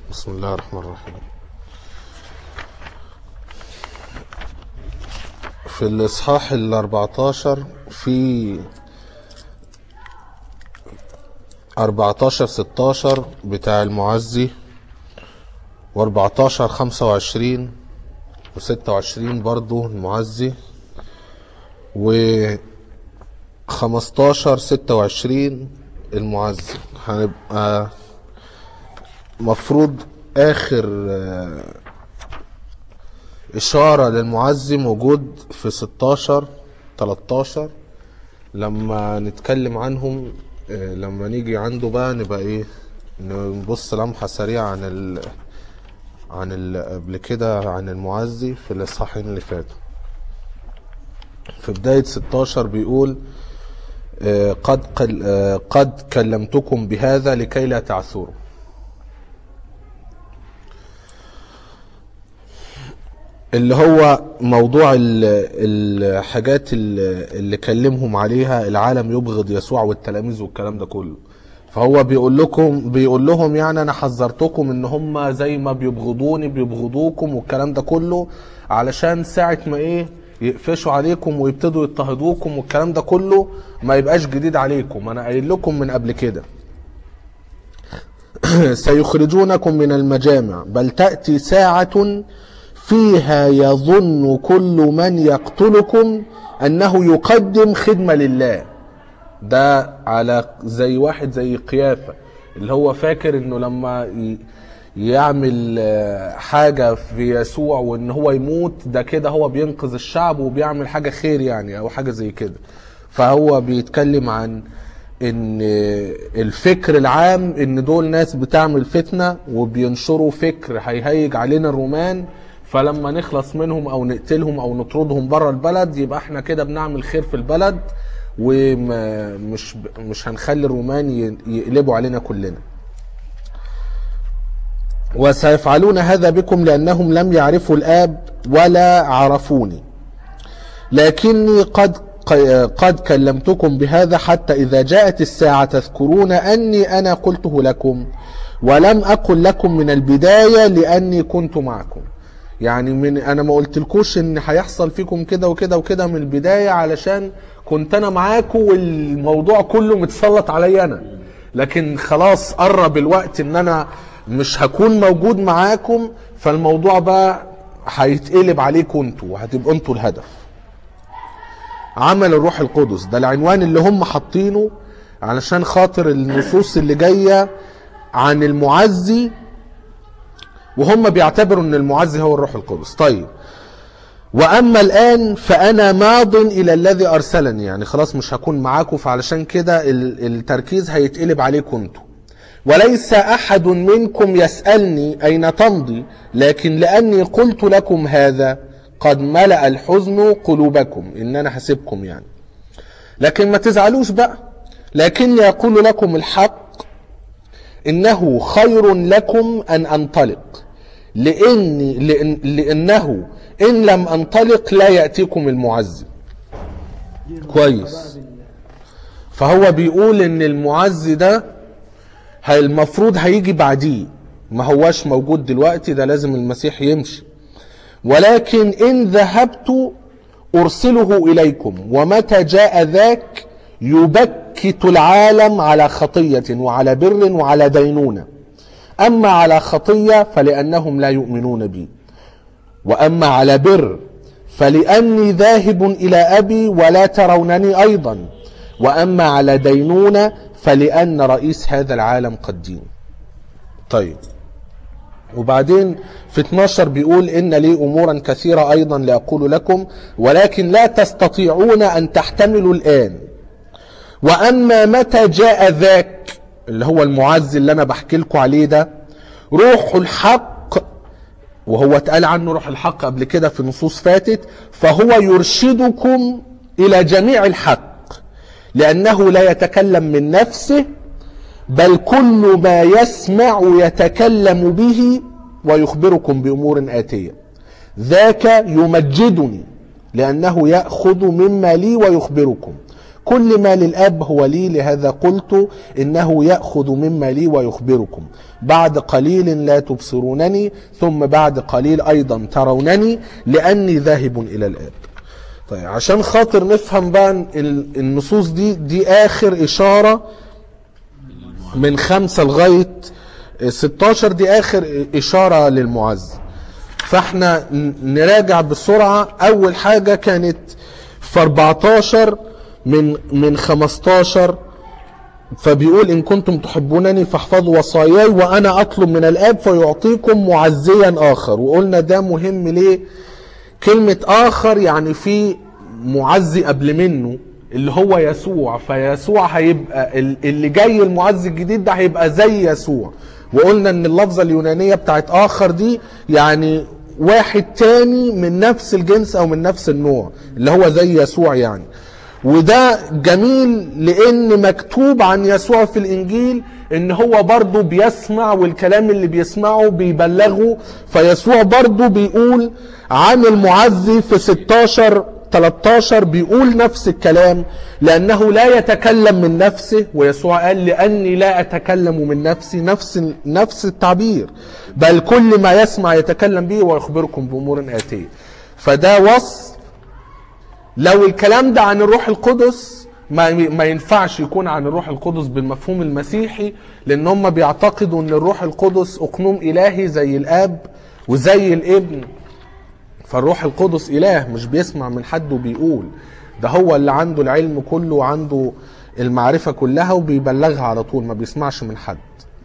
بسم الله الرحمن الرحيم في الإصحاح ال 14 في 14 16 بتاع المعزي و14 25 و26 برضو المعزي و 15 26 المعزي هنبقى مفروض اخر آه، اشارة للمعزي موجود في 16 13 لما نتكلم عنهم آه، لما نيجي عنده بقى نبقى ايه نبص لمحة سريعة عن ال عن ال قبل كده عن المعزي في الاصحاحين اللي فاتوا في بداية 16 بيقول آه، قد قل آه، قد كلمتكم بهذا لكي لا تعثروا اللي هو موضوع ال- الحاجات اللي اللي كلمهم عليها العالم يبغض يسوع والتلاميذ والكلام ده كله فهو بيقول لكم بيقول لهم يعني انا حذرتكم ان هم زي ما بيبغضوني بيبغضوكم والكلام ده كله علشان ساعة ما ايه يقفشوا عليكم ويبتدوا يضطهدوكم والكلام ده كله ما يبقاش جديد عليكم انا قايل لكم من قبل كده سيخرجونكم من المجامع بل تأتي ساعة فيها يظن كل من يقتلكم أنه يقدم خدمة لله ده على زي واحد زي قيافة اللي هو فاكر انه لما ي- يعمل آه، حاجة في يسوع وان هو يموت ده كده هو بينقذ الشعب وبيعمل حاجة خير يعني او حاجة زي كده فهو بيتكلم عن ان الفكر العام ان دول ناس بتعمل فتنة وبينشروا فكر هيهيج علينا الرومان فلما نخلص منهم او نقتلهم او نطردهم بره البلد يبقى احنا كده بنعمل خير في البلد ومش مش هنخلي الرومان ي- يقلبوا علينا كلنا وسيفعلون هذا بكم لأنهم لم يعرفوا الآب ولا عرفوني لكني قد قد كلمتكم بهذا حتى إذا جاءت الساعة تذكرون أني أنا قلته لكم ولم أقل لكم من البداية لأني كنت معكم يعني من أنا ما قلتلكوش إن هيحصل فيكم كده وكده وكده من البداية علشان كنت أنا معاكم والموضوع كله متسلط عليا أنا لكن خلاص قرب الوقت إن أنا مش هكون موجود معاكم فالموضوع بقى هيتقلب عليكم انتوا وهتبقوا انتوا الهدف عمل الروح القدس ده العنوان اللي هم حاطينه علشان خاطر النصوص اللي جايه عن المعزي وهم بيعتبروا ان المعزي هو الروح القدس طيب واما الان فانا ماض الى الذي ارسلني يعني خلاص مش هكون معاكم فعلشان كده ال- التركيز هيتقلب عليكم انتوا وليس احد منكم يسالني اين تمضي لكن لاني قلت لكم هذا قد ملا الحزن قلوبكم ان انا هسيبكم يعني لكن ما تزعلوش بقى لكني اقول لكم الحق انه خير لكم ان انطلق لاني لأن لانه ان لم انطلق لا ياتيكم المعزي كويس فهو بيقول ان المعزي ده هي- المفروض هيجي بعديه ما هواش موجود دلوقتي ده لازم المسيح يمشي ولكن إن ذهبت أرسله إليكم ومتى جاء ذاك يبكت العالم على خطية وعلى بر وعلى دينونة أما على خطية فلأنهم لا يؤمنون بي وأما على بر فلأني ذاهب إلى أبي ولا ترونني أيضا وأما على دينونة فلأن رئيس هذا العالم قد دين طيب وبعدين في 12 بيقول إن لي أمورا كثيرة أيضا لأقول لكم ولكن لا تستطيعون أن تحتملوا الآن وأما متى جاء ذاك اللي هو المعز اللي أنا بحكي لكم عليه ده روح الحق وهو اتقال عنه روح الحق قبل كده في نصوص فاتت فهو يرشدكم إلى جميع الحق لأنه لا يتكلم من نفسه بل كل ما يسمع يتكلم به ويخبركم بأمور آتية ذاك يمجدني لأنه يأخذ مما لي ويخبركم كل ما للاب هو لي لهذا قلت انه ياخذ مما لي ويخبركم بعد قليل لا تبصرونني ثم بعد قليل ايضا ترونني لاني ذاهب الى الاب طيب عشان خاطر نفهم بقى ال- النصوص دي دي اخر اشاره من خمسة لغاية 16 دي آخر إشارة للمعز فاحنا ن- نراجع بسرعة أول حاجة كانت في 14 من من 15 فبيقول إن كنتم تحبونني فاحفظوا وصاياي وأنا أطلب من الآب فيعطيكم معزيا آخر وقلنا ده مهم ليه كلمة آخر يعني في معزي قبل منه اللي هو يسوع فيسوع هيبقى ال- اللي جاي المعزي الجديد ده هيبقى زي يسوع وقلنا ان اللفظة اليونانية بتاعت آخر دي يعني واحد تاني من نفس الجنس او من نفس النوع اللي هو زي يسوع يعني وده جميل لان مكتوب عن يسوع في الانجيل ان هو برضه بيسمع والكلام اللي بيسمعه بيبلغه فيسوع برضه بيقول عن المعزي في 16 13 بيقول نفس الكلام لانه لا يتكلم من نفسه ويسوع قال لاني لا اتكلم من نفسي نفس نفس التعبير بل كل ما يسمع يتكلم به ويخبركم بامور اتيه فده وصف لو الكلام ده عن الروح القدس ما ما ينفعش يكون عن الروح القدس بالمفهوم المسيحي لان هم بيعتقدوا ان الروح القدس اقنوم الهي زي الاب وزي الابن فالروح القدس اله مش بيسمع من حد وبيقول ده هو اللي عنده العلم كله وعنده المعرفة كلها وبيبلغها على طول ما بيسمعش من حد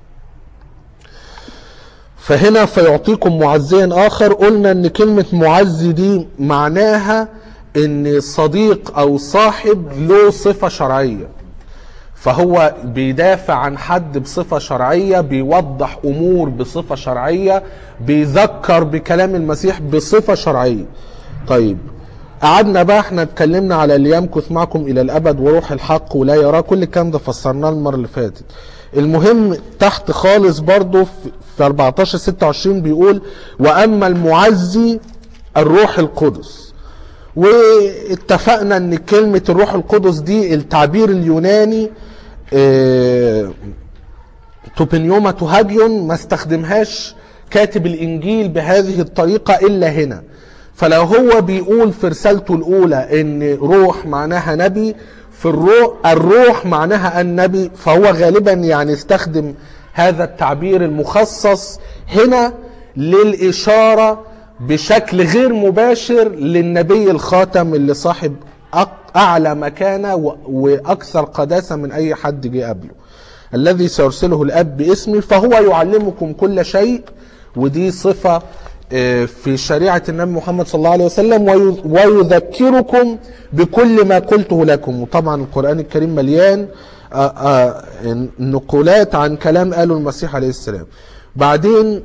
فهنا فيعطيكم معزيا اخر قلنا ان كلمة معزي دي معناها ان صديق او صاحب له صفة شرعية فهو بيدافع عن حد بصفة شرعية بيوضح امور بصفة شرعية بيذكر بكلام المسيح بصفة شرعية طيب قعدنا بقى احنا اتكلمنا على اللي يمكث معكم الى الابد وروح الحق ولا يراه كل الكلام ده فسرناه المره اللي فاتت المهم تحت خالص برضو في في 14 26 بيقول واما المعزي الروح القدس واتفقنا ان كلمة الروح القدس دي التعبير اليوناني اه توبنيوما توهاجيون ما استخدمهاش كاتب الانجيل بهذه الطريقة الا هنا فلو هو بيقول في رسالته الاولى ان روح معناها نبي في الروح الروح معناها النبي فهو غالبا يعني استخدم هذا التعبير المخصص هنا للاشاره بشكل غير مباشر للنبي الخاتم اللي صاحب أق- اعلى مكانه و- واكثر قداسه من اي حد جه قبله الذي سيرسله الاب باسمي فهو يعلمكم كل شيء ودي صفه آه، في شريعه النبي محمد صلى الله عليه وسلم وي- ويذكركم بكل ما قلته لكم وطبعا القران الكريم مليان آه، آه، نقولات عن كلام قاله المسيح عليه السلام بعدين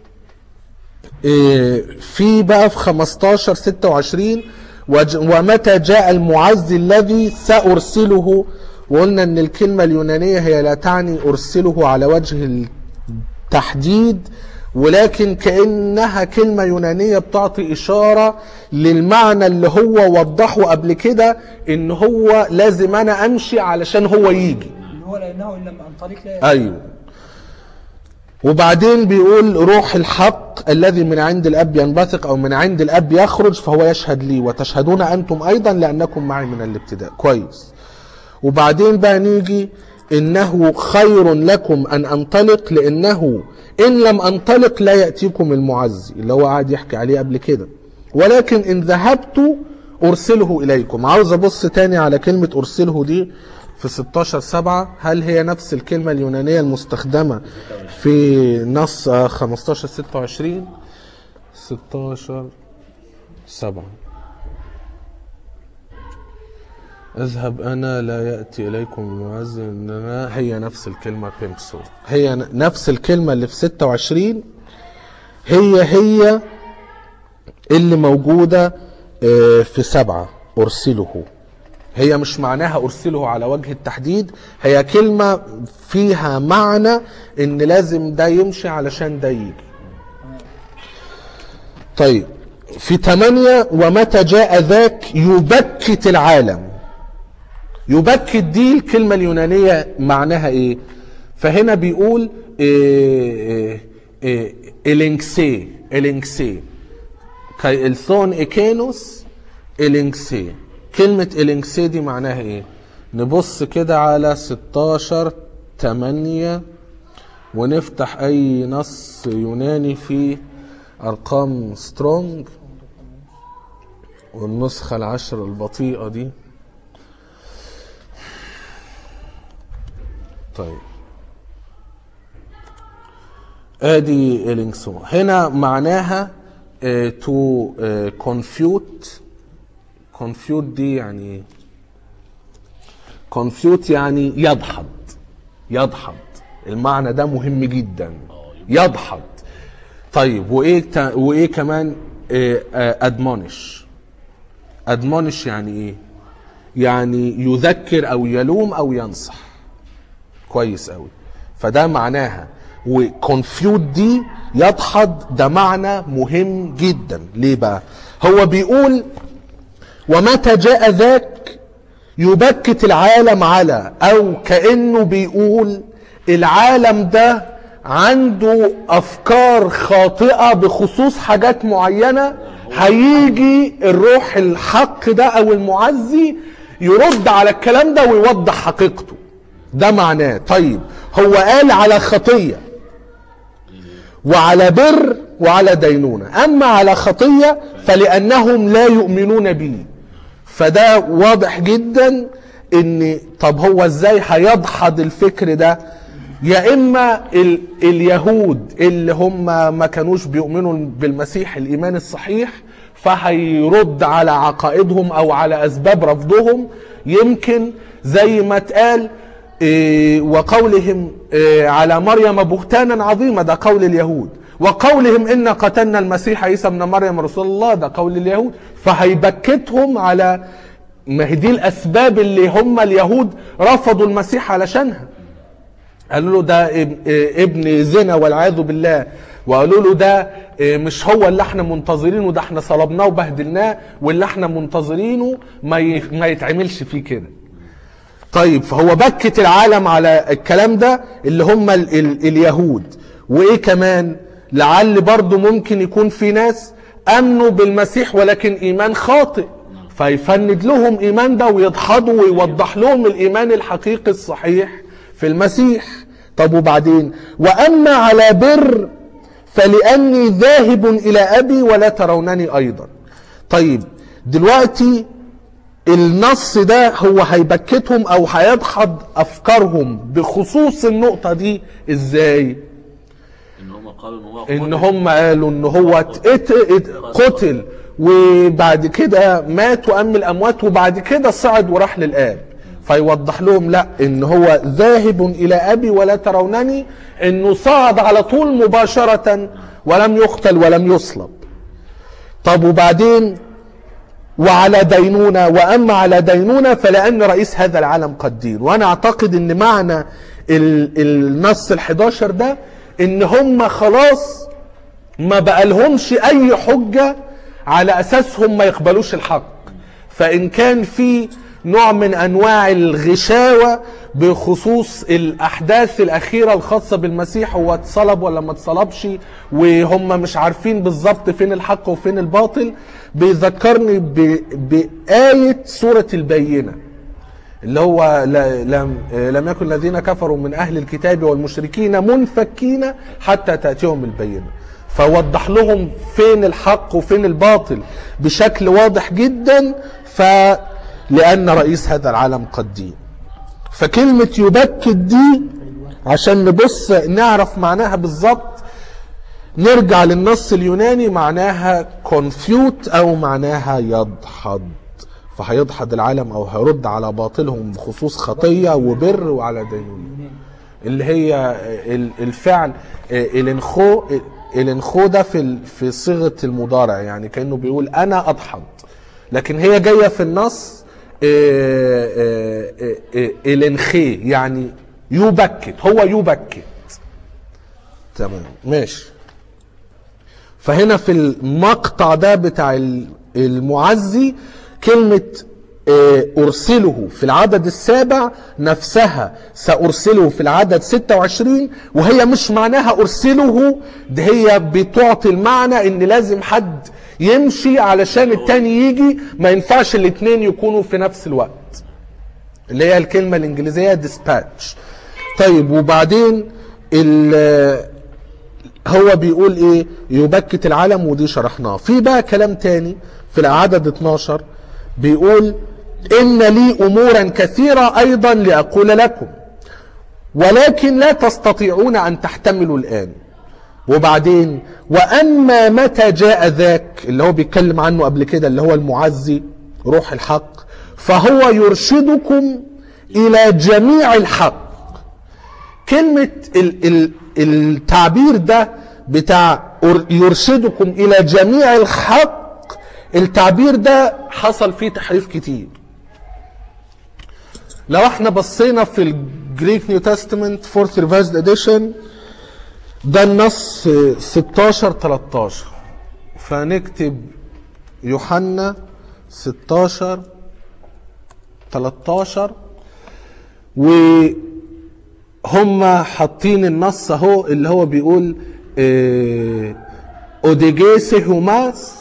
إيه، في بقى في 15 26 وج- ومتى جاء المعزي الذي سأرسله وقلنا ان الكلمة اليونانية هي لا تعني ارسله على وجه التحديد ولكن كأنها كلمة يونانية بتعطي إشارة للمعنى اللي هو وضحه قبل كده إن هو لازم أنا أمشي علشان هو يجي اللي هو لانه ان لم انطلق لا ايوه وبعدين بيقول روح الحق الذي من عند الاب ينبثق او من عند الاب يخرج فهو يشهد لي وتشهدون انتم ايضا لانكم معي من الابتداء كويس وبعدين بقى نيجي انه خير لكم ان انطلق لانه ان لم انطلق لا ياتيكم المعزي اللي هو قاعد يحكي عليه قبل كده ولكن ان ذهبت ارسله اليكم عاوز ابص تاني على كلمه ارسله دي في 16 7 هل هي نفس الكلمه اليونانيه المستخدمه في نص آه، 15 26 16 7 اذهب انا لا ياتي اليكم المعز انما هي نفس الكلمه بيمسو هي ن- نفس الكلمه اللي في 26 هي هي اللي موجوده آه، في سبعه ارسله هي مش معناها ارسله على وجه التحديد هي كلمه فيها معنى ان لازم ده يمشي علشان ده يجي طيب في ثمانية ومتى جاء ذاك يبكت العالم يبكت دي الكلمة اليونانية معناها ايه فهنا بيقول إيه إيه إيه الانكسي الانكسي كي الثون ايكينوس الانكسي كلمة الانكسي دي معناها ايه نبص كده على 16 8 ونفتح اي نص يوناني في ارقام سترونج والنسخة العشر البطيئة دي طيب ادي الانكسو هنا معناها تو كونفيوت كونفيوت دي يعني كونفيوت يعني يدحض يدحض المعنى ده مهم جدا يدحض طيب وايه تا- وايه كمان ادمونش ادمونش يعني ايه يعني يذكر او يلوم او ينصح كويس قوي فده معناها وكونفيوت دي يدحض ده معنى مهم جدا ليه بقى هو بيقول ومتى جاء ذاك يبكت العالم على او كانه بيقول العالم ده عنده افكار خاطئه بخصوص حاجات معينه هيجي الروح الحق ده او المعزي يرد على الكلام ده ويوضح حقيقته ده معناه طيب هو قال على خطيه وعلى بر وعلى دينونه اما على خطيه فلانهم لا يؤمنون بي فده واضح جدا ان طب هو ازاي هيدحض الفكر ده يا اما ال اليهود اللي هم ما كانوش بيؤمنوا بالمسيح الايمان الصحيح فهيرد على عقائدهم او على اسباب رفضهم يمكن زي ما اتقال إيه، وقولهم إيه، على مريم بهتانا عظيما ده قول اليهود وقولهم إن قتلنا المسيح عيسى ابن مريم رسول الله ده قول اليهود فهيبكتهم على ما هي دي الأسباب اللي هم اليهود رفضوا المسيح علشانها قالوا له ده اب- ابن زنا والعياذ بالله وقالوا له ده مش هو اللي احنا منتظرينه ده احنا صلبناه وبهدلناه واللي احنا منتظرينه ما ي- ما يتعملش فيه كده طيب فهو بكت العالم على الكلام ده اللي هم ال ال اليهود وايه كمان لعل برضو ممكن يكون في ناس امنوا بالمسيح ولكن ايمان خاطئ فيفند لهم ايمان ده ويدحضوا ويوضح لهم الايمان الحقيقي الصحيح في المسيح طب وبعدين واما على بر فلاني ذاهب الى ابي ولا ترونني ايضا طيب دلوقتي النص ده هو هيبكتهم او هيدحض افكارهم بخصوص النقطة دي ازاي ان هم قالوا ان هو ان قتل. هم قالوا ان هو ات- ات- ات- قتل وبعد كده مات وام الاموات وبعد كده صعد وراح للاب فيوضح لهم لا ان هو ذاهب الى ابي ولا ترونني انه صعد على طول مباشرة ولم يقتل ولم يصلب طب وبعدين وعلى دينونة وأما على دينونة فلأن رئيس هذا العالم قد دين وأنا أعتقد أن معنى ال- النص الحداشر ده أن هم خلاص ما بقى لهمش أي حجة على أساسهم ما يقبلوش الحق فإن كان في نوع من أنواع الغشاوة بخصوص الأحداث الأخيرة الخاصة بالمسيح هو اتصلب ولا ما اتصلبش وهم مش عارفين بالظبط فين الحق وفين الباطل بيذكرني ب- بآية سورة البينة اللي هو ل- لم لم يكن الذين كفروا من اهل الكتاب والمشركين منفكين حتى تاتيهم البينه فوضح لهم فين الحق وفين الباطل بشكل واضح جدا فلان رئيس هذا العالم قد دين فكلمه يبكت دي عشان نبص نعرف معناها بالظبط نرجع للنص اليوناني معناها كونفيوت او معناها يدحض فهيدحض العالم او هيرد على باطلهم بخصوص خطيه وبر وعلى دينونه اللي هي ال- الفعل الانخو الانخو ده في ال- في صيغه المضارع يعني كانه بيقول انا اضحض لكن هي جايه في النص آه، آه، آه، آه، الانخي يعني يبكت هو يبكت تمام ماشي فهنا في المقطع ده بتاع ال- المعزي كلمة آه، أرسله في العدد السابع نفسها سأرسله في العدد 26 وهي مش معناها أرسله ده هي بتعطي المعنى إن لازم حد يمشي علشان التاني يجي ما ينفعش الاتنين يكونوا في نفس الوقت اللي هي الكلمة الإنجليزية dispatch طيب وبعدين ال- هو بيقول ايه يبكت العلم ودي شرحناه في بقى كلام تاني في العدد 12 بيقول ان لي امورا كثيرة ايضا لاقول لكم ولكن لا تستطيعون ان تحتملوا الان وبعدين واما متى جاء ذاك اللي هو بيتكلم عنه قبل كده اللي هو المعزي روح الحق فهو يرشدكم الى جميع الحق كلمة ال ال التعبير ده بتاع أر- يرشدكم إلى جميع الحق التعبير ده حصل فيه تحريف كتير لو احنا بصينا في الجريك نيو تestament فورث ريفايزد اديشن ده النص 16 13 فنكتب يوحنا 16 13 و هم حاطين النص اهو اللي هو بيقول آه، اوديجيسي هوماس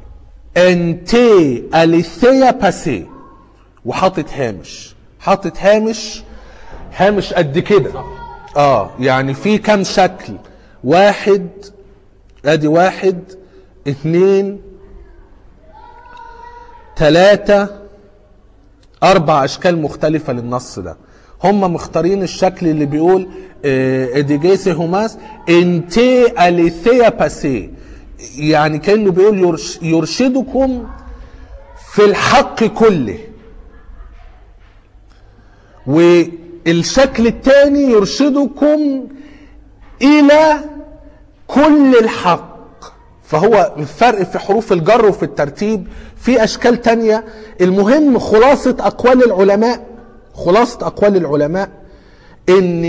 انتي اليثيا باسي وحاطط هامش حاطط هامش هامش قد كده اه يعني في كام شكل واحد ادي واحد اتنين تلاتة اربع اشكال مختلفة للنص ده هم مختارين الشكل اللي بيقول آه، اديجيسي هوماس انتي اليثيا باسي يعني كانه بيقول يرش يرشدكم في الحق كله والشكل الثاني يرشدكم الى كل الحق فهو الفرق في حروف الجر وفي الترتيب في اشكال تانية المهم خلاصة اقوال العلماء خلاصة اقوال العلماء ان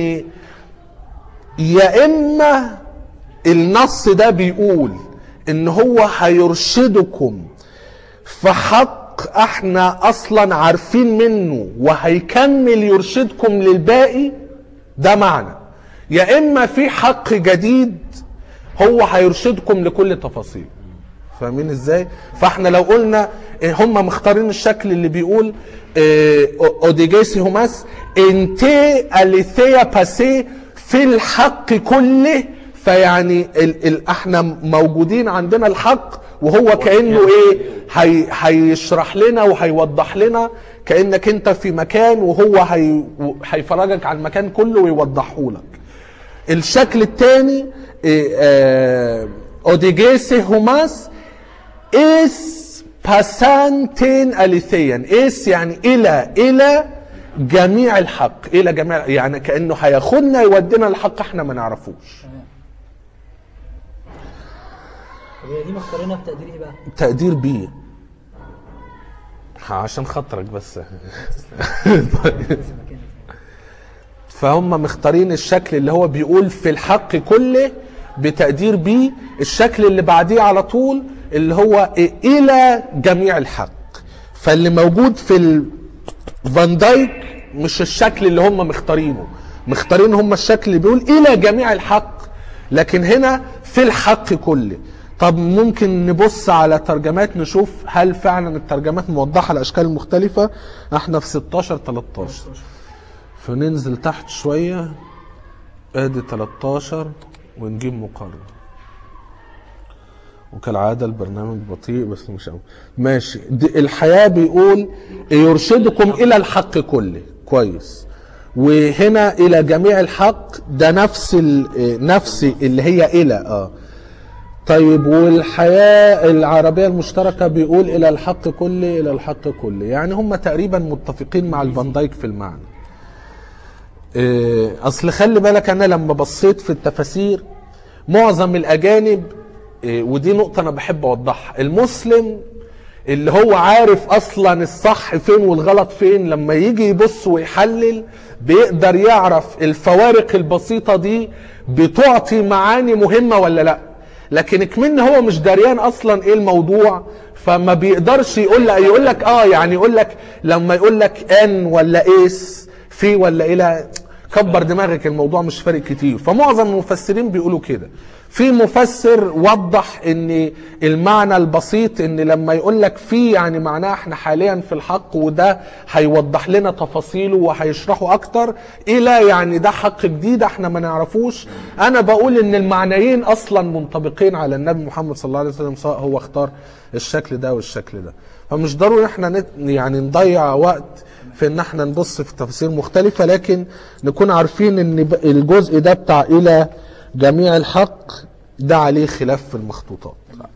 يا اما النص ده بيقول ان هو هيرشدكم في حق احنا اصلا عارفين منه وهيكمل يرشدكم للباقي ده معنى يا اما في حق جديد هو هيرشدكم لكل تفاصيل فاهمين ازاي فاحنا لو قلنا إيه هم مختارين الشكل اللي بيقول إيه، اوديجيسي هوماس انتي اليثيا باسي في الحق كله فيعني ال ال احنا موجودين عندنا الحق وهو كانه ايه هي هيشرح لنا وهيوضح لنا كانك انت في مكان وهو هي هيفرجك على المكان كله ويوضحه لك الشكل الثاني اوديجيسي هوماس اس باسانتين اليثيا اس يعني الى الى جميع الحق الى جميع يعني كانه هياخدنا يودينا الحق احنا ما نعرفوش طب هي دي مختارينها بتقدير ايه بقى؟ تقدير بيه عشان خاطرك بس فهم مختارين الشكل اللي هو بيقول في الحق كله بتقدير بيه الشكل اللي بعديه على طول اللي هو إيه؟ الى جميع الحق فاللي موجود في الفان دايك مش الشكل اللي هم مختارينه مختارين هم الشكل اللي بيقول الى جميع الحق لكن هنا في الحق كله طب ممكن نبص على ترجمات نشوف هل فعلا الترجمات موضحه الاشكال المختلفه احنا في 16 13 فننزل تحت شويه ادي 13 ونجيب مقارنه وكالعاده البرنامج بطيء بس مش قوي ماشي دي الحياه بيقول يرشدكم الى الحق كله كويس وهنا الى جميع الحق ده نفس ال- نفس اللي هي الى اه طيب والحياة العربية المشتركة بيقول إلى الحق كله إلى الحق كله يعني هم تقريبا متفقين مع الفان دايك في المعنى إيه، أصل خلي بالك أنا لما بصيت في التفاسير معظم الأجانب إيه، ودي نقطة أنا بحب أوضحها المسلم اللي هو عارف أصلا الصح فين والغلط فين لما يجي يبص ويحلل بيقدر يعرف الفوارق البسيطة دي بتعطي معاني مهمة ولا لأ لكن كمان هو مش دريان اصلا ايه الموضوع فما بيقدرش يقول لك يقول لك اه يعني يقول لك لما يقول لك ان ولا ايس في ولا الى كبر دماغك الموضوع مش فارق كتير فمعظم المفسرين بيقولوا كده في مفسر وضح ان المعنى البسيط ان لما يقول لك في يعني معناه احنا حاليا في الحق وده هيوضح لنا تفاصيله وهيشرحه اكتر الى يعني ده حق جديد احنا ما نعرفوش انا بقول ان المعنيين اصلا منطبقين على النبي محمد صلى الله عليه وسلم سواء هو اختار الشكل ده والشكل ده فمش ضروري احنا نت يعني نضيع وقت في ان احنا نبص في تفاسير مختلفة لكن نكون عارفين ان ب- الجزء ده بتاع الى جميع الحق ده عليه خلاف في المخطوطات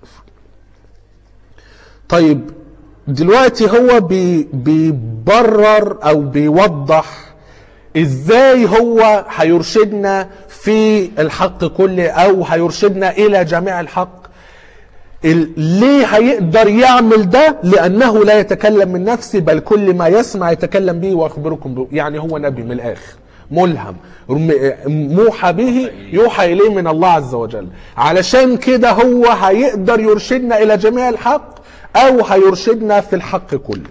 طيب دلوقتي هو بي بيبرر او بيوضح ازاي هو هيرشدنا في الحق كله او هيرشدنا الى جميع الحق ال- ليه هيقدر يعمل ده لانه لا يتكلم من نفسه بل كل ما يسمع يتكلم به ويخبركم به يعني هو نبي من الاخر ملهم رم- موحى به يوحى اليه من الله عز وجل علشان كده هو هيقدر يرشدنا الى جميع الحق او هيرشدنا في الحق كله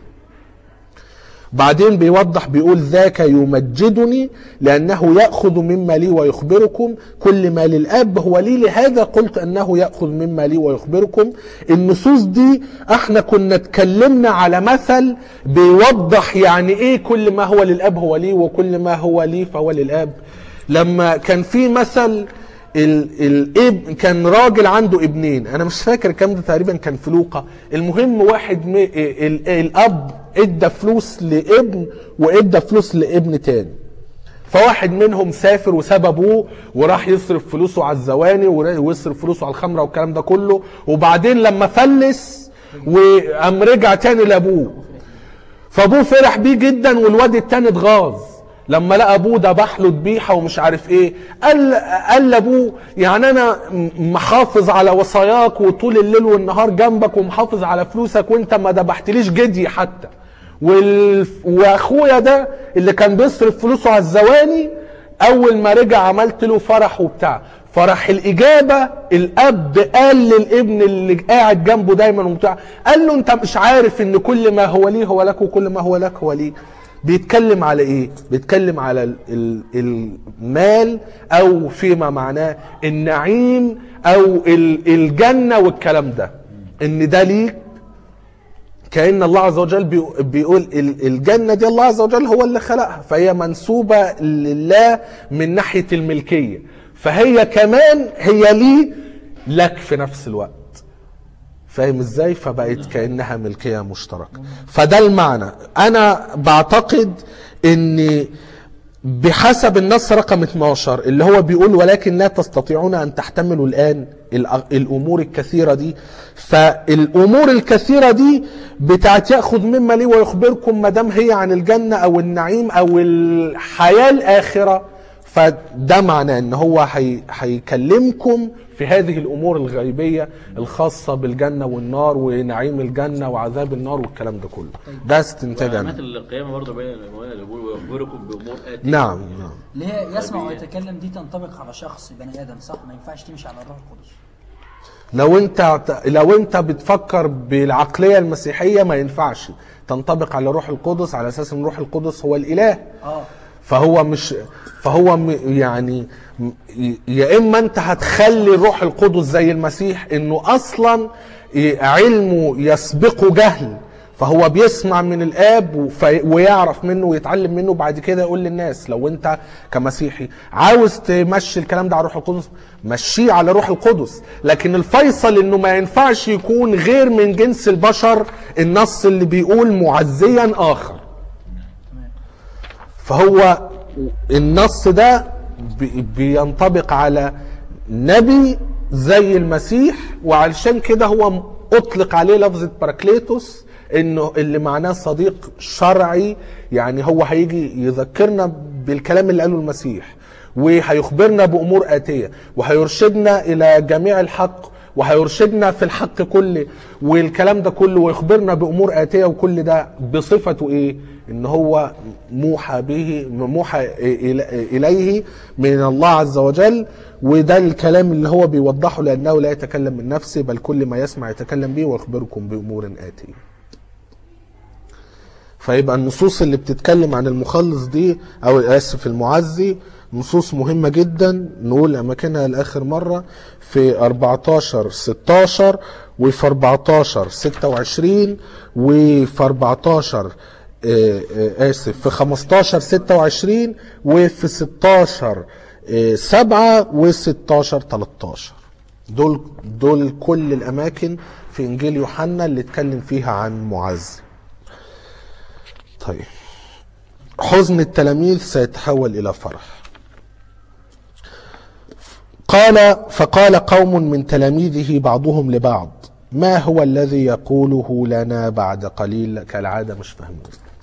بعدين بيوضح بيقول ذاك يمجدني لأنه يأخذ مما لي ويخبركم كل ما للأب هو لي لهذا قلت أنه يأخذ مما لي ويخبركم النصوص دي احنا كنا اتكلمنا على مثل بيوضح يعني ايه كل ما هو للأب هو لي وكل ما هو لي فهو للأب لما كان في مثل ال الاب كان راجل عنده ابنين انا مش فاكر الكلام ده تقريبا كان في لوقا المهم واحد م... ال... الاب ادى فلوس لابن وادى فلوس لابن تاني فواحد منهم سافر وساب ابوه وراح يصرف فلوسه على الزواني ورا- ويصرف فلوسه على الخمره والكلام ده كله وبعدين لما فلس وقام رجع تاني لابوه فابوه فرح بيه جدا والواد التاني اتغاظ لما لقى ابوه ذبح له ذبيحه ومش عارف ايه قال قال لابوه يعني انا م- محافظ على وصاياك وطول الليل والنهار جنبك ومحافظ على فلوسك وانت ما ذبحتليش جدي حتى وال... واخويا ده اللي كان بيصرف فلوسه على الزواني اول ما رجع عملت له فرح وبتاع فرح الاجابه الاب قال للابن اللي قاعد جنبه دايما وبتاع قال له انت مش عارف ان كل ما هو لي هو لك وكل ما هو لك هو لي بيتكلم على ايه بيتكلم على ال- ال- المال او فيما معناه النعيم او ال- الجنه والكلام ده ان ده ليك كأن الله عز وجل بيق- بيقول ال- الجنة دي الله عز وجل هو اللي خلقها فهي منسوبة لله من ناحية الملكية فهي كمان هي لي لك في نفس الوقت فاهم ازاي فبقت كأنها ملكية مشتركة فده المعنى انا بعتقد ان بحسب النص رقم 12 اللي هو بيقول ولكن لا تستطيعون ان تحتملوا الان الأ- الامور الكثيره دي فالامور الكثيره دي بتاعت ياخذ مما لي ويخبركم ما دام هي عن الجنه او النعيم او الحياه الاخره فده معناه ان هو هي- هيكلمكم في هذه الامور الغيبيه الخاصه بالجنه والنار ونعيم الجنه وعذاب النار والكلام ده كله ده استنتاج علامات أنا. القيامة برضه بين المؤمنين اللي بيقول ويخبركم بأمور آتية نعم نعم اللي هي يسمع ويتكلم دي تنطبق على شخص بني ادم صح ما ينفعش تمشي على الروح القدس لو انت لو انت بتفكر بالعقليه المسيحيه ما ينفعش تنطبق على روح القدس على اساس ان روح القدس هو الاله اه فهو مش فهو م- يعني م- ي- يا اما انت هتخلي الروح القدس زي المسيح انه اصلا ي- علمه يسبقه جهل فهو بيسمع من الاب وف- ويعرف منه ويتعلم منه بعد كده يقول للناس لو انت كمسيحي عاوز تمشي الكلام ده على روح القدس مشيه على روح القدس لكن الفيصل انه ما ينفعش يكون غير من جنس البشر النص اللي بيقول معزيا اخر فهو النص ده بي- بينطبق على نبي زي المسيح وعلشان كده هو اطلق عليه لفظة باراكليتوس انه اللي معناه صديق شرعي يعني هو هيجي يذكرنا بالكلام اللي قاله المسيح وهيخبرنا بامور اتيه وهيرشدنا الى جميع الحق وهيرشدنا في الحق كله والكلام ده كله ويخبرنا بامور اتيه وكل ده بصفته ايه ان هو موحى به موحى إلى- اليه من الله عز وجل وده الكلام اللي هو بيوضحه لانه لا يتكلم من نفسه بل كل ما يسمع يتكلم به ويخبركم بامور اتيه فيبقى النصوص اللي بتتكلم عن المخلص دي او اسف المعزي نصوص مهمة جدا نقول اماكنها لاخر مرة في 14 16 وفي 14 26 وفي 14 آه، آه، اسف في 15 26 وفي 16 آه، 7 و16 13 دول دول كل الاماكن في انجيل يوحنا اللي اتكلم فيها عن معزي طيب حزن التلاميذ سيتحول الى فرح قال فقال قوم من تلاميذه بعضهم لبعض ما هو الذي يقوله لنا بعد قليل كالعاده مش فاهمين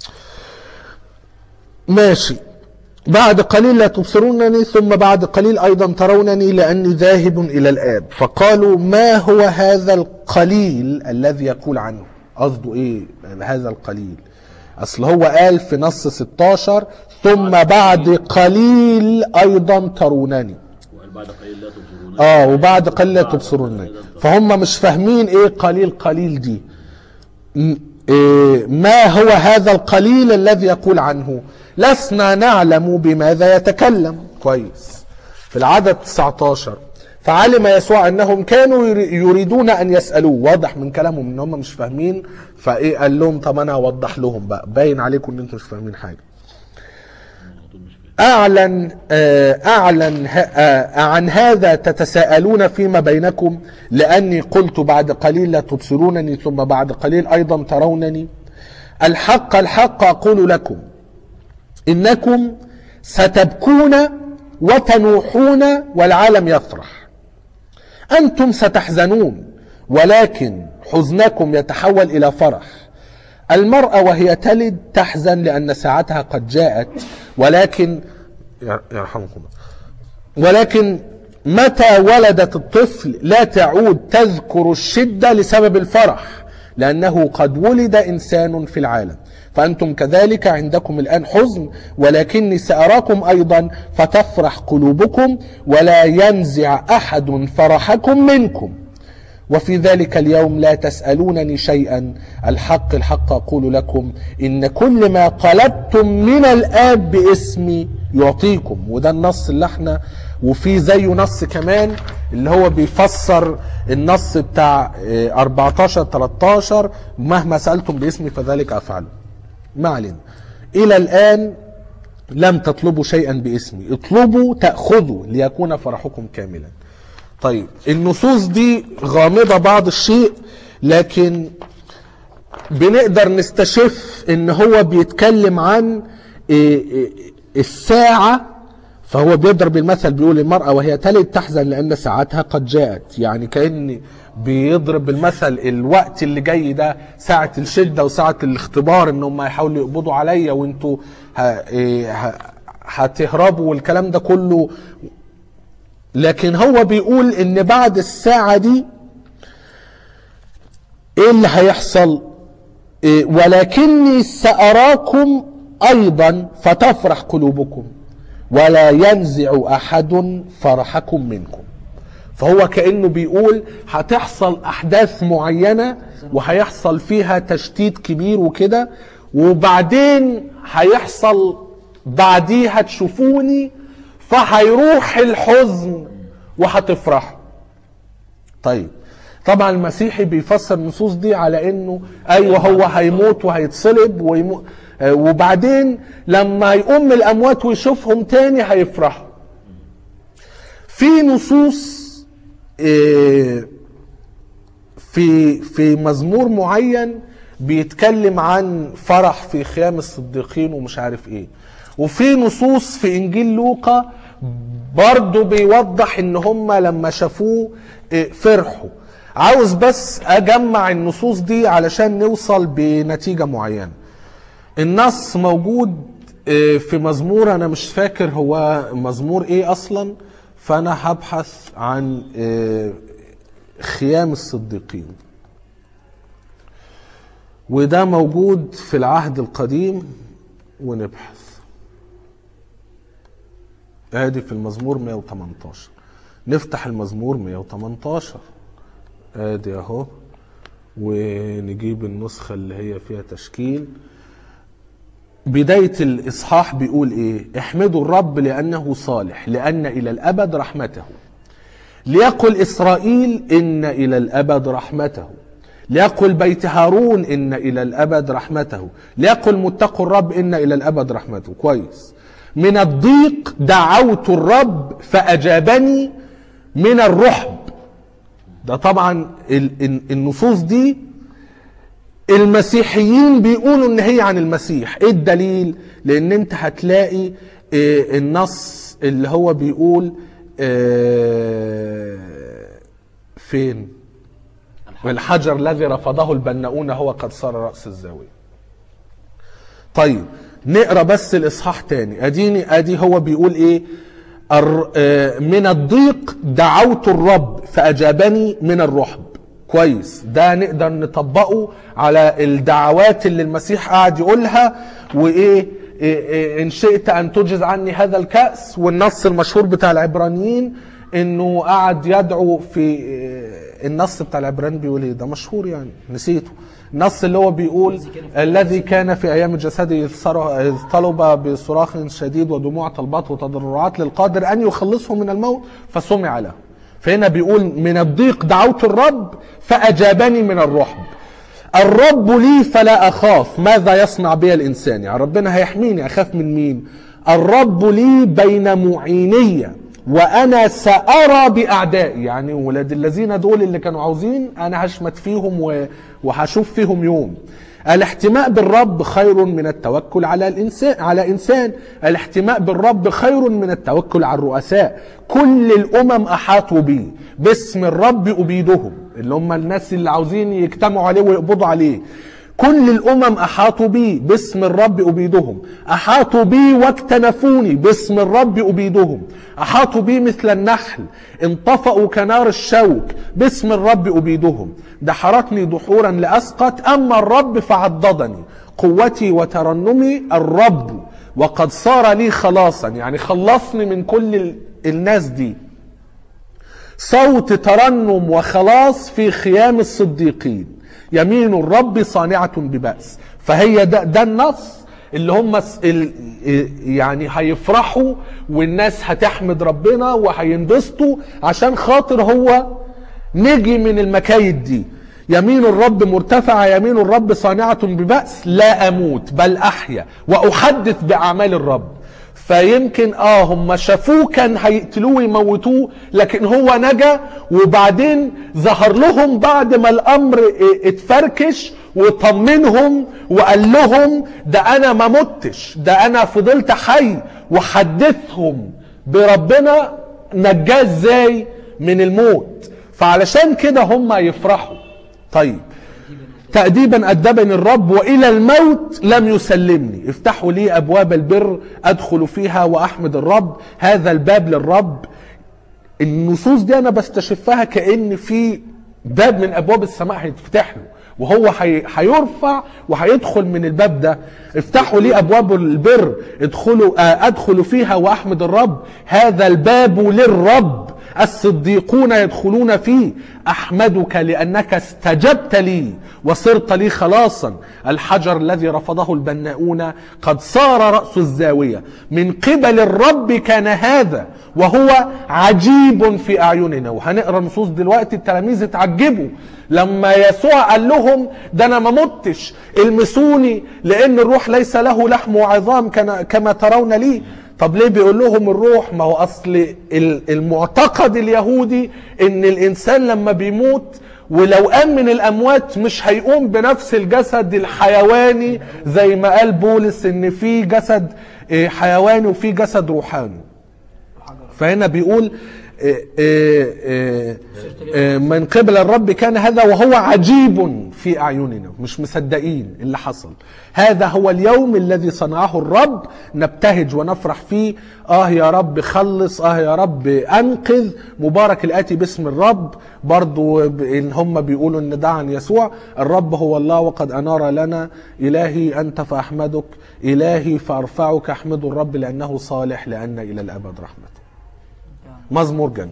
ماشي بعد قليل لا تبصرونني ثم بعد قليل ايضا ترونني لاني ذاهب الى الاب فقالوا ما هو هذا القليل الذي يقول عنه قصده ايه هذا القليل اصل هو قال في نص 16 ثم بعد قليل ايضا ترونني وقال بعد قليل لا تبصرون اه وبعد قليل لا تبصرونني فهم مش فاهمين ايه قليل قليل دي م- إيه ما هو هذا القليل الذي يقول عنه لسنا نعلم بماذا يتكلم كويس في العدد 19 فعلم يسوع انهم كانوا يري- يريدون ان يسالوه واضح من كلامهم ان هم مش فاهمين فايه قال لهم طب انا اوضح لهم بقى باين عليكم ان انتم مش فاهمين حاجه أعلن آه، أعلن ه- آه، عن هذا تتساءلون فيما بينكم لأني قلت بعد قليل لا تبصرونني ثم بعد قليل أيضا ترونني الحق الحق أقول لكم إنكم ستبكون وتنوحون والعالم يفرح أنتم ستحزنون ولكن حزنكم يتحول إلى فرح المرأة وهي تلد تحزن لأن ساعتها قد جاءت ولكن يرحمكم ولكن متى ولدت الطفل لا تعود تذكر الشدة لسبب الفرح لأنه قد ولد إنسان في العالم فأنتم كذلك عندكم الآن حزن ولكني سأراكم أيضا فتفرح قلوبكم ولا ينزع أحد فرحكم منكم وفي ذلك اليوم لا تسألونني شيئا الحق الحق أقول لكم إن كل ما قلبتم من الآب باسمي يعطيكم وده النص اللي احنا وفي زيه نص كمان اللي هو بيفسر النص بتاع اه، 14 13 مهما سألتم باسمي فذلك أفعله ما علينا إلى الآن لم تطلبوا شيئا باسمي اطلبوا تأخذوا ليكون فرحكم كاملا طيب النصوص دي غامضة بعض الشيء لكن بنقدر نستشف ان هو بيتكلم عن إيه إيه الساعة فهو بيضرب المثل بيقول المرأة وهي تلد تحزن لأن ساعتها قد جاءت يعني كأن بيضرب المثل الوقت اللي جاي ده ساعة الشدة وساعة الاختبار ان هم هيحاولوا يقبضوا عليا وانتوا ه- إيه ه- هتهربوا والكلام ده كله لكن هو بيقول ان بعد الساعة دي ايه اللي هيحصل إيه ولكني سأراكم ايضا فتفرح قلوبكم ولا ينزع احد فرحكم منكم فهو كأنه بيقول هتحصل احداث معينة وهيحصل فيها تشتيت كبير وكده وبعدين هيحصل بعديها تشوفوني فهيروح الحزن وهتفرحوا طيب طبعا المسيحي بيفسر النصوص دي على انه ايوه هو هيموت وهيتصلب ويمو... آه، وبعدين لما يقوم من الاموات ويشوفهم تاني هيفرحوا في نصوص آه، في في مزمور معين بيتكلم عن فرح في خيام الصديقين ومش عارف ايه وفي نصوص في انجيل لوقا برضو بيوضح ان هم لما شافوه إيه، فرحوا عاوز بس اجمع النصوص دي علشان نوصل بنتيجة معينة النص موجود إيه، في مزمور انا مش فاكر هو مزمور ايه اصلا فانا هبحث عن إيه، خيام الصديقين وده موجود في العهد القديم ونبحث ادي في المزمور 118 نفتح المزمور 118 ادي اهو ونجيب النسخة اللي هي فيها تشكيل بداية الإصحاح بيقول إيه احمدوا الرب لأنه صالح لأن إلى الأبد رحمته ليقل إسرائيل إن إلى الأبد رحمته ليقل بيت هارون إن إلى الأبد رحمته ليقل متقوا الرب إن إلى الأبد رحمته كويس من الضيق دعوت الرب فأجابني من الرحب ده طبعا ال- ال- النصوص دي المسيحيين بيقولوا ان هي عن المسيح ايه الدليل لان انت هتلاقي آه، النص اللي هو بيقول آه، فين والحجر الذي رفضه البناؤون هو قد صار رأس الزاوية طيب نقرا بس الاصحاح تاني اديني ادي هو بيقول ايه الر- آه، من الضيق دعوت الرب فاجابني من الرحب كويس ده نقدر نطبقه على الدعوات اللي المسيح قاعد يقولها وايه إيه إيه ان شئت ان تجز عني هذا الكأس والنص المشهور بتاع العبرانيين انه قعد يدعو في إيه، النص بتاع العبرانيين بيقول ايه ده مشهور يعني نسيته النص اللي هو بيقول الذي كان في ايام جسده إذ صر- إذ طلب بصراخ شديد ودموع طلبات وتضرعات للقادر ان يخلصه من الموت فسمع له فهنا بيقول من الضيق دعوت الرب فاجابني من الرحب الرب لي فلا اخاف ماذا يصنع بي الانسان يعني ربنا هيحميني اخاف من مين الرب لي بين معيني وانا سارى باعدائي يعني ولاد الذين دول اللي كانوا عاوزين انا هشمت فيهم و- وهشوف فيهم يوم الاحتماء بالرب خير من التوكل على الانسان على انسان الاحتماء بالرب خير من التوكل على الرؤساء كل الامم احاطوا بي باسم الرب ابيدهم اللي هم الناس اللي عاوزين يجتمعوا عليه ويقبضوا عليه كل الامم احاطوا بي باسم الرب ابيدهم احاطوا بي واكتنفوني باسم الرب ابيدهم احاطوا بي مثل النحل انطفأوا كنار الشوك باسم الرب ابيدهم دحرتني دحورا لاسقط اما الرب فعضدني قوتي وترنمي الرب وقد صار لي خلاصا يعني خلصني من كل ال- الناس دي صوت ترنم وخلاص في خيام الصديقين يمين الرب صانعة ببأس فهي ده, ده النص اللي هم س- ال- يعني هيفرحوا والناس هتحمد ربنا وهينبسطوا عشان خاطر هو نجي من المكايد دي يمين الرب مرتفعة يمين الرب صانعة ببأس لا أموت بل أحيا وأحدث بأعمال الرب فيمكن اه هم شافوه كان هيقتلوه ويموتوه لكن هو نجا وبعدين ظهر لهم بعد ما الامر اه، اتفركش وطمنهم وقال لهم ده انا ما متش ده انا فضلت حي وحدثهم بربنا نجاه ازاي من الموت فعلشان كده هم يفرحوا طيب تأديبا أدبني الرب وإلى الموت لم يسلمني افتحوا لي أبواب البر أدخل فيها وأحمد الرب هذا الباب للرب النصوص دي أنا بستشفها كأن في باب من أبواب السماء هيتفتح له وهو هي- هيرفع وهيدخل من الباب ده افتحوا لي ابواب البر ادخلوا آه، ادخل فيها واحمد الرب هذا الباب للرب الصديقون يدخلون فيه احمدك لانك استجبت لي وصرت لي خلاصا الحجر الذي رفضه البناؤون قد صار راس الزاويه من قبل الرب كان هذا وهو عجيب في اعيننا وهنقرا نصوص دلوقتي التلاميذ اتعجبوا لما يسوع قال لهم ده انا ما متش المسوني لان الروح ليس له لحم وعظام كما- كما ترون لي طب ليه بيقول لهم الروح ما هو اصل ال- المعتقد اليهودي ان الانسان لما بيموت ولو قام من الاموات مش هيقوم بنفس الجسد الحيواني زي ما قال بولس ان في جسد إيه، حيواني وفي جسد روحاني فهنا بيقول إيه إيه إيه إيه من قبل الرب كان هذا وهو عجيب في أعيننا مش مصدقين اللي حصل هذا هو اليوم الذي صنعه الرب نبتهج ونفرح فيه آه يا رب خلص آه يا رب أنقذ مبارك الآتي باسم الرب برضو ب- إن هم بيقولوا إن ده عن يسوع الرب هو الله وقد أنار لنا إلهي أنت فأحمدك إلهي فأرفعك أحمد الرب لأنه صالح لأن إلى الأبد رحمته مزمور جميل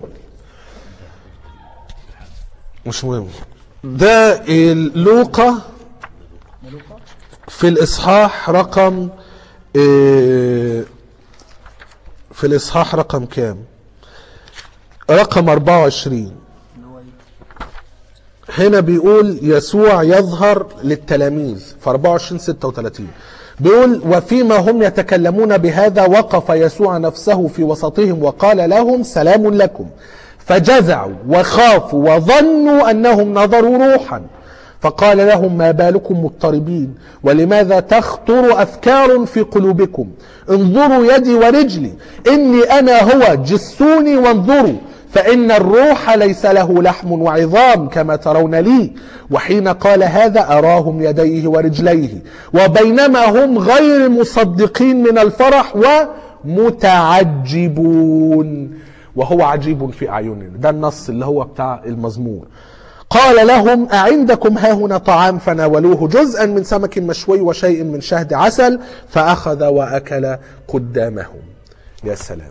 مش مهم ده لوقا ملوكة في الإصحاح رقم إيه، في الإصحاح رقم كام رقم 24 اللي هو ايه هنا بيقول يسوع يظهر للتلاميذ في 24 36 بيقول وفيما هم يتكلمون بهذا وقف يسوع نفسه في وسطهم وقال لهم سلام لكم فجزعوا وخافوا وظنوا انهم نظروا روحا فقال لهم ما بالكم مضطربين ولماذا تخطر افكار في قلوبكم انظروا يدي ورجلي اني انا هو جسوني وانظروا فإن الروح ليس له لحم وعظام كما ترون لي وحين قال هذا أراهم يديه ورجليه وبينما هم غير مصدقين من الفرح ومتعجبون وهو عجيب في أعيننا ده النص اللي هو بتاع المزمور قال لهم أعندكم ها هنا طعام فناولوه جزءا من سمك مشوي وشيء من شهد عسل فأخذ وأكل قدامهم يا سلام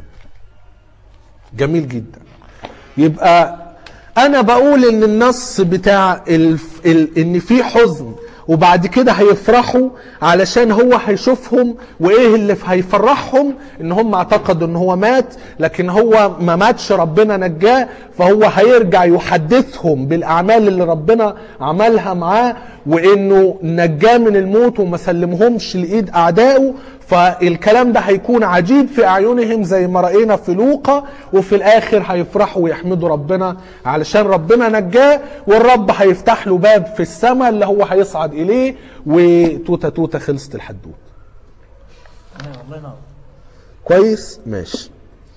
جميل جدا يبقى انا بقول ان النص بتاع ال... ال... ان في حزن وبعد كده هيفرحوا علشان هو هيشوفهم وايه اللي هيفرحهم ان هم اعتقدوا ان هو مات لكن هو ما ماتش ربنا نجاه فهو هيرجع يحدثهم بالاعمال اللي ربنا عملها معاه وانه نجاه من الموت وما سلمهمش لايد اعدائه فالكلام ده هيكون عجيب في اعينهم زي ما راينا في لوقا وفي الاخر هيفرحوا ويحمدوا ربنا علشان ربنا نجاه والرب هيفتح له باب في السماء اللي هو هيصعد اليه وتوته توته خلصت الحدوته تمام الله ينور كويس ماشي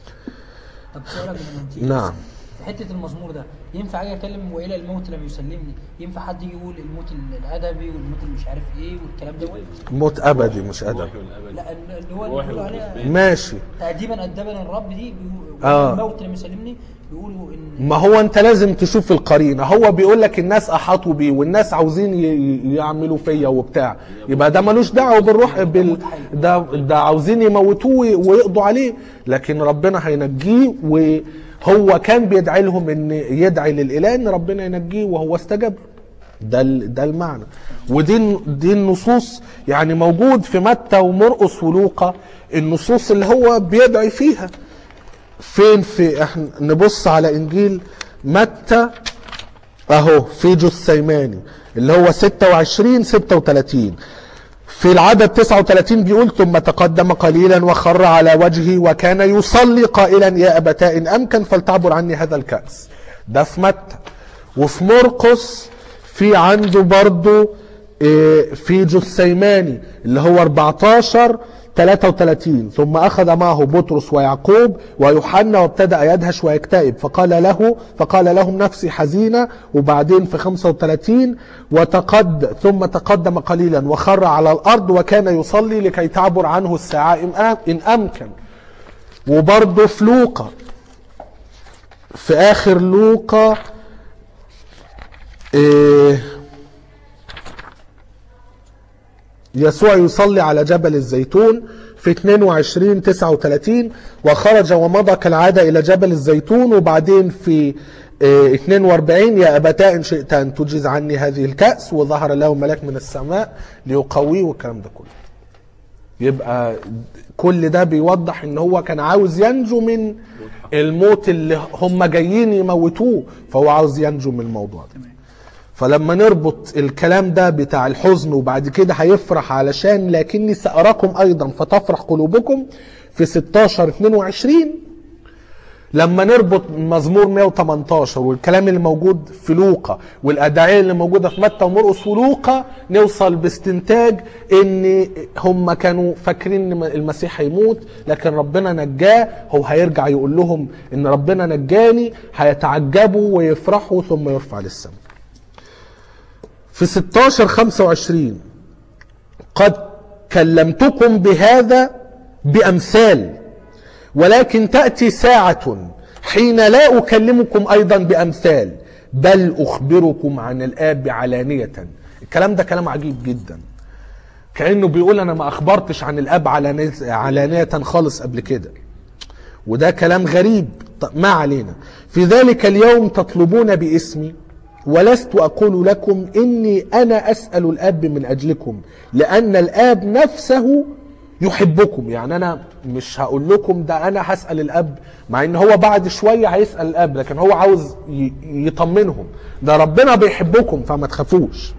طب سؤالك من انت نعم في حته المزمور ده ينفع اجي اكلم والى الموت لم يسلمني ينفع حد يجي يقول الموت الادبي والموت اللي مش عارف ايه والكلام ده موت ابدي مش ادب الروح والأبد. لا اللي هو اللي روح بيقولوا عليها والقسمين. ماشي تأديبا أدبنا الرب دي بيقولوا آه. الموت لم يسلمني بيقولوا إن ما هو انت لازم تشوف القرينه هو بيقول لك الناس احاطوا بيه والناس عاوزين ي- ي- يعملوا فيا وبتاع يبقى ده ملوش دعوه بالروح بال ده ده عاوزين يموتوه وي- ويقضوا عليه لكن ربنا هينجيه وهو كان بيدعي لهم ان يدعي للاله ان ربنا ينجيه وهو استجاب له. ده ال- ده المعنى ودي ال- دي النصوص يعني موجود في متى ومرقس ولوقا النصوص اللي هو بيدعي فيها فين في احنا نبص على انجيل متى اهو في جثيماني اللي هو 26 36 في العدد 39 بيقول ثم تقدم قليلا وخر على وجهه وكان يصلي قائلا يا ابتاء ان امكن فلتعبر عني هذا الكاس ده في متى وفي مرقس في عنده برضو إيه، في جثيماني اللي هو 14 33 ثم أخذ معه بطرس ويعقوب ويوحنا وابتدأ يدهش ويكتئب فقال له فقال لهم نفسي حزينة وبعدين في 35 وتقد ثم تقدم قليلا وخر على الأرض وكان يصلي لكي تعبر عنه الساعة إن أم- إن أمكن وبرضه في لوقا في آخر لوقا إيه يسوع يصلي على جبل الزيتون في 22 39 وخرج ومضى كالعادة إلى جبل الزيتون وبعدين في آه، 42 يا أبتاء إن شئت أن تجيز عني هذه الكأس وظهر له ملاك من السماء ليقويه والكلام ده كله يبقى كل ده بيوضح ان هو كان عاوز ينجو من الموت اللي هم جايين يموتوه فهو عاوز ينجو من الموضوع ده فلما نربط الكلام ده بتاع الحزن وبعد كده هيفرح علشان لكني سأراكم أيضا فتفرح قلوبكم في 16 22 لما نربط مزمور 118 والكلام اللي موجود في لوقا والادعيه اللي موجوده في متى ومرقس ولوقا نوصل باستنتاج ان هم كانوا فاكرين ان المسيح هيموت لكن ربنا نجاه هو هيرجع يقول لهم ان ربنا نجاني هيتعجبوا ويفرحوا ثم يرفع للسماء في 16 25 قد كلمتكم بهذا بامثال ولكن تاتي ساعه حين لا اكلمكم ايضا بامثال بل اخبركم عن الاب علانيه الكلام ده كلام عجيب جدا كانه بيقول انا ما اخبرتش عن الاب علانيه علانية خالص قبل كده وده كلام غريب طب ما علينا في ذلك اليوم تطلبون باسمي ولست اقول لكم اني انا اسال الاب من اجلكم لان الاب نفسه يحبكم يعني انا مش هقول لكم ده انا هسال الاب مع ان هو بعد شويه هيسال الاب لكن هو عاوز ي- يطمنهم ده ربنا بيحبكم فما تخافوش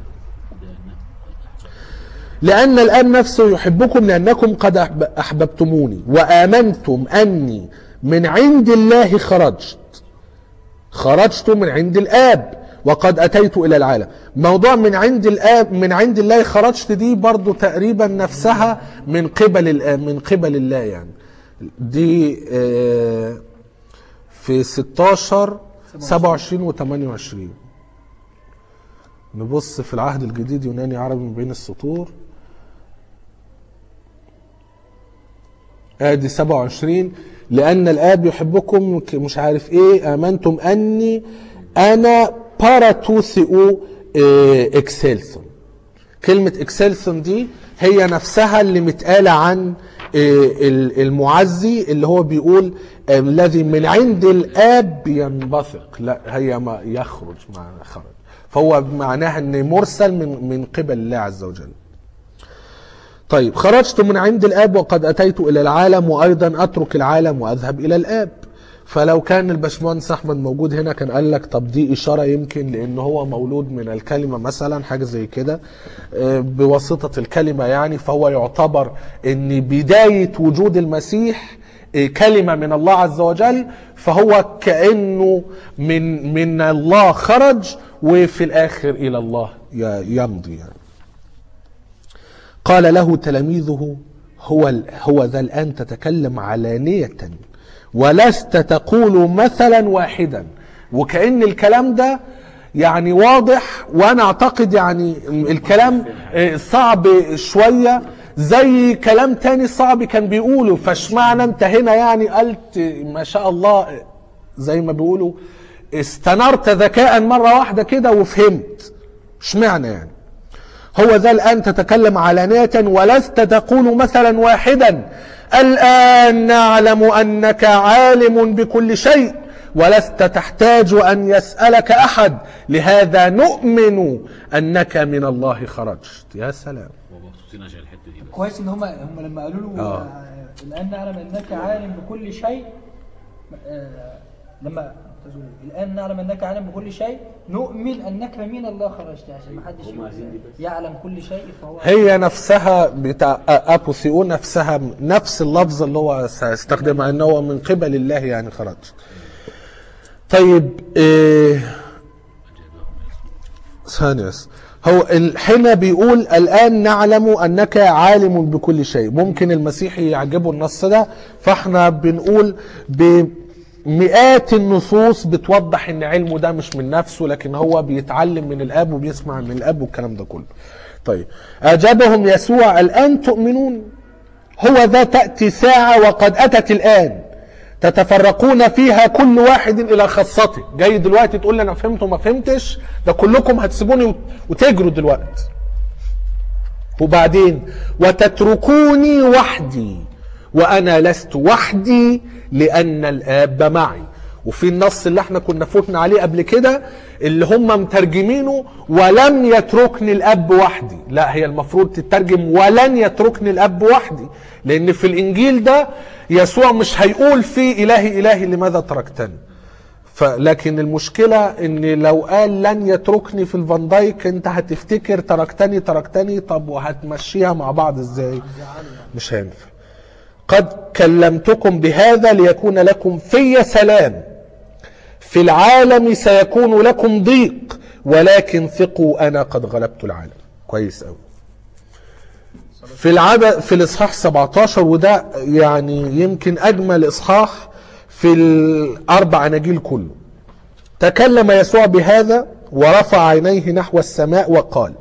لأن الآب نفسه يحبكم لأنكم قد أحب- أحببتموني وآمنتم أني من عند الله خرجت خرجت من عند الآب وقد أتيت إلى العالم موضوع من عند الآب من عند الله خرجت دي برضو تقريبا نفسها من قبل الآب من قبل الله يعني دي آه، في 16 27 و 28 نبص في العهد الجديد يوناني عربي من بين السطور ادي 27 لان الاب يحبكم ك- مش عارف ايه امنتم اني انا باراتوثيو إيه، اكسلسون كلمة اكسلسون دي هي نفسها اللي متقالة عن إيه، ال- المعزي اللي هو بيقول آه، الذي من عند الاب ينبثق لا هي ما يخرج معنى خرج فهو معناها ان مرسل من من قبل الله عز وجل طيب خرجت من عند الاب وقد اتيت الى العالم وايضا اترك العالم واذهب الى الاب فلو كان الباشمهندس احمد موجود هنا كان قال لك طب دي اشاره يمكن لان هو مولود من الكلمه مثلا حاجه زي كده آه، بواسطه الكلمه يعني فهو يعتبر ان بدايه وجود المسيح آه، كلمه من الله عز وجل فهو كانه من من الله خرج وفي الاخر الى الله ي- يمضي يعني قال له تلاميذه هو هو ذا الآن تتكلم علانية ولست تقول مثلا واحدا وكأن الكلام ده يعني واضح وانا اعتقد يعني الكلام آه، صعب شوية زي كلام تاني صعب كان بيقوله فاشمعنى انت هنا يعني قلت ما شاء الله زي ما بيقولوا استنرت ذكاء مرة واحدة كده وفهمت اشمعنى يعني هو ذا الآن تتكلم علانية ولست تقول مثلا واحدا الآن نعلم أنك عالم بكل شيء ولست تحتاج أن يسألك أحد لهذا نؤمن أنك من الله خرجت يا سلام ومبسوطين عشان الحته دي بس كويس ان هم هم لما قالوا له آه. آه، الان نعلم انك عالم بكل شيء آه، لما الان نعلم انك عالم بكل شيء نؤمن انك من الله خرجت عشان ما حدش هم عايزين دي بس. يعلم كل شيء فهو هي نفسها بتاع أبوثيو نفسها نفس اللفظ اللي هو سيستخدمها ان هو من قبل الله يعني خرج طيب إيه ثانية بس. هو ال- هنا بيقول الآن نعلم أنك عالم بكل شيء ممكن المسيح يعجبه النص ده فاحنا بنقول بمئات النصوص بتوضح ان علمه ده مش من نفسه لكن هو بيتعلم من الاب وبيسمع من الاب والكلام ده كله طيب أجابهم يسوع الآن تؤمنون هو ذا تأتي ساعة وقد أتت الآن تتفرقون فيها كل واحد إلى خاصته جاي دلوقتي تقول لي أنا فهمت وما فهمتش ده كلكم هتسيبوني وت- وتجروا دلوقتي وبعدين وتتركوني وحدي وأنا لست وحدي لأن الآب معي وفي النص اللي احنا كنا فوتنا عليه قبل كده اللي هم مترجمينه ولم يتركني الاب وحدي لا هي المفروض تترجم ولن يتركني الاب وحدي لان في الانجيل ده يسوع مش هيقول فيه الهي الهي لماذا تركتني فلكن المشكلة ان لو قال لن يتركني في الفان دايك انت هتفتكر تركتني تركتني طب وهتمشيها مع بعض ازاي مش هينفع قد كلمتكم بهذا ليكون لكم في سلام في العالم سيكون لكم ضيق ولكن ثقوا انا قد غلبت العالم كويس قوي في العدد في الاصحاح 17 وده يعني يمكن اجمل اصحاح في الاربع اناجيل كله تكلم يسوع بهذا ورفع عينيه نحو السماء وقال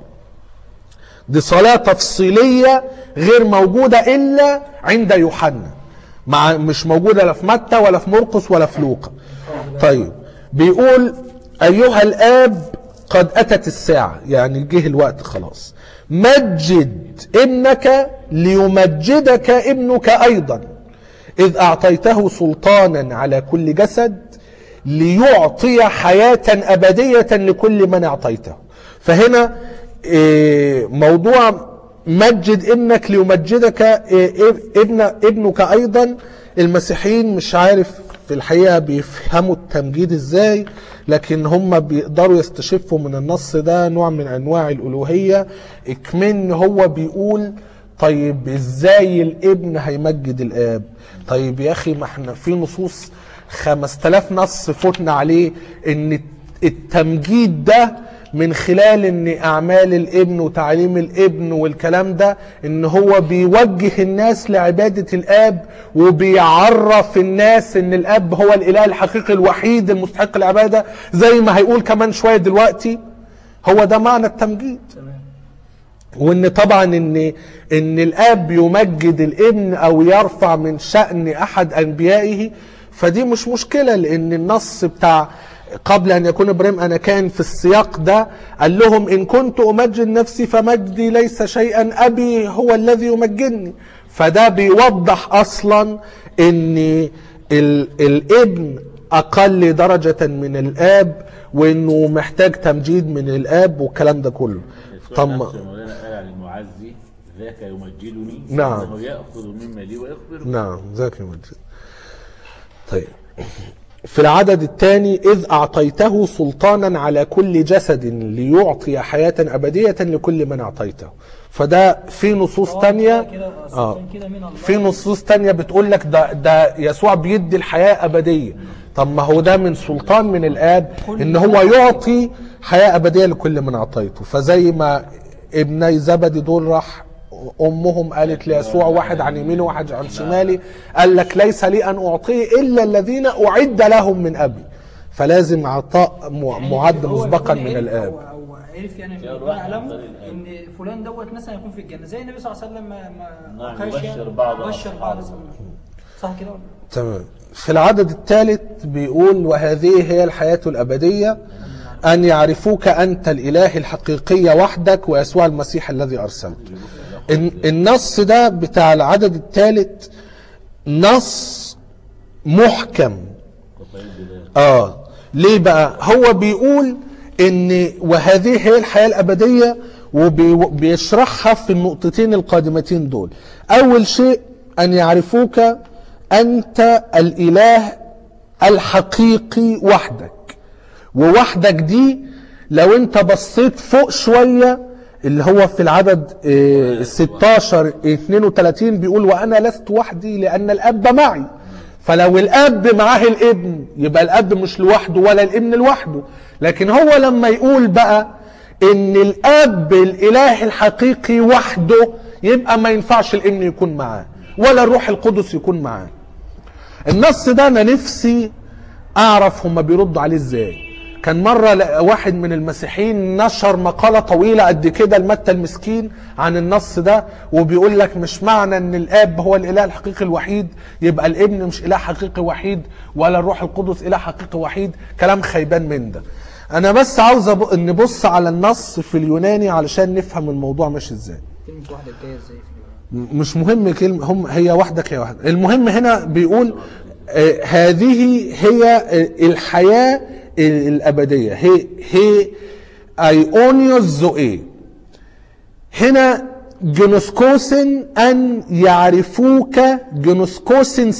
دي صلاة تفصيلية غير موجودة إلا عند يوحنا مع مش موجودة لا في متى ولا في مرقس ولا في لوقا طيب بيقول أيها الآب قد أتت الساعة يعني جه الوقت خلاص مجد ابنك ليمجدك ابنك أيضا إذ أعطيته سلطانا على كل جسد ليعطي حياة أبدية لكل من أعطيته فهنا إيه، موضوع مجد ابنك ليمجدك إيه، ابن ابنك أيضا المسيحيين مش عارف في الحقيقة بيفهموا التمجيد ازاي لكن هم بيقدروا يستشفوا من النص ده نوع من انواع الالوهية اكمن هو بيقول طيب ازاي الابن هيمجد الاب طيب يا اخي ما احنا في نصوص 5000 نص فتنا عليه ان التمجيد ده من خلال ان اعمال الابن وتعليم الابن والكلام ده ان هو بيوجه الناس لعبادة الاب وبيعرف الناس ان الاب هو الاله الحقيقي الوحيد المستحق العبادة زي ما هيقول كمان شوية دلوقتي هو ده معنى التمجيد تمام وان طبعا ان ان الاب يمجد الابن او يرفع من شأن احد انبيائه فدي مش مشكلة لان النص بتاع قبل ان يكون ابراهيم انا كان في السياق ده قال لهم ان كنت امجد نفسي فمجدي ليس شيئا ابي هو الذي يمجدني فده بيوضح اصلا ان ال الابن اقل درجة من الاب وانه محتاج تمجيد من الاب والكلام ده كله طب نفس مولانا قال عن المعزي ذاك يمجدني نعم. انه ياخذ مما لي ويخبر نعم ذاك المجد طيب في العدد الثاني إذ أعطيته سلطانا على كل جسد ليعطي حياة أبدية لكل من أعطيته فده في نصوص تانية كده آه. آه. كده من الله في نصوص تانية بتقول لك ده, ده يسوع بيدي الحياة أبدية طب ما هو ده من سلطان من الآب إن هو يعطي حياة أبدية لكل من أعطيته فزي ما ابني زبدي دول راح أمهم قالت ليسوع واحد عن يمينه وواحد عن شمالي قال لك ليس لي أن أعطيه إلا الذين أعد لهم من أبي فلازم عطاء م- معد هو مسبقا يكون من عرف الآب أو, أو عرف يعني من يا ربنا الواحد يعلمه يختار الآب. ان فلان دوت مثلا يكون في الجنه زي النبي صلى الله عليه وسلم ما ما نعم، وقاش يبشر يعني بعض بشر بعض أصحابه. صح كده ولا؟ تمام في العدد الثالث بيقول وهذه هي الحياة الأبدية أن يعرفوك أنت الإله الحقيقي وحدك ويسوع المسيح الذي أرسلته الن- النص ده بتاع العدد الثالث نص محكم وطيب بذلك اه ليه بقى هو بيقول ان وهذه هي الحياة الابدية وبيشرحها في النقطتين القادمتين دول اول شيء ان يعرفوك انت الاله الحقيقي وحدك ووحدك دي لو انت بصيت فوق شوية اللي هو في العدد آه، 16 32 بيقول وانا لست وحدي لان الاب معي فلو الاب معاه الابن يبقى الاب مش لوحده ولا الابن لوحده لكن هو لما يقول بقى ان الاب الاله الحقيقي وحده يبقى ما ينفعش الابن يكون معاه ولا الروح القدس يكون معاه النص ده انا نفسي اعرف هما بيردوا عليه ازاي كان مرة ل- واحد من المسيحيين نشر مقالة طويلة قد كده لمتى المسكين عن النص ده وبيقول لك مش معنى ان الاب هو الاله الحقيقي الوحيد يبقى الابن مش اله حقيقي وحيد ولا الروح القدس اله حقيقي وحيد كلام خيبان من ده انا بس عاوز أب- نبص على النص في اليوناني علشان نفهم الموضوع ماشي ازاي كلمه واحده جايه ازاي في مش مهم كلمة هم هي واحدك هي واحدة المهم هنا بيقول آه هذه هي آه الحياة الأبدية هي هي ايونيوس زوئي هنا جنوسكوسن أن يعرفوك جنوسكوسن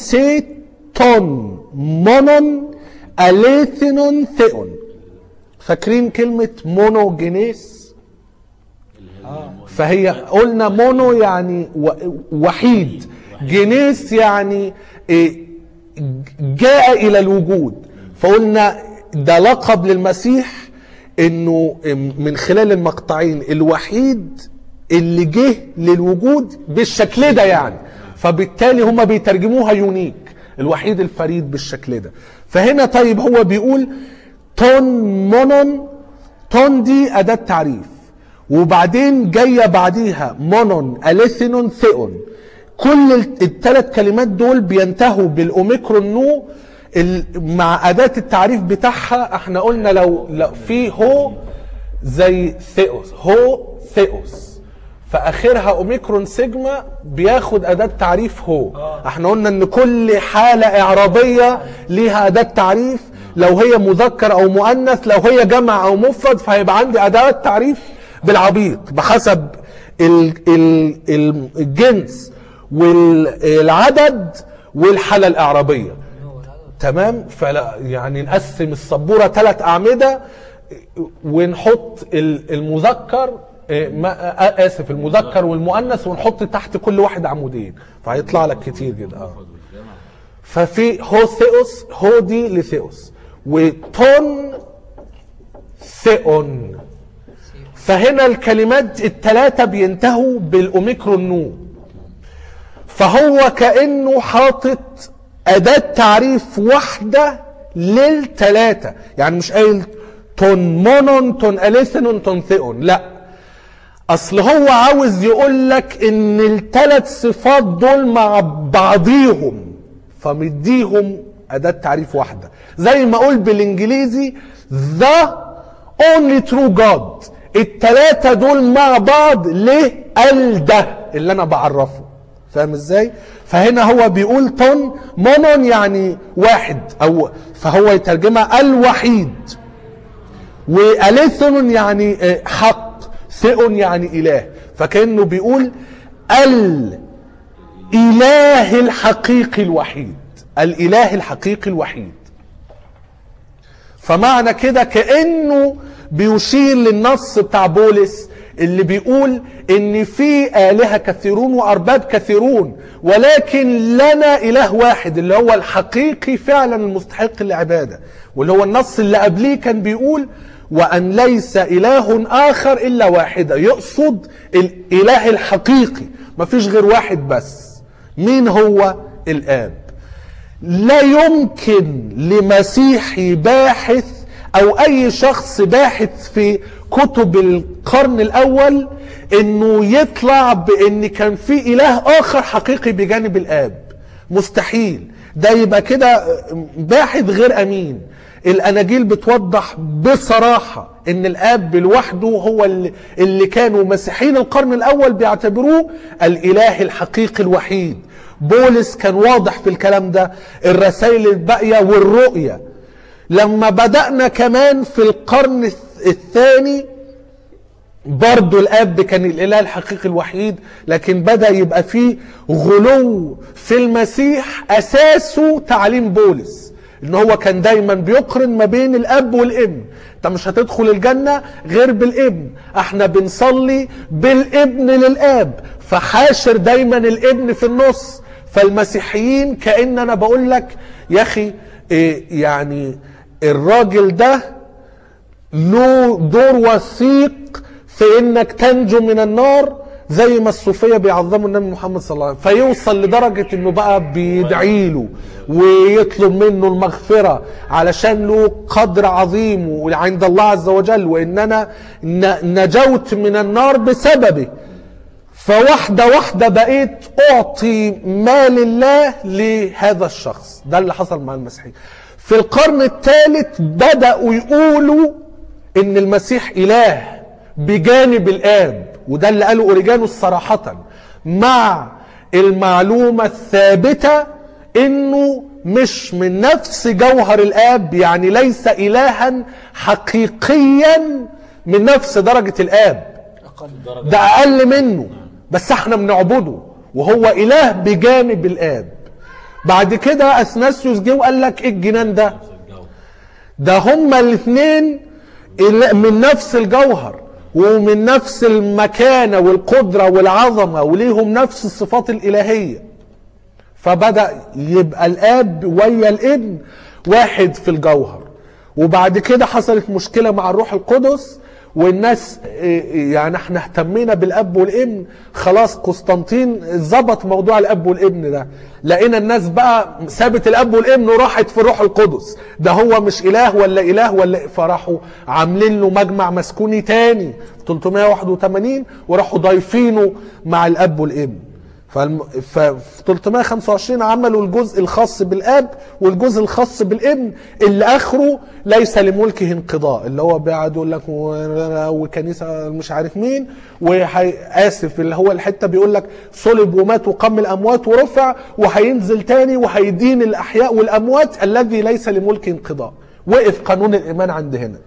سيتون مونون أليثنون ثيون فاكرين كلمة مونوجينيس فهي قلنا مونو يعني و- وحيد جنيس يعني إيه، جاء الى الوجود فقلنا ده لقب للمسيح انه من خلال المقطعين الوحيد اللي جه للوجود بالشكل ده يعني فبالتالي هم بيترجموها يونيك الوحيد الفريد بالشكل ده فهنا طيب هو بيقول تون مونون تون دي أداة تعريف وبعدين جاية بعديها مونون أليثينون ثيون كل الثلاث كلمات دول بينتهوا بالأوميكرون نو ال- مع أداة التعريف بتاعها احنا قلنا لو, لو في هو زي ثيوس هو ثيوس فاخرها اوميكرون سيجما بياخد اداه تعريف هو احنا قلنا ان كل حاله اعرابيه ليها اداه تعريف لو هي مذكر او مؤنث لو هي جمع او مفرد فهيبقى عندي اداه تعريف بالعبيط بحسب ال ال ال الجنس والعدد والحاله الاعرابيه تمام فلا يعني نقسم السبوره ثلاث اعمده ونحط ال- المذكر إيه، ما آه، اسف المذكر والمؤنث ونحط تحت كل واحد عمودين فهيطلع لك كتير جدا اه ففي هو ثيوس هو دي لثيوس وتون ثيون فهنا الكلمات الثلاثه بينتهوا بالاوميكرون نو فهو كانه حاطط اداه تعريف واحده للثلاثه يعني مش قايل تون مونون تون اليثنون تون ثيون لا اصل هو عاوز يقول لك ان الثلاث صفات دول مع بعضيهم فمديهم اداه تعريف واحده زي ما اقول بالانجليزي the only true God الثلاثه دول مع بعض ليه ال ده اللي انا بعرفه فاهم ازاي فهنا هو بيقول تون مونون يعني واحد او فهو يترجمها الوحيد واليثون يعني آه، حق ثئون يعني اله فكانه بيقول الاله الحقيقي الوحيد الاله الحقيقي الوحيد فمعنى كده كانه بيشير للنص بتاع بولس اللي بيقول ان في الهه كثيرون وارباب كثيرون ولكن لنا اله واحد اللي هو الحقيقي فعلا المستحق للعباده واللي هو النص اللي قبليه كان بيقول وان ليس اله اخر الا واحده يقصد الاله الحقيقي مفيش غير واحد بس مين هو الاب لا يمكن لمسيحي باحث او اي شخص باحث في كتب القرن الاول انه يطلع بان كان في اله اخر حقيقي بجانب الاب مستحيل ده يبقى كده باحث غير امين الاناجيل بتوضح بصراحه ان الاب لوحده هو اللي, اللي كانوا مسيحيين القرن الاول بيعتبروه الاله الحقيقي الوحيد بولس كان واضح في الكلام ده الرسائل الباقيه والرؤيه لما بدأنا كمان في القرن الثاني برضو الاب كان الاله الحقيقي الوحيد لكن بدا يبقى فيه غلو في المسيح اساسه تعليم بولس ان هو كان دايما بيقرن ما بين الاب والابن انت مش هتدخل الجنه غير بالابن احنا بنصلي بالابن للاب فحاشر دايما الابن في النص فالمسيحيين كان انا بقول لك يا اخي إيه يعني الراجل ده له دور وثيق في انك تنجو من النار زي ما الصوفيه بيعظموا النبي محمد صلى الله عليه وسلم فيوصل لدرجه انه بقى بيدعي له ويطلب منه المغفره علشان له قدر عظيم عند الله عز وجل واننا ن- نجوت من النار بسببه فواحده واحده بقيت اعطي مال الله لهذا الشخص ده اللي حصل مع المسيحيين في القرن الثالث بداوا يقولوا ان المسيح اله بجانب الاب وده اللي قاله اوريجانوس صراحه مع المعلومه الثابته انه مش من نفس جوهر الاب يعني ليس الها حقيقيا من نفس درجه الاب أقل ده اقل منه بس احنا بنعبده وهو اله بجانب الاب بعد كده اثناسيوس جه وقال لك ايه الجنان ده ده هما الاثنين من نفس الجوهر ومن نفس المكانة والقدرة والعظمة وليهم نفس الصفات الإلهية فبدأ يبقى الاب ويا الابن واحد في الجوهر وبعد كده حصلت مشكلة مع الروح القدس والناس إيه، يعني احنا اهتمينا بالاب والابن خلاص قسطنطين ظبط موضوع الاب والابن ده لقينا الناس بقى سابت الاب والابن وراحت في الروح القدس ده هو مش اله ولا اله ولا فراحوا عاملين له مجمع مسكوني تاني 381 وراحوا ضايفينه مع الاب والابن فالم... ففي 325 عملوا الجزء الخاص بالاب والجزء الخاص بالابن اللي اخره ليس لملكه انقضاء اللي هو بيقعد يقول لك و- وكنيسه مش عارف مين وحي... اسف اللي هو الحته بيقول لك صلب ومات وقام الاموات ورفع وهينزل تاني وهيدين الاحياء والاموات الذي ليس لملك انقضاء وقف قانون الايمان عند هنا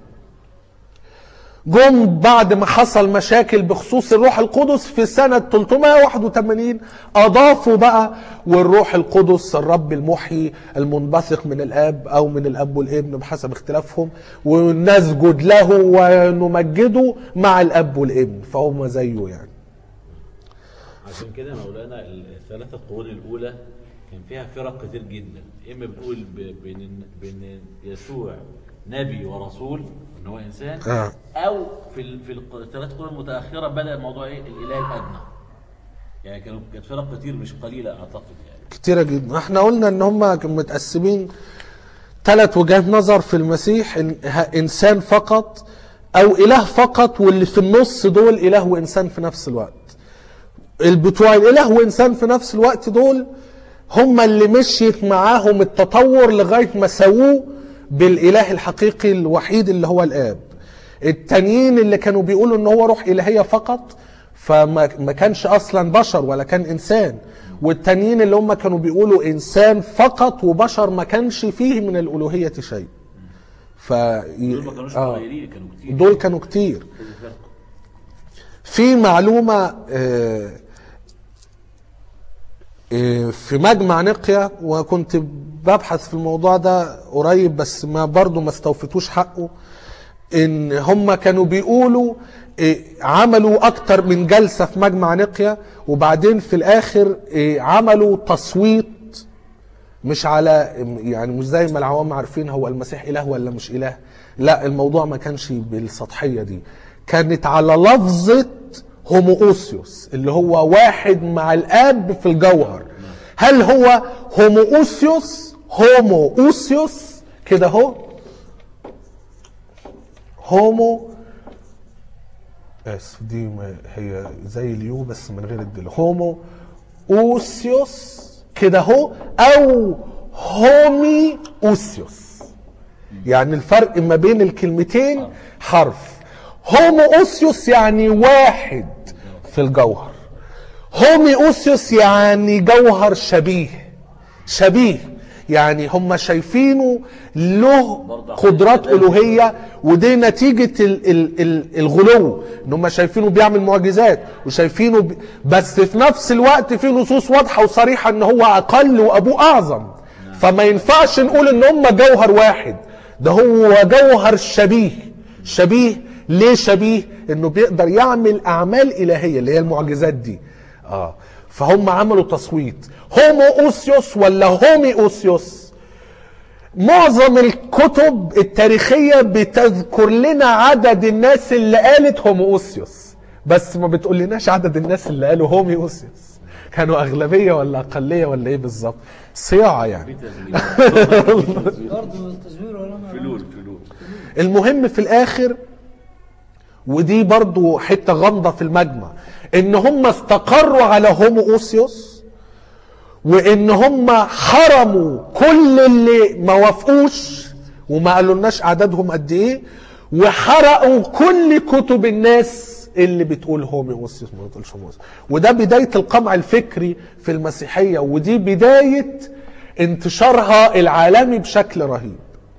جم بعد ما حصل مشاكل بخصوص الروح القدس في سنة 381 أضافوا بقى والروح القدس الرب المحيي المنبثق من الآب أو من الأب والابن بحسب اختلافهم ونسجد له ونمجده مع الأب والابن فهم زيه يعني عشان كده مولانا الثلاثة القرون الأولى كان فيها فرق كتير جدا إما بنقول ب- بين بين يسوع نبي ورسول إن هو إنسان آه. أو في ال- في الق- الثلاث قرون المتأخرة بدأ الموضوع إيه الإله الأدنى يعني كانوا كانت فرق كتير مش قليلة أعتقد يعني كتيرة جدا احنا قلنا ان هم كانوا متقسمين ثلاث وجهات نظر في المسيح إن ه- انسان فقط او اله فقط واللي في النص دول اله وانسان في نفس الوقت البتوع الاله وانسان في نفس الوقت دول هم اللي مشيت معاهم التطور لغايه ما سووه بالاله الحقيقي الوحيد اللي هو الاب التانيين اللي كانوا بيقولوا ان هو روح الهيه فقط فما ما كانش اصلا بشر ولا كان انسان والتانيين اللي هم كانوا بيقولوا انسان فقط وبشر ما كانش فيه من الالوهيه شيء ف دول ما كانوش آه. قليلين كانوا كتير دول كانوا كتير كذا فرقة. في معلومة آه، آه، في مجمع نقيا وكنت ببحث في الموضوع ده قريب بس ما برضو ما استوفيتوش حقه ان هم كانوا بيقولوا آه، عملوا اكتر من جلسة في مجمع نقيا وبعدين في الاخر آه، عملوا تصويت مش على يعني مش زي ما العوام عارفين هو المسيح اله ولا مش اله لا الموضوع ما كانش بالسطحيه دي كانت على لفظه هومووسيوس اللي هو واحد مع الاب في الجوهر هل هو هومووسيوس هومووسيوس كده هو هومو اسف دي ما- هي زي اليو بس من غير الدل هومو اوسيوس كده هو او هومي اوسيوس يعني الفرق ما بين الكلمتين حرف هومو اوسيوس يعني واحد في الجوهر هومي اوسيوس يعني جوهر شبيه شبيه يعني هم شايفينه له قدرات الوهيه ودي نتيجه ال ال ال الغلو ان هم شايفينه بيعمل معجزات وشايفينه ب... بس في نفس الوقت في نصوص واضحه وصريحه ان هو اقل وابوه اعظم فما ينفعش نقول ان هم جوهر واحد ده هو جوهر شبيه شبيه ليه شبيه انه بيقدر يعمل اعمال الهيه اللي هي المعجزات دي اه فهم عملوا تصويت هومو اوسيوس ولا هومي اوسيوس معظم الكتب التاريخية بتذكر لنا عدد الناس اللي قالت هومو اوسيوس بس ما بتقول لناش عدد الناس اللي قالوا هومي اوسيوس كانوا اغلبية ولا اقلية ولا ايه بالظبط صياعة يعني في تزوير برضه التزوير ولا ما فلول فلول المهم في الاخر ودي برضو حتة غامضة في المجمع ان هم استقروا على هومو اوسيوس وان هم حرموا كل اللي ما وافقوش وما قالولناش عددهم قد ايه وحرقوا كل كتب الناس اللي بتقول هومي اوسيوس ما بتقولش هومي اوسيوس وده بداية القمع الفكري في المسيحية ودي بداية انتشارها العالمي بشكل رهيب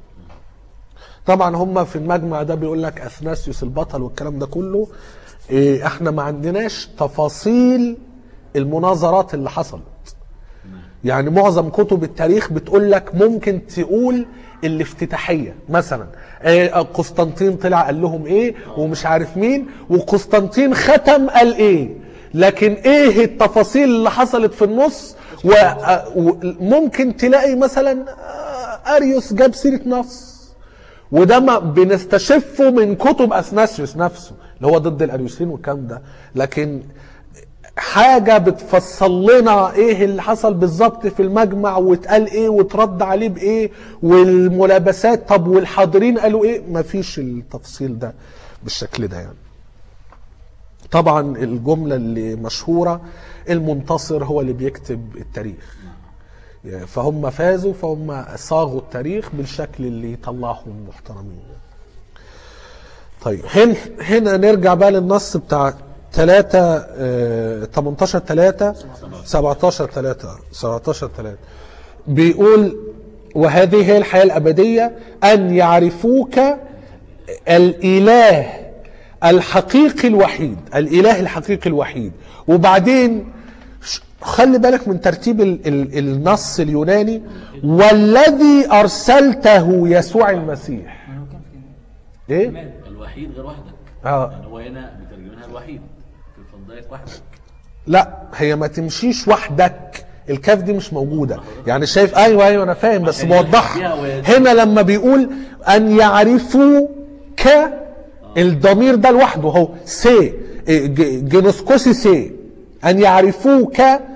طبعا هم في المجمع ده بيقول لك اثناسيوس البطل والكلام ده كله إيه احنا ما عندناش تفاصيل المناظرات اللي حصلت يعني معظم كتب التاريخ بتقول لك ممكن تقول الافتتاحيه مثلا إيه قسطنطين طلع قال لهم ايه ومش عارف مين وقسطنطين ختم قال ايه لكن ايه التفاصيل اللي حصلت في النص وممكن تلاقي مثلا آه، اريوس جاب سيره نص وده ما بنستشفه من كتب اثناسيوس نفسه اللي هو ضد الاريوسيين والكلام ده لكن حاجة بتفصل لنا ايه اللي حصل بالظبط في المجمع واتقال ايه وترد عليه بايه والملابسات طب والحاضرين قالوا ايه مفيش التفصيل ده بالشكل ده يعني طبعا الجملة اللي مشهورة المنتصر هو اللي بيكتب التاريخ فهم فازوا فهم صاغوا التاريخ بالشكل اللي طلعهم محترمين طيب هنا هنا نرجع بقى للنص بتاع 3 18 3 17 3 17 3 بيقول وهذه هي الحياة الأبدية أن يعرفوك الإله الحقيقي الوحيد الإله الحقيقي الوحيد وبعدين ش- خلي بالك من ترتيب ال ال النص اليوناني والذي أرسلته يسوع المسيح ما هو كان في إيه؟ تمام الوحيد غير وحدك آه. يعني هو هنا مترجمينها الوحيد في الفضائق وحدك لا هي ما تمشيش وحدك الكاف دي مش موجودة يعني شايف ايوه ايوه انا فاهم بس عشان موضحها يحكيها ويزيد. هنا لما بيقول ان يعرفوا ك الضمير ده لوحده اهو سي ج- جنوسكوسي سي ان يعرفوك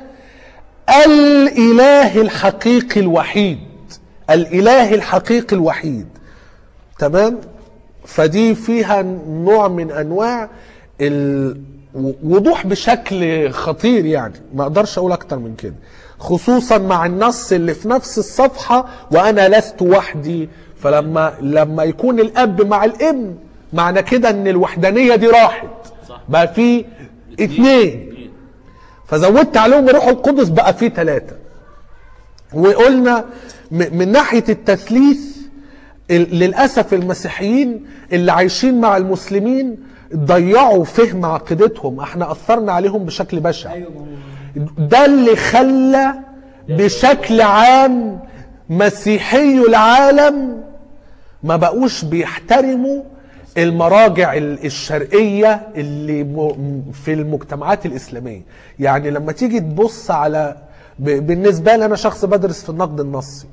الاله الحقيقي الوحيد الاله الحقيقي الوحيد تمام فدي فيها نوع من انواع الوضوح بشكل خطير يعني ما اقدرش اقول اكتر من كده خصوصا مع النص اللي في نفس الصفحة وانا لست وحدي فلما لما يكون الاب مع الابن معنى كده ان الوحدانية دي راحت صح. بقى في اتنين اتنين. فزودت عليهم الروح القدس بقى في ثلاثة وقلنا م- من ناحية التثليث ال- للأسف المسيحيين اللي عايشين مع المسلمين ضيعوا فهم عقيدتهم احنا أثرنا عليهم بشكل بشع ايوه ما هو ده اللي خلى بشكل عام مسيحي العالم ما بقوش بيحترموا المراجع ال- الشرقية اللي م- في المجتمعات الإسلامية يعني لما تيجي تبص على ب- بالنسبة لي أنا شخص بدرس في النقد النصي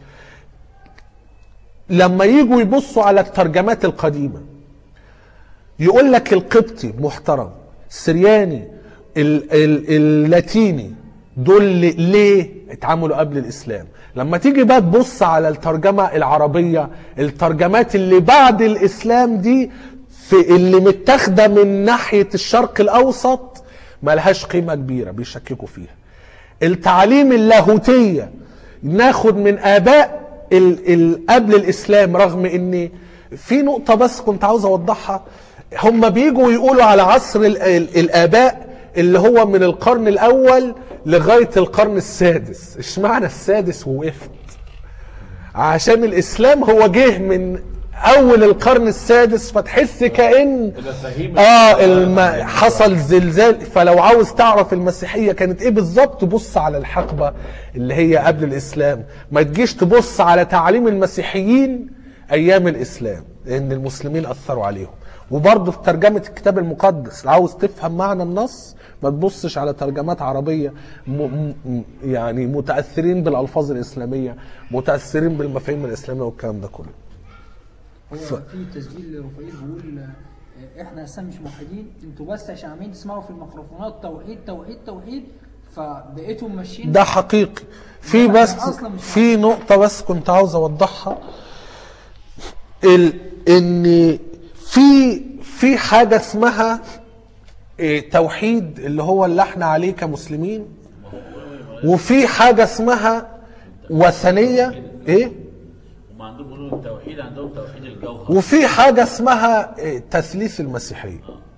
لما يجوا يبصوا على الترجمات القديمة يقول لك القبطي محترم السرياني ال ال اللاتيني دول ل- ليه اتعاملوا قبل الاسلام لما تيجي بقى تبص على الترجمه العربيه الترجمات اللي بعد الاسلام دي في اللي متاخده من ناحيه الشرق الاوسط ملهاش قيمه كبيره بيشككوا فيها التعاليم اللاهوتيه ناخد من اباء ال ال قبل الاسلام رغم ان في نقطه بس كنت عاوز اوضحها هم بيجوا يقولوا على عصر ال ال الاباء اللي هو من القرن الاول لغايه القرن السادس اشمعنى السادس ووقفت عشان الاسلام هو جه من اول القرن السادس فتحس كان المفاهيم اه الم... حصل زلزال فلو عاوز تعرف المسيحيه كانت ايه بالظبط بص على الحقبه اللي هي قبل الاسلام ما تجيش تبص على تعاليم المسيحيين ايام الاسلام لان المسلمين اثروا عليهم وبرضه في ترجمه الكتاب المقدس لو عاوز تفهم معنى النص ما تبصش على ترجمات عربيه م... م... يعني متاثرين بالالفاظ الاسلاميه متاثرين بالمفاهيم الاسلاميه والكلام ده كله هو في تسجيل رفائيل بيقول آه، احنا اصلا مش موحدين انتوا بس عشان عمالين تسمعوا في الميكروفونات توحيد توحيد توحيد فبقيتوا ماشيين ده حقيقي في لا، بس أنا أصلاً مش في نقطة بس كنت عاوز أوضحها ال... إن في في حاجة اسمها إيه، توحيد اللي هو اللي احنا عليه كمسلمين وفي حاجة اسمها وثنية ايه هم عندهم بيقولوا التوحيد عندهم توحيد الجوهر وفي حاجة اسمها إيه، تثليث المسيحية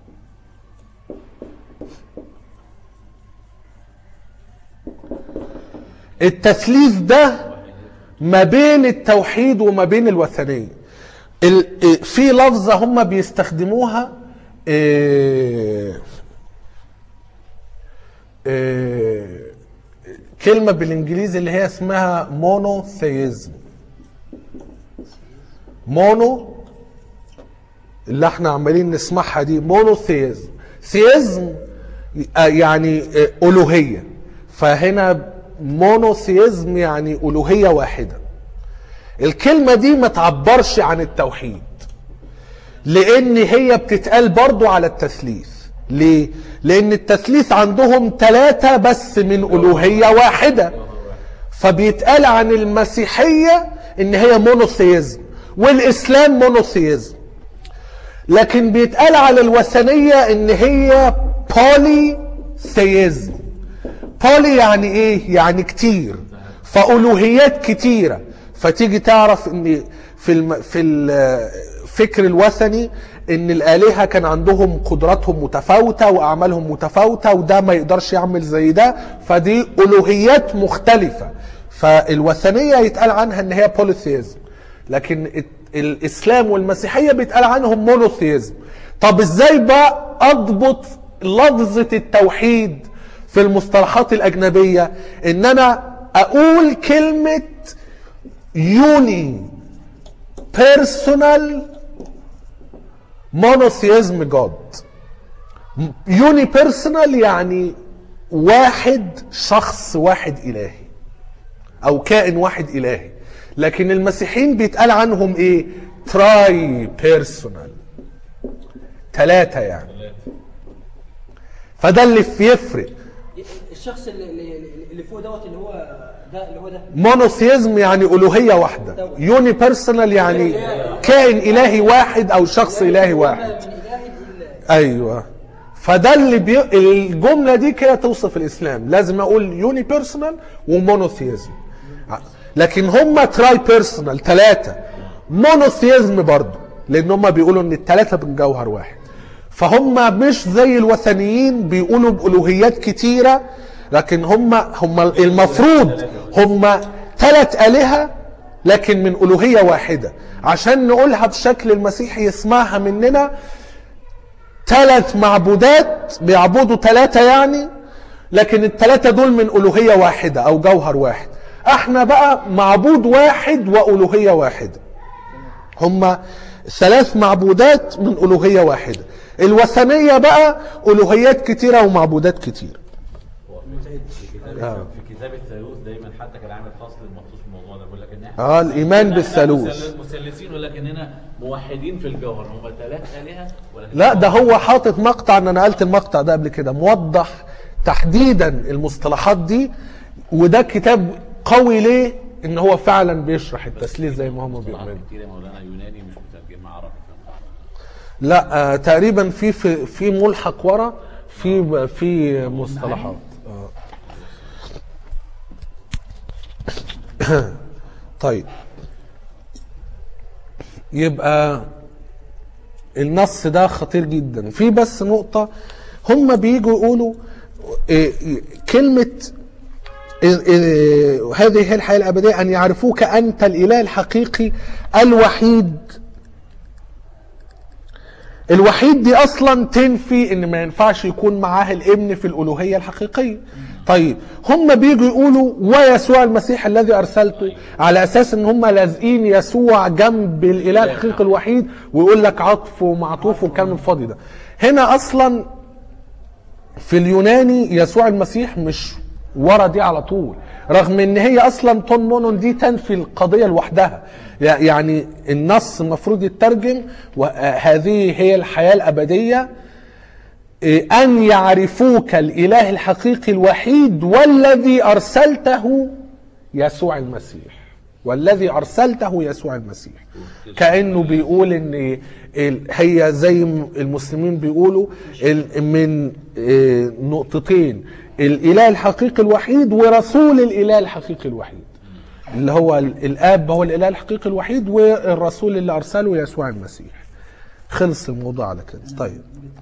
التثليث ده ما بين التوحيد وما بين الوثنية ال- إيه، في لفظة هم بيستخدموها إيه، إيه، كلمة بالانجليزي اللي هي اسمها مونوثيزم مونو اللي احنا عمالين نسمعها دي مونوثيزم ثيزم آه، يعني آه، الوهيه فهنا مونوثيزم يعني الوهيه واحده الكلمه دي ما تعبرش عن التوحيد لان هي بتتقال برضو على التثليث ليه لان التثليث عندهم ثلاثة بس من الوهية واحدة فبيتقال عن المسيحية ان هي مونوثيزم والاسلام مونوثيزم لكن بيتقال على الوثنية ان هي بولي ثيزم بولي يعني ايه يعني كتير فالوهيات كتيرة فتيجي تعرف ان في الم... في الفكر الوثني ان الالهه كان عندهم قدراتهم متفاوته واعمالهم متفاوته وده ما يقدرش يعمل زي ده فدي الوهيات مختلفه فالوثنيه يتقال عنها ان هي بوليثيزم لكن الت- الاسلام والمسيحيه بيتقال عنهم مونوثيزم طب ازاي بقى اضبط لفظه التوحيد في المصطلحات الاجنبيه ان انا اقول كلمه يوني بيرسونال مونوثيزم جاد يوني بيرسونال يعني واحد شخص واحد الهي او كائن واحد الهي لكن المسيحيين بيتقال عنهم ايه تراي بيرسونال ثلاثة يعني فده اللي يفرق الشخص اللي, اللي, اللي فوق دوت اللي هو ده اللي هو ده مونوثيزم يعني ألوهية واحدة يوني بيرسونال يعني كائن إلهي واحد أو شخص إلهي واحد من اله الا ايوه فده اللي بي... الجمله دي كده توصف الاسلام لازم اقول يوني بيرسونال ومونوثيزم لكن هم تراي بيرسونال ثلاثه مونوثيزم برضه لان هم بيقولوا ان الثلاثه من جوهر واحد فهم مش زي الوثنيين بيقولوا بالوهيات كتيره لكن هم هم المفروض هم ثلاث الهه لكن من الوهيه واحده عشان نقولها بشكل المسيحي يسمعها مننا ثلاث معبودات بيعبدوا ثلاثة يعني لكن الثلاثة دول من ألوهية واحدة أو جوهر واحد احنا بقى معبود واحد وألوهية واحدة هما ثلاث معبودات من ألوهية واحدة الوثنية بقى ألوهيات كتيرة ومعبودات كتير في كتاب آه. في كتاب الثالوث دايما حتى كان عامل فصل مخصوص في الموضوع ده بيقول لك ان احنا اه الإيمان إحنا بالثالوث مثل- مثلثين ولكننا موحدين في الجوهر هم ثلاث الهه ولكن لا ده هو حاطط مقطع انا نقلت المقطع ده قبل كده موضح تحديدا المصطلحات دي وده كتاب قوي ليه ان هو فعلا بيشرح التثليث زي ما هم مصطلحات بيعملوا كتير يا مولانا يوناني مش مترجمه عربي لا آه تقريبا في في في ملحق ورا في في مصطلحات آه. طيب يبقى النص ده خطير جدا في بس نقطة هم بيجوا يقولوا إيه، إيه، كلمة إيه، إيه، هذه هي الحياة الأبدية أن يعرفوك أنت الإله الحقيقي الوحيد الوحيد دي اصلا تنفي ان ما ينفعش يكون معاه الابن في الالوهيه الحقيقيه طيب هم بيجوا يقولوا ويسوع المسيح الذي ارسلته على اساس ان هم لازقين يسوع جنب الاله الحقيقي الوحيد ويقول لك عطف ومعطوف والكلام الفاضي ده هنا اصلا في اليوناني يسوع المسيح مش ورا دي على طول رغم ان هي اصلا تون مونون دي تنفي القضيه لوحدها يعني النص المفروض يترجم وهذه هي الحياه الابديه إيه، ان يعرفوك الاله الحقيقي الوحيد والذي ارسلته يسوع المسيح والذي ارسلته يسوع المسيح كانه بيقول ان ال- هي زي م- المسلمين بيقولوا ال- من آه، نقطتين الاله الحقيقي الوحيد ورسول الاله الحقيقي الوحيد اللي هو ال- الاب هو الاله الحقيقي الوحيد والرسول اللي ارسله يسوع المسيح خلص الموضوع على كده طيب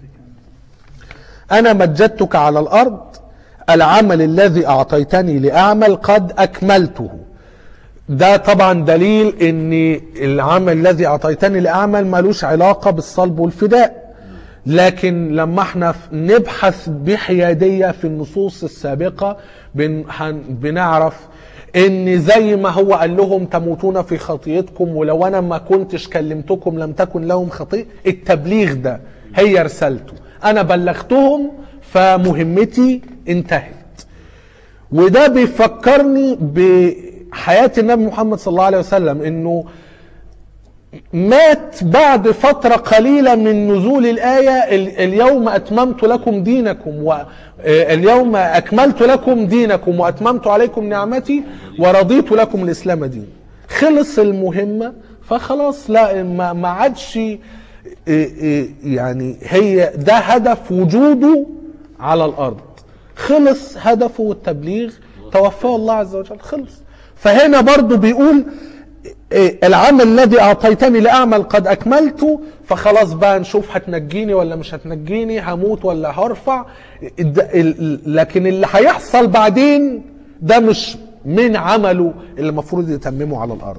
أنا مجدتك على الأرض العمل الذي أعطيتني لأعمل قد أكملته ده طبعا دليل ان العمل الذي اعطيتني لاعمل ملوش علاقه بالصلب والفداء لكن لما احنا ف- نبحث بحياديه في النصوص السابقه بن هن- بنعرف ان زي ما هو قال لهم تموتون في خطيئتكم ولو انا ما كنتش كلمتكم لم تكن لهم خطيئه التبليغ ده هي رسالته انا بلغتهم فمهمتي انتهت وده بيفكرني بحياة النبي محمد صلى الله عليه وسلم انه مات بعد فترة قليلة من نزول الآية ال- اليوم أتممت لكم دينكم واليوم أكملت لكم دينكم وأتممت عليكم نعمتي ورضيت لكم الإسلام دين خلص المهمة فخلاص لا ما ما عادش إيه إيه يعني هي ده هدف وجوده على الأرض خلص هدفه التبليغ توفاه الله عز وجل خلص فهنا برضو بيقول إيه، العمل الذي اعطيتني لاعمل قد اكملته فخلاص بقى نشوف هتنجيني ولا مش هتنجيني هموت ولا هرفع الد- ال- لكن اللي هيحصل بعدين ده مش من عمله اللي المفروض يتممه على الارض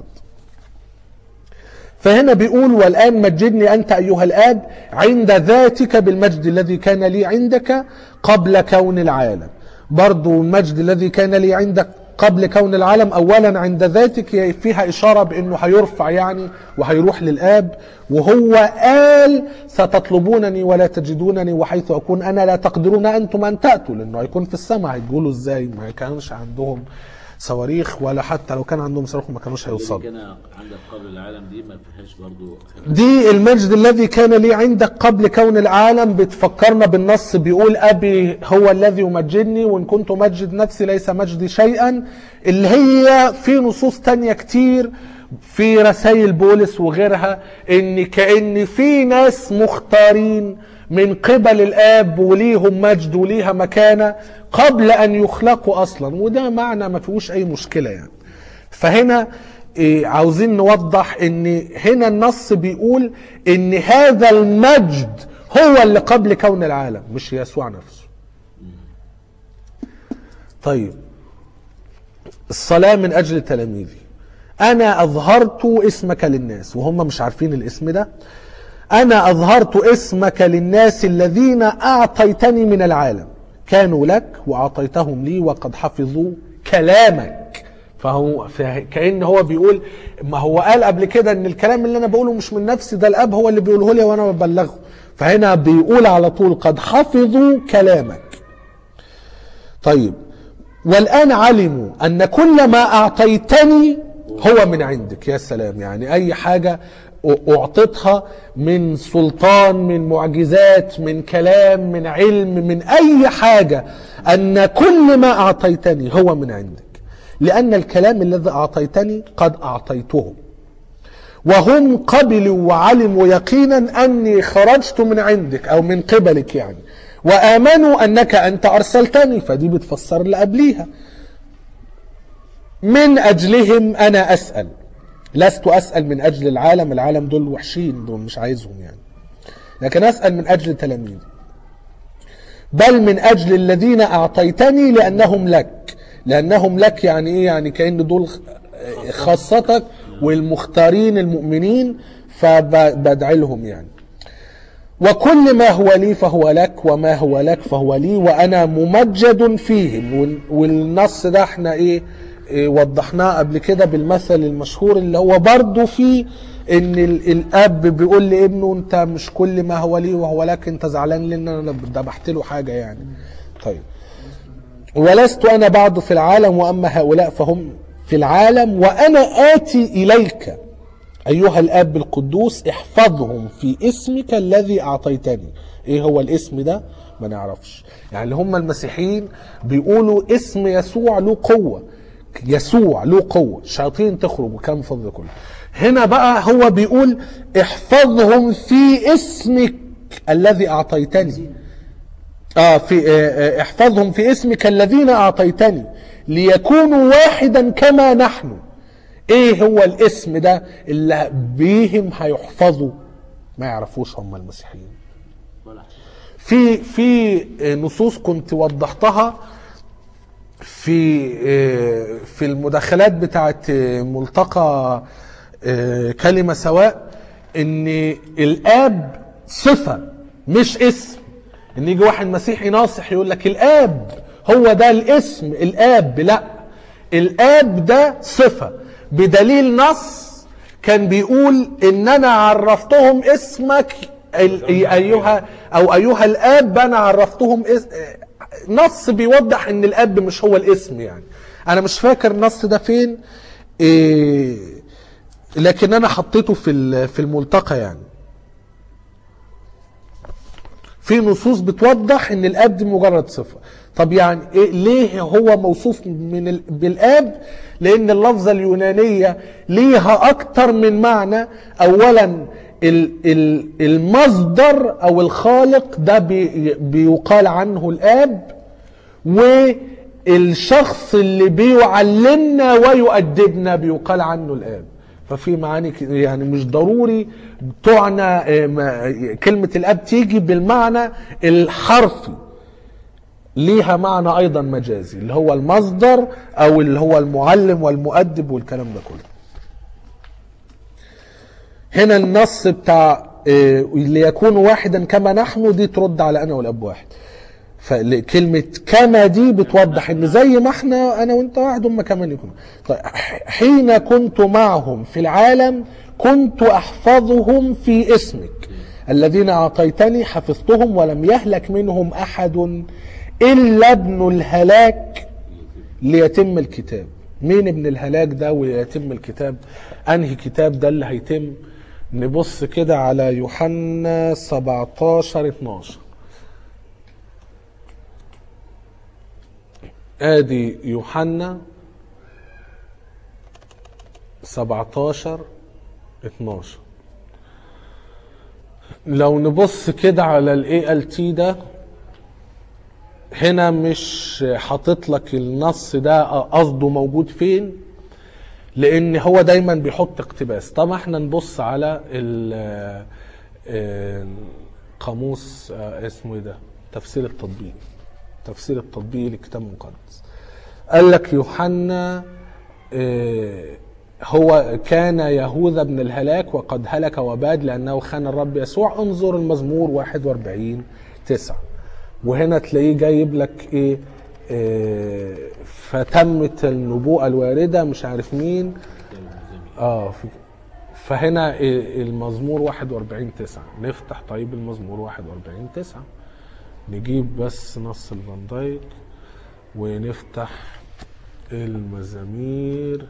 فهنا بيقول والآن مجدني أنت أيها الآب عند ذاتك بالمجد الذي كان لي عندك قبل كون العالم برضو المجد الذي كان لي عندك قبل كون العالم أولا عند ذاتك فيها إشارة بأنه هيرفع يعني وهيروح للآب وهو قال ستطلبونني ولا تجدونني وحيث أكون أنا لا تقدرون أنتم أن تأتوا لأنه هيكون في السماء هيقولوا إزاي ما كانش عندهم صواريخ ولا حتى لو كان عندهم صاروخ ما كانوش هيوصلوا كان عندك قبل العالم دي ما فيهاش برضو دي المجد الذي كان لي عندك قبل كون العالم بتفكرنا بالنص بيقول أبي هو الذي يمجدني وإن كنت أمجد نفسي ليس مجدي شيئا اللي هي في نصوص تانية كتير في رسائل بولس وغيرها ان كأن في ناس مختارين من قبل الاب وليهم مجد وليها مكانة قبل ان يخلقوا اصلا وده معنى ما فيهوش اي مشكلة يعني فهنا إيه، عاوزين نوضح ان هنا النص بيقول ان هذا المجد هو اللي قبل كون العالم مش يسوع نفسه طيب الصلاة من أجل تلاميذي أنا أظهرت اسمك للناس وهم مش عارفين الاسم ده أنا أظهرت اسمك للناس الذين أعطيتني من العالم كانوا لك وأعطيتهم لي وقد حفظوا كلامك فهو فه- كأن هو بيقول ما هو قال قبل كده ان الكلام اللي انا بقوله مش من نفسي ده الاب هو اللي بيقوله لي وانا ببلغه فهنا بيقول على طول قد حفظوا كلامك طيب والآن علموا أن كل ما أعطيتني هو من عندك يا سلام يعني أي حاجة أعطيتها من سلطان من معجزات من كلام من علم من أي حاجة أن كل ما أعطيتني هو من عندك لأن الكلام الذي أعطيتني قد أعطيتهم وهم قبلوا وعلموا يقينا أني خرجت من عندك أو من قبلك يعني وآمنوا أنك أنت أرسلتني فدي بتفسر اللي قبليها من أجلهم أنا أسأل لست أسأل من أجل العالم العالم دول وحشين دول مش عايزهم يعني لكن أسأل من أجل تلاميذي بل من أجل الذين أعطيتني لأنهم لك لأنهم لك يعني إيه يعني كأن دول خاصتك والمختارين المؤمنين فبدعي لهم يعني وكل ما هو لي فهو لك وما هو لك فهو لي وانا ممجد فيهم وال- والنص ده احنا ايه, إيه وضحناه قبل كده بالمثل المشهور اللي هو برضه فيه ان ال- الاب بيقول لابنه انت مش كل ما هو لي وهو لك انت زعلان لان انا ذبحت له حاجه يعني طيب ولست انا بعد في العالم واما هؤلاء فهم في العالم وانا اتي اليك أيها الآب القدوس احفظهم في اسمك الذي أعطيتني إيه هو الاسم ده؟ ما نعرفش يعني اللي هم المسيحيين بيقولوا اسم يسوع له قوة يسوع له قوة الشياطين تخرج وكان فضل كله هنا بقى هو بيقول احفظهم في اسمك الذي أعطيتني آه في آه آه احفظهم في اسمك الذين أعطيتني ليكونوا واحدا كما نحن ايه هو الاسم ده اللي بيهم هيحفظوا ما يعرفوش هم المسيحيين ولا حاجة. في في نصوص كنت وضحتها في في المداخلات بتاعت ملتقى كلمة سواء ان الاب صفة مش اسم ان يجي واحد مسيحي ناصح يقول لك الاب هو ده الاسم الاب لا الاب ده صفة بدليل نص كان بيقول ان انا عرفتهم اسمك ال- ايها او ايها الاب انا عرفتهم اس... نص بيوضح ان الاب مش هو الاسم يعني انا مش فاكر النص ده فين إيه لكن انا حطيته في ال- في الملتقى يعني في نصوص بتوضح ان الاب دي مجرد صفه طب يعني إيه ليه هو موصوف من ال... بالاب لان اللفظه اليونانيه ليها اكتر من معنى اولا ال... ال... المصدر او الخالق ده بي... بيقال عنه الاب والشخص اللي بيعلمنا ويؤدبنا بيقال عنه الاب ففي معاني ك- يعني مش ضروري تعنى آه، ما- كلمة الاب تيجي بالمعنى الحرفي ليها معنى ايضا مجازي اللي هو المصدر او اللي هو المعلم والمؤدب والكلام ده كله هنا النص بتاع آه، ليكون واحدا كما نحن دي ترد على انا والاب واحد فكلمة كما دي بتوضح ان زي ما احنا انا وانت واحد هم كمان يكونوا طيب ح- حين كنت معهم في العالم كنت احفظهم في اسمك الذين اعطيتني حفظتهم ولم يهلك منهم احد الا ابن الهلاك ليتم الكتاب مين ابن الهلاك ده ويتم الكتاب انهي كتاب ده اللي هيتم نبص كده على يوحنا 17 12 ادي يوحنا 17 12 لو نبص كده على الاي ال تي ده هنا مش حاطط لك النص ده قصده موجود فين لان هو دايما بيحط اقتباس طب احنا نبص على ال- آه، قاموس آه، اسمه ايه ده تفسير التطبيق تفسير التطبيق للكتاب المقدس قال لك يوحنا آه، هو كان يهوذا بن الهلاك وقد هلك وباد لأنه خان الرب يسوع انظر المزمور 41 9 وهنا تلاقيه جايب لك ايه آه، فتمت النبوءة الواردة مش عارف مين اه في فهنا إيه المزمور 41 9 نفتح طيب المزمور 41 9 نجيب بس نص الفان دايك ونفتح المزامير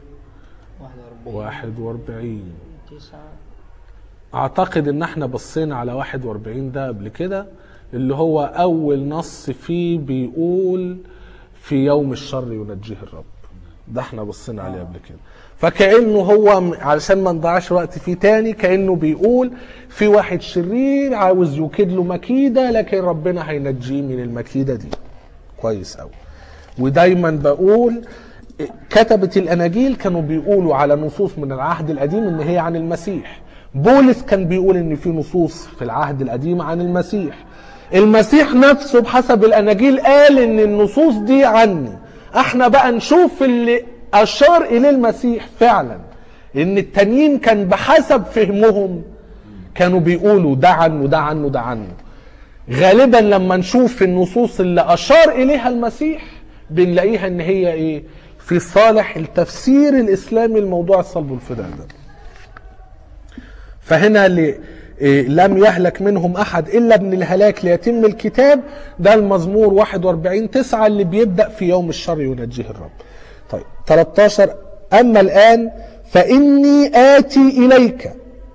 41 تسعة اعتقد ان احنا بصينا على 41 ده قبل كده اللي هو اول نص فيه بيقول في يوم الشر ينجيه الرب ده احنا بصينا عليه قبل كده فكانه هو م- علشان ما نضيعش وقت فيه تاني كانه بيقول في واحد شرير عاوز يكيد له مكيده لكن ربنا هينجيه من المكيده دي كويس قوي ودايما بقول كتبة الأناجيل كانوا بيقولوا على نصوص من العهد القديم إن هي عن المسيح بولس كان بيقول إن في نصوص في العهد القديم عن المسيح المسيح نفسه بحسب الأناجيل قال إن النصوص دي عني احنا بقى نشوف اللي أشار إليه المسيح فعلا إن التانيين كان بحسب فهمهم كانوا بيقولوا ده عنه ده عنه ده عنه غالبا لما نشوف النصوص اللي اشار اليها المسيح بنلاقيها ان هي ايه في صالح التفسير الاسلامي لموضوع الصلب والفداء ده فهنا ل- إيه، لم يهلك منهم احد الا ابن الهلاك ليتم الكتاب ده المزمور 41 9 اللي بيبدا في يوم الشر ينجيه الرب طيب 13 اما الان فاني اتي اليك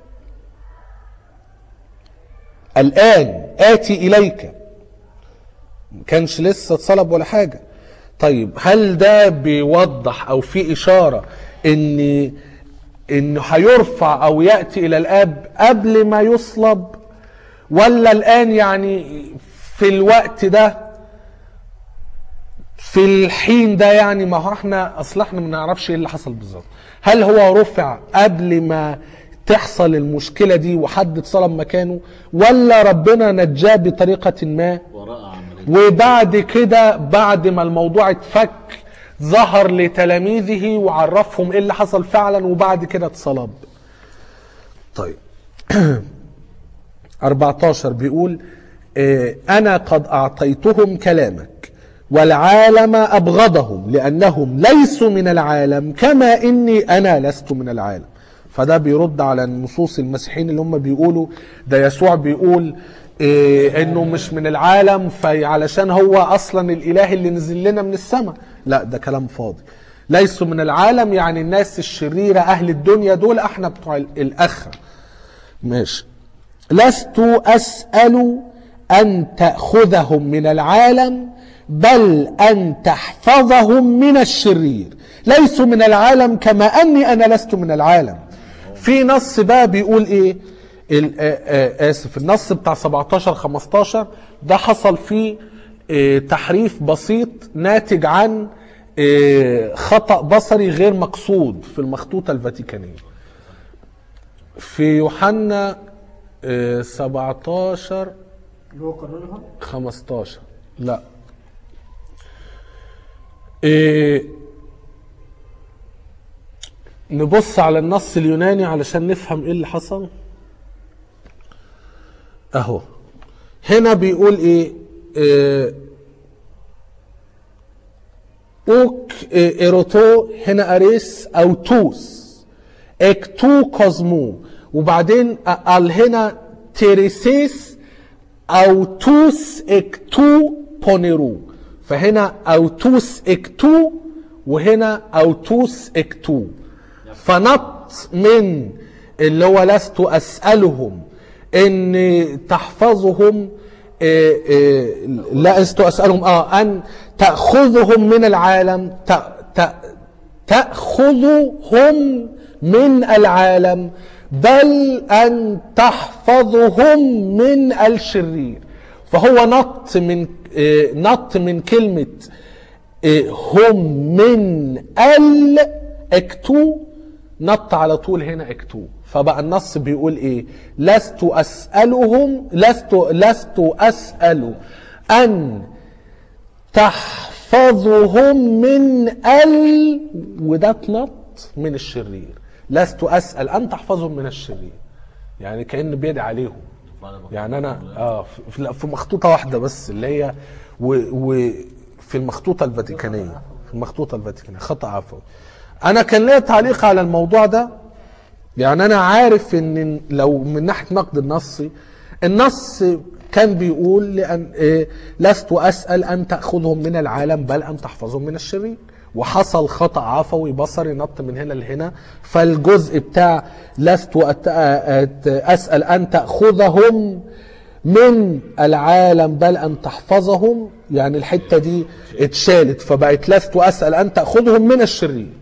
الآن آتي إليك ما كانش لسه اتصلب ولا حاجة طيب هل ده بيوضح أو في إشارة إن إنه هيرفع أو يأتي إلى الآب قبل ما يصلب ولا الآن يعني في الوقت ده في الحين ده يعني ما هو احنا اصل احنا ما نعرفش ايه اللي حصل بالظبط هل هو رفع قبل ما تحصل المشكله دي وحد اتصلب مكانه ولا ربنا نجاه بطريقه ما وراء عملية وبعد كده بعد ما الموضوع اتفك ظهر لتلاميذه وعرفهم ايه اللي حصل فعلا وبعد كده اتصلب طيب 14 بيقول آه، أنا قد أعطيتهم كلامك والعالم أبغضهم لأنهم ليسوا من العالم كما إني أنا لست من العالم فده بيرد على النصوص المسيحيين اللي هم بيقولوا ده يسوع بيقول إيه انه مش من العالم فعلشان هو اصلا الاله اللي نزل لنا من السماء لا ده كلام فاضي ليسوا من العالم يعني الناس الشريرة اهل الدنيا دول احنا بتوع الاخره ماشي لست اسال ان تاخذهم من العالم بل ان تحفظهم من الشرير ليسوا من العالم كما اني انا لست من العالم في نص بقى بيقول ايه ال- آه، آه، اسف النص بتاع 17 15 ده حصل فيه آه، تحريف بسيط ناتج عن آه، خطأ بصري غير مقصود في المخطوطة الفاتيكانية في يوحنا آه، 17 اللي هو قررها 15 لا إيه نبص على النص اليوناني علشان نفهم ايه اللي حصل اهو هنا بيقول ايه, إيه اوك إيه ايروتو هنا اريس او توس اكتو كوزمو وبعدين قال هنا تيريسيس او توس اكتو بونيرو فهنا او توس اكتو وهنا او توس اكتو فنط من اللي هو لست اسالهم ان تحفظهم إيه إيه لا لست اسالهم اه ان تاخذهم من العالم ت- ت- تاخذهم من العالم بل ان تحفظهم من الشرير فهو نط من إيه، نط من كلمه إيه، هم من ال اكتو نط على طول هنا اكتو فبقى النص بيقول ايه لست اسالهم لست لست اسال ان تحفظهم من ال وده اتنط من الشرير لست اسال ان تحفظهم من الشرير يعني كان بيدعي عليهم يعني انا اه في, لا، في مخطوطه واحده بس اللي هي وفي المخطوطه الفاتيكانيه في المخطوطه الفاتيكانيه خطا عفوي انا كان ليا تعليق على الموضوع ده يعني انا عارف ان لو من ناحيه نقد النصي النص كان بيقول لأن إيه لست اسال ان تاخذهم من العالم بل ان تحفظهم من الشرير وحصل خطا عفوي بصري نط من هنا لهنا فالجزء بتاع لست أت- أت- اسال ان تاخذهم من العالم بل ان تحفظهم يعني الحته دي اتشالت فبقت لست اسال ان تاخذهم من الشرير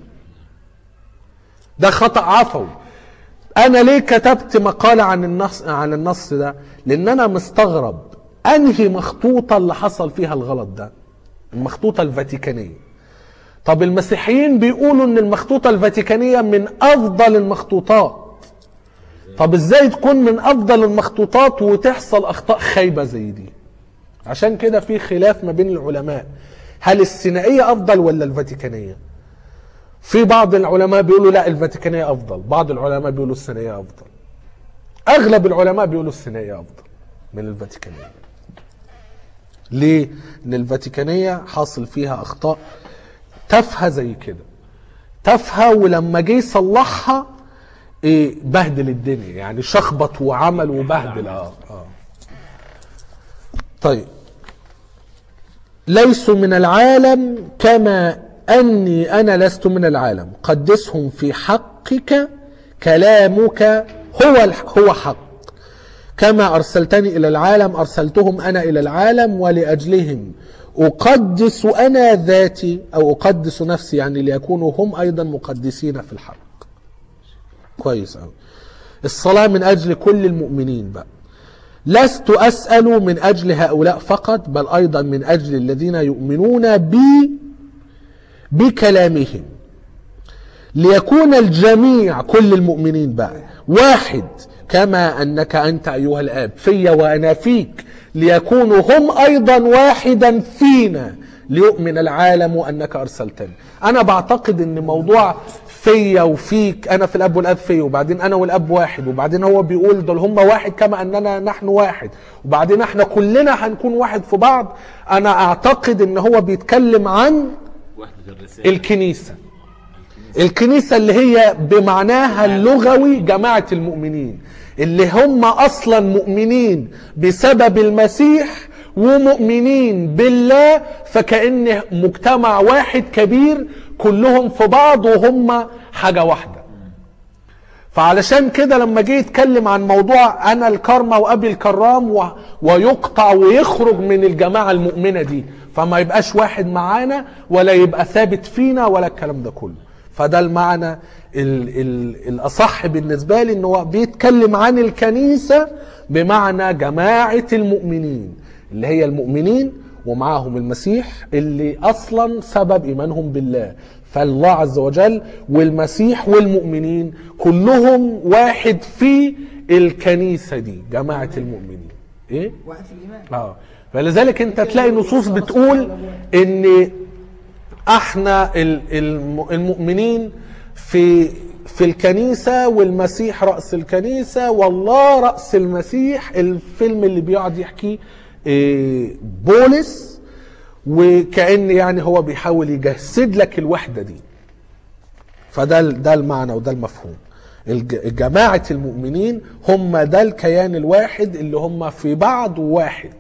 ده خطا عفوي انا ليه كتبت مقاله عن النص عن النص ده لان انا مستغرب انهي مخطوطه اللي حصل فيها الغلط ده المخطوطه الفاتيكانيه طب المسيحيين بيقولوا ان المخطوطه الفاتيكانيه من افضل المخطوطات طب ازاي تكون من افضل المخطوطات وتحصل اخطاء خايبه زي دي عشان كده في خلاف ما بين العلماء هل السينائيه افضل ولا الفاتيكانيه في بعض العلماء بيقولوا لا الفاتيكانية أفضل بعض العلماء بيقولوا السينائية أفضل أغلب العلماء بيقولوا السينائية أفضل من الفاتيكانية ليه؟ إن الفاتيكانية حاصل فيها أخطاء تافهة زي كده تافهة ولما جه يصلحها إيه بهدل الدنيا يعني شخبط وعمل وبهدل اه اه طيب ليسوا من العالم كما أني أنا لست من العالم قدسهم في حقك كلامك هو الح- هو حق كما أرسلتني إلى العالم أرسلتهم أنا إلى العالم ولأجلهم أقدس أنا ذاتي أو أقدس نفسي يعني ليكونوا هم أيضا مقدسين في الحق كويس أوي الصلاة من أجل كل المؤمنين بقى لست أسأل من أجل هؤلاء فقط بل أيضا من أجل الذين يؤمنون بي بكلامهم ليكون الجميع كل المؤمنين بقى واحد كما أنك أنت أيها الآب في وأنا فيك ليكونوا هم أيضا واحدا فينا ليؤمن العالم أنك أرسلتني أنا بعتقد أن موضوع فيا وفيك أنا في الأب والأب في وبعدين أنا والأب واحد وبعدين هو بيقول دول هم واحد كما أننا نحن واحد وبعدين احنا كلنا هنكون واحد في بعض أنا أعتقد أن هو بيتكلم عن وحدة الرسالة الكنيسة الكنيسة اللي هي بمعناها اللغوي جماعة المؤمنين اللي هم أصلا مؤمنين بسبب المسيح ومؤمنين بالله فكأن مجتمع واحد كبير كلهم في بعض وهم حاجة واحدة فعلشان كده لما جه يتكلم عن موضوع انا الكرمة وابي الكرام و... ويقطع ويخرج من الجماعة المؤمنة دي فما يبقاش واحد معانا ولا يبقى ثابت فينا ولا الكلام ده كله فده المعنى ال... ال... الاصح بالنسبة لي ان هو بيتكلم عن الكنيسة بمعنى جماعة المؤمنين اللي هي المؤمنين ومعاهم المسيح اللي اصلا سبب ايمانهم بالله فالله عز وجل والمسيح والمؤمنين كلهم واحد في الكنيسة دي جماعة المؤمنين ايه واحد في الايمان اه فلذلك انت تلاقي نصوص بتقول ان احنا ال- الم- المؤمنين في في الكنيسة والمسيح رأس الكنيسة والله رأس المسيح الفيلم اللي بيقعد يحكي إيه، بولس وكأن يعني هو بيحاول يجسد لك الوحدة دي فده ال- ده المعنى وده المفهوم الج- جماعة المؤمنين هم ده الكيان الواحد اللي هم في بعض واحد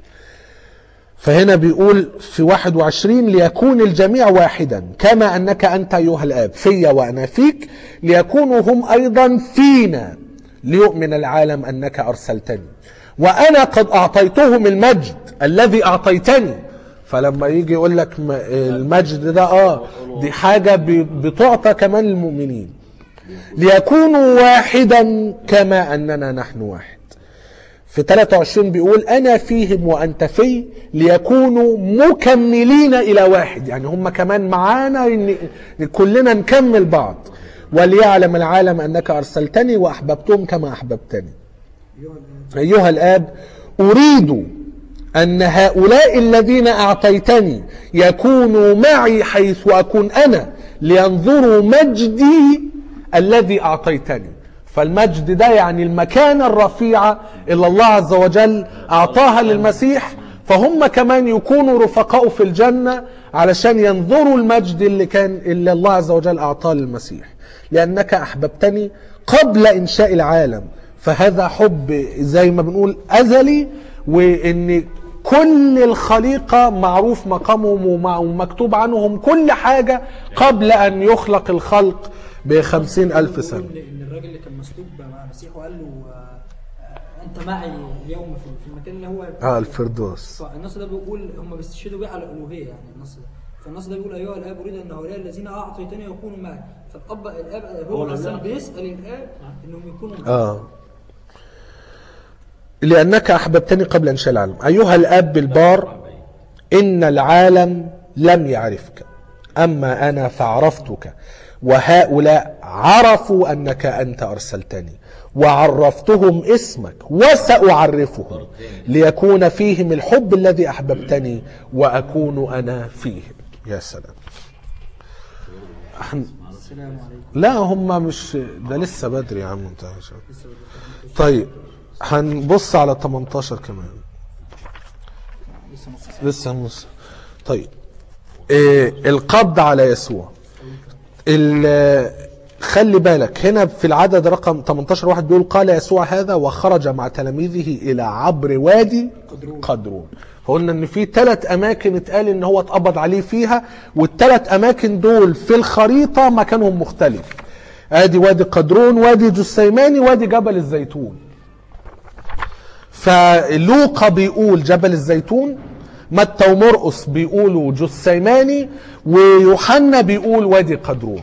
فهنا بيقول في 21 ليكون الجميع واحدا كما انك انت ايها الاب في وانا فيك ليكونوا هم ايضا فينا ليؤمن العالم انك ارسلتني وانا قد اعطيتهم المجد الذي اعطيتني فلما يجي يقول لك م- المجد ده اه دي حاجه ب- بتعطى كمان للمؤمنين ليكونوا واحدا كما اننا نحن واحد في 23 بيقول انا فيهم وانت في ليكونوا مكملين الى واحد يعني هم كمان معانا ان إن كلنا نكمل بعض وليعلم العالم انك ارسلتني واحببتهم كما احببتني ايها الاب اريد ان هؤلاء الذين اعطيتني يكونوا معي حيث اكون انا لينظروا مجدي الذي اعطيتني فالمجد ده يعني المكانة الرفيعة اللي الله عز وجل أعطاها للمسيح فهم كمان يكونوا رفقاء في الجنة علشان ينظروا المجد اللي كان اللي الله عز وجل أعطاه للمسيح لأنك أحببتني قبل إنشاء العالم فهذا حب زي ما بنقول أزلي وإن كل الخليقة معروف مقامهم ومع- ومكتوب عنهم كل حاجة قبل أن يخلق الخلق بخمسين ألف سنة بيقول ان الراجل اللي كان مسلوب مع المسيح وقال له آه، آه، انت معي اليوم في في المكان اللي هو اه الفردوس فالنص ده بيقول هم بيستشهدوا بيه على الالوهيه يعني النص ده فالنص ده بيقول ايها الاب اريد ان هؤلاء الذين اعطيتني يكونوا معي فالاب الاب هو هو اللي اصلا بيعطي. بيسال الاب انهم يكونوا معي اه لأنك أحببتني قبل إنشاء العالم أيها الأب البار إن العالم لم يعرفك أما أنا فعرفتك وهؤلاء عرفوا أنك أنت أرسلتني وعرفتهم اسمك وسأعرفهم ليكون فيهم الحب الذي أحببتني وأكون أنا فيهم يا سلام إحنا- السلام عليكم لا هم مش ده لسه بدري يا عم انت عشان. طيب هنبص على 18 كمان لسه نص لسه نص طيب إيه القبض على يسوع ال- خلي بالك هنا في العدد رقم 18 واحد بيقول قال يسوع هذا وخرج مع تلاميذه الى عبر وادي قدرون. قدرون فقلنا ان في ثلاث اماكن اتقال ان هو اتقبض عليه فيها والثلاث اماكن دول في الخريطه مكانهم مختلف ادي وادي قدرون وادي جسيماني وادي جبل الزيتون فلوقا بيقول جبل الزيتون متى ومرقس بيقولوا جسيماني ويوحنا بيقول وادي قدرون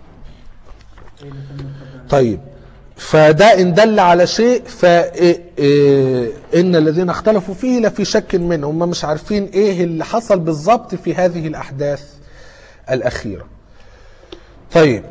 طيب فده ان دل على شيء فان الذين اختلفوا فيه لفي شك منه هم مش عارفين ايه اللي حصل بالظبط في هذه الاحداث الاخيره طيب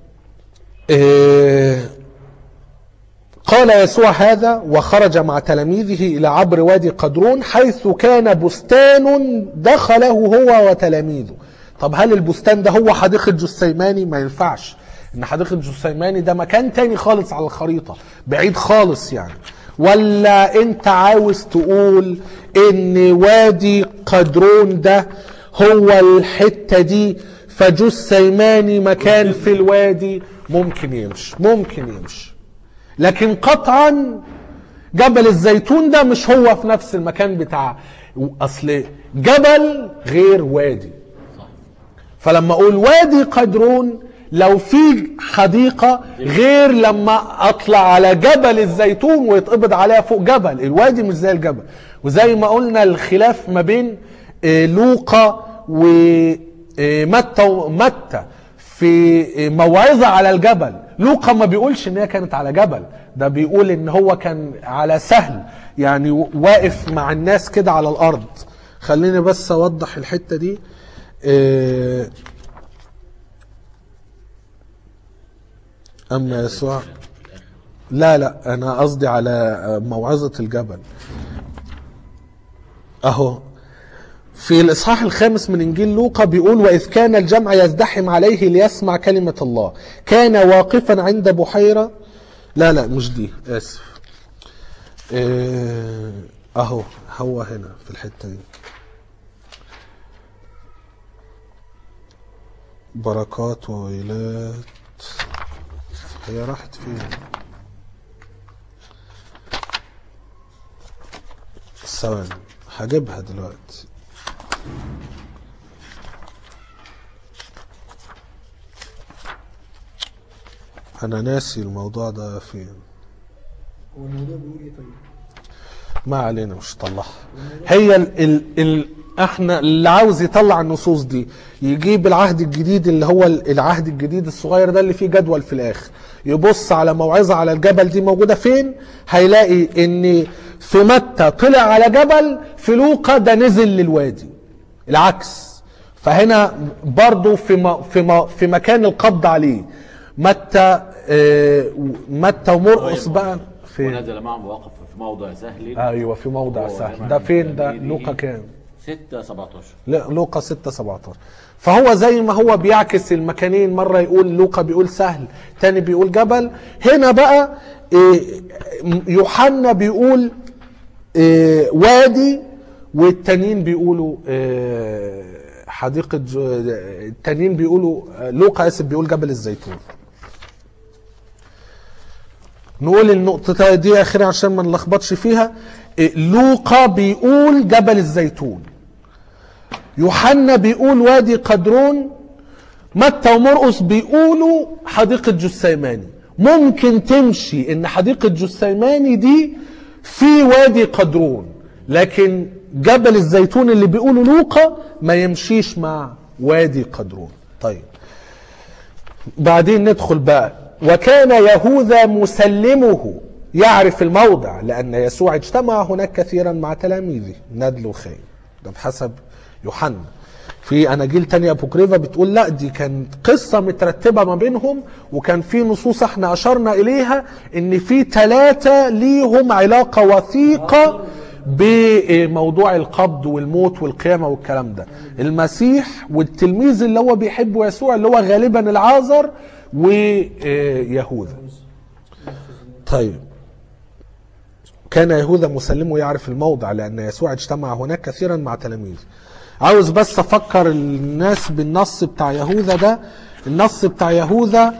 إيه قال يسوع هذا وخرج مع تلاميذه إلى عبر وادي قدرون حيث كان بستان دخله هو وتلاميذه طب هل البستان ده هو حديقة جسيماني ما ينفعش ان حديقة جسيماني ده مكان تاني خالص على الخريطة بعيد خالص يعني ولا انت عاوز تقول ان وادي قدرون ده هو الحتة دي فجسيماني مكان في الوادي ممكن يمشي ممكن يمشي لكن قطعا جبل الزيتون ده مش هو في نفس المكان بتاع اصل جبل غير وادي فلما اقول وادي قدرون لو في حديقه غير لما اطلع على جبل الزيتون ويتقبض عليها فوق جبل الوادي مش زي الجبل وزي ما قلنا الخلاف ما بين آه، لوقا ومتى ومتى في آه، موعظه على الجبل لوقا ما بيقولش ان هي كانت على جبل ده بيقول ان هو كان على سهل يعني واقف مع الناس كده على الارض خليني بس اوضح الحته دي آه، اما يسوع لا لا انا قصدي على موعظه الجبل اهو في الاصحاح الخامس من انجيل لوقا بيقول واذ كان الجمع يزدحم عليه ليسمع كلمه الله كان واقفا عند بحيره لا لا مش دي اسف آه، اهو هو هنا في الحته دي بركات وويلات هي راحت فين ثواني هجيبها دلوقتي انا ناسي الموضوع ده فين هو الموضوع بيقول ايه طيب؟ ما علينا مش طلعها هي ال ال ال احنا اللي عاوز يطلع النصوص دي يجيب العهد الجديد اللي هو ال- العهد الجديد الصغير ده اللي فيه جدول في الاخر يبص على موعظه على الجبل دي موجوده فين هيلاقي ان في متى طلع على جبل في لوقا ده نزل للوادي العكس فهنا برضو في م- في م- في مكان القبض عليه متى آه، متى ومرقس بقى في ونزل معهم وقف في موضع سهل ايوه في موضع وهو سهل جمع ده فين ده تلاميذه لوقا كام 6 17 لا لوقا 6 17 فهو زي ما هو بيعكس المكانين مره يقول لوقا بيقول سهل تاني بيقول جبل هنا بقى إيه، يوحنا بيقول إيه، وادي والتانيين بيقولوا إيه، حديقه جو- التانيين بيقولوا لوقا اسف بيقول جبل الزيتون نقول النقطة دي أخيرا عشان ما نلخبطش فيها إيه، لوقا بيقول جبل الزيتون يوحنا بيقول وادي قدرون متى ومرقس بيقولوا حديقة جسيماني ممكن تمشي ان حديقة جسيماني دي في وادي قدرون لكن جبل الزيتون اللي بيقولوا لوقا ما يمشيش مع وادي قدرون طيب بعدين ندخل بقى وكان يهوذا مسلمه يعرف الموضع لأن يسوع اجتمع هناك كثيرا مع تلاميذه ندل وخيل ده بحسب يوحنا في اناجيل تانية ابوكريفا بتقول لا دي كانت قصه مترتبه ما بينهم وكان في نصوص احنا اشرنا اليها ان في ثلاثه ليهم علاقه وثيقه بموضوع القبض والموت والقيامه والكلام ده المسيح والتلميذ اللي هو بيحبه يسوع اللي هو غالبا العازر ويهوذا طيب كان يهوذا مسلمه يعرف الموضع لأن يسوع اجتمع هناك كثيرا مع تلاميذه عاوز بس أفكر الناس بالنص بتاع يهوذا ده النص بتاع يهوذا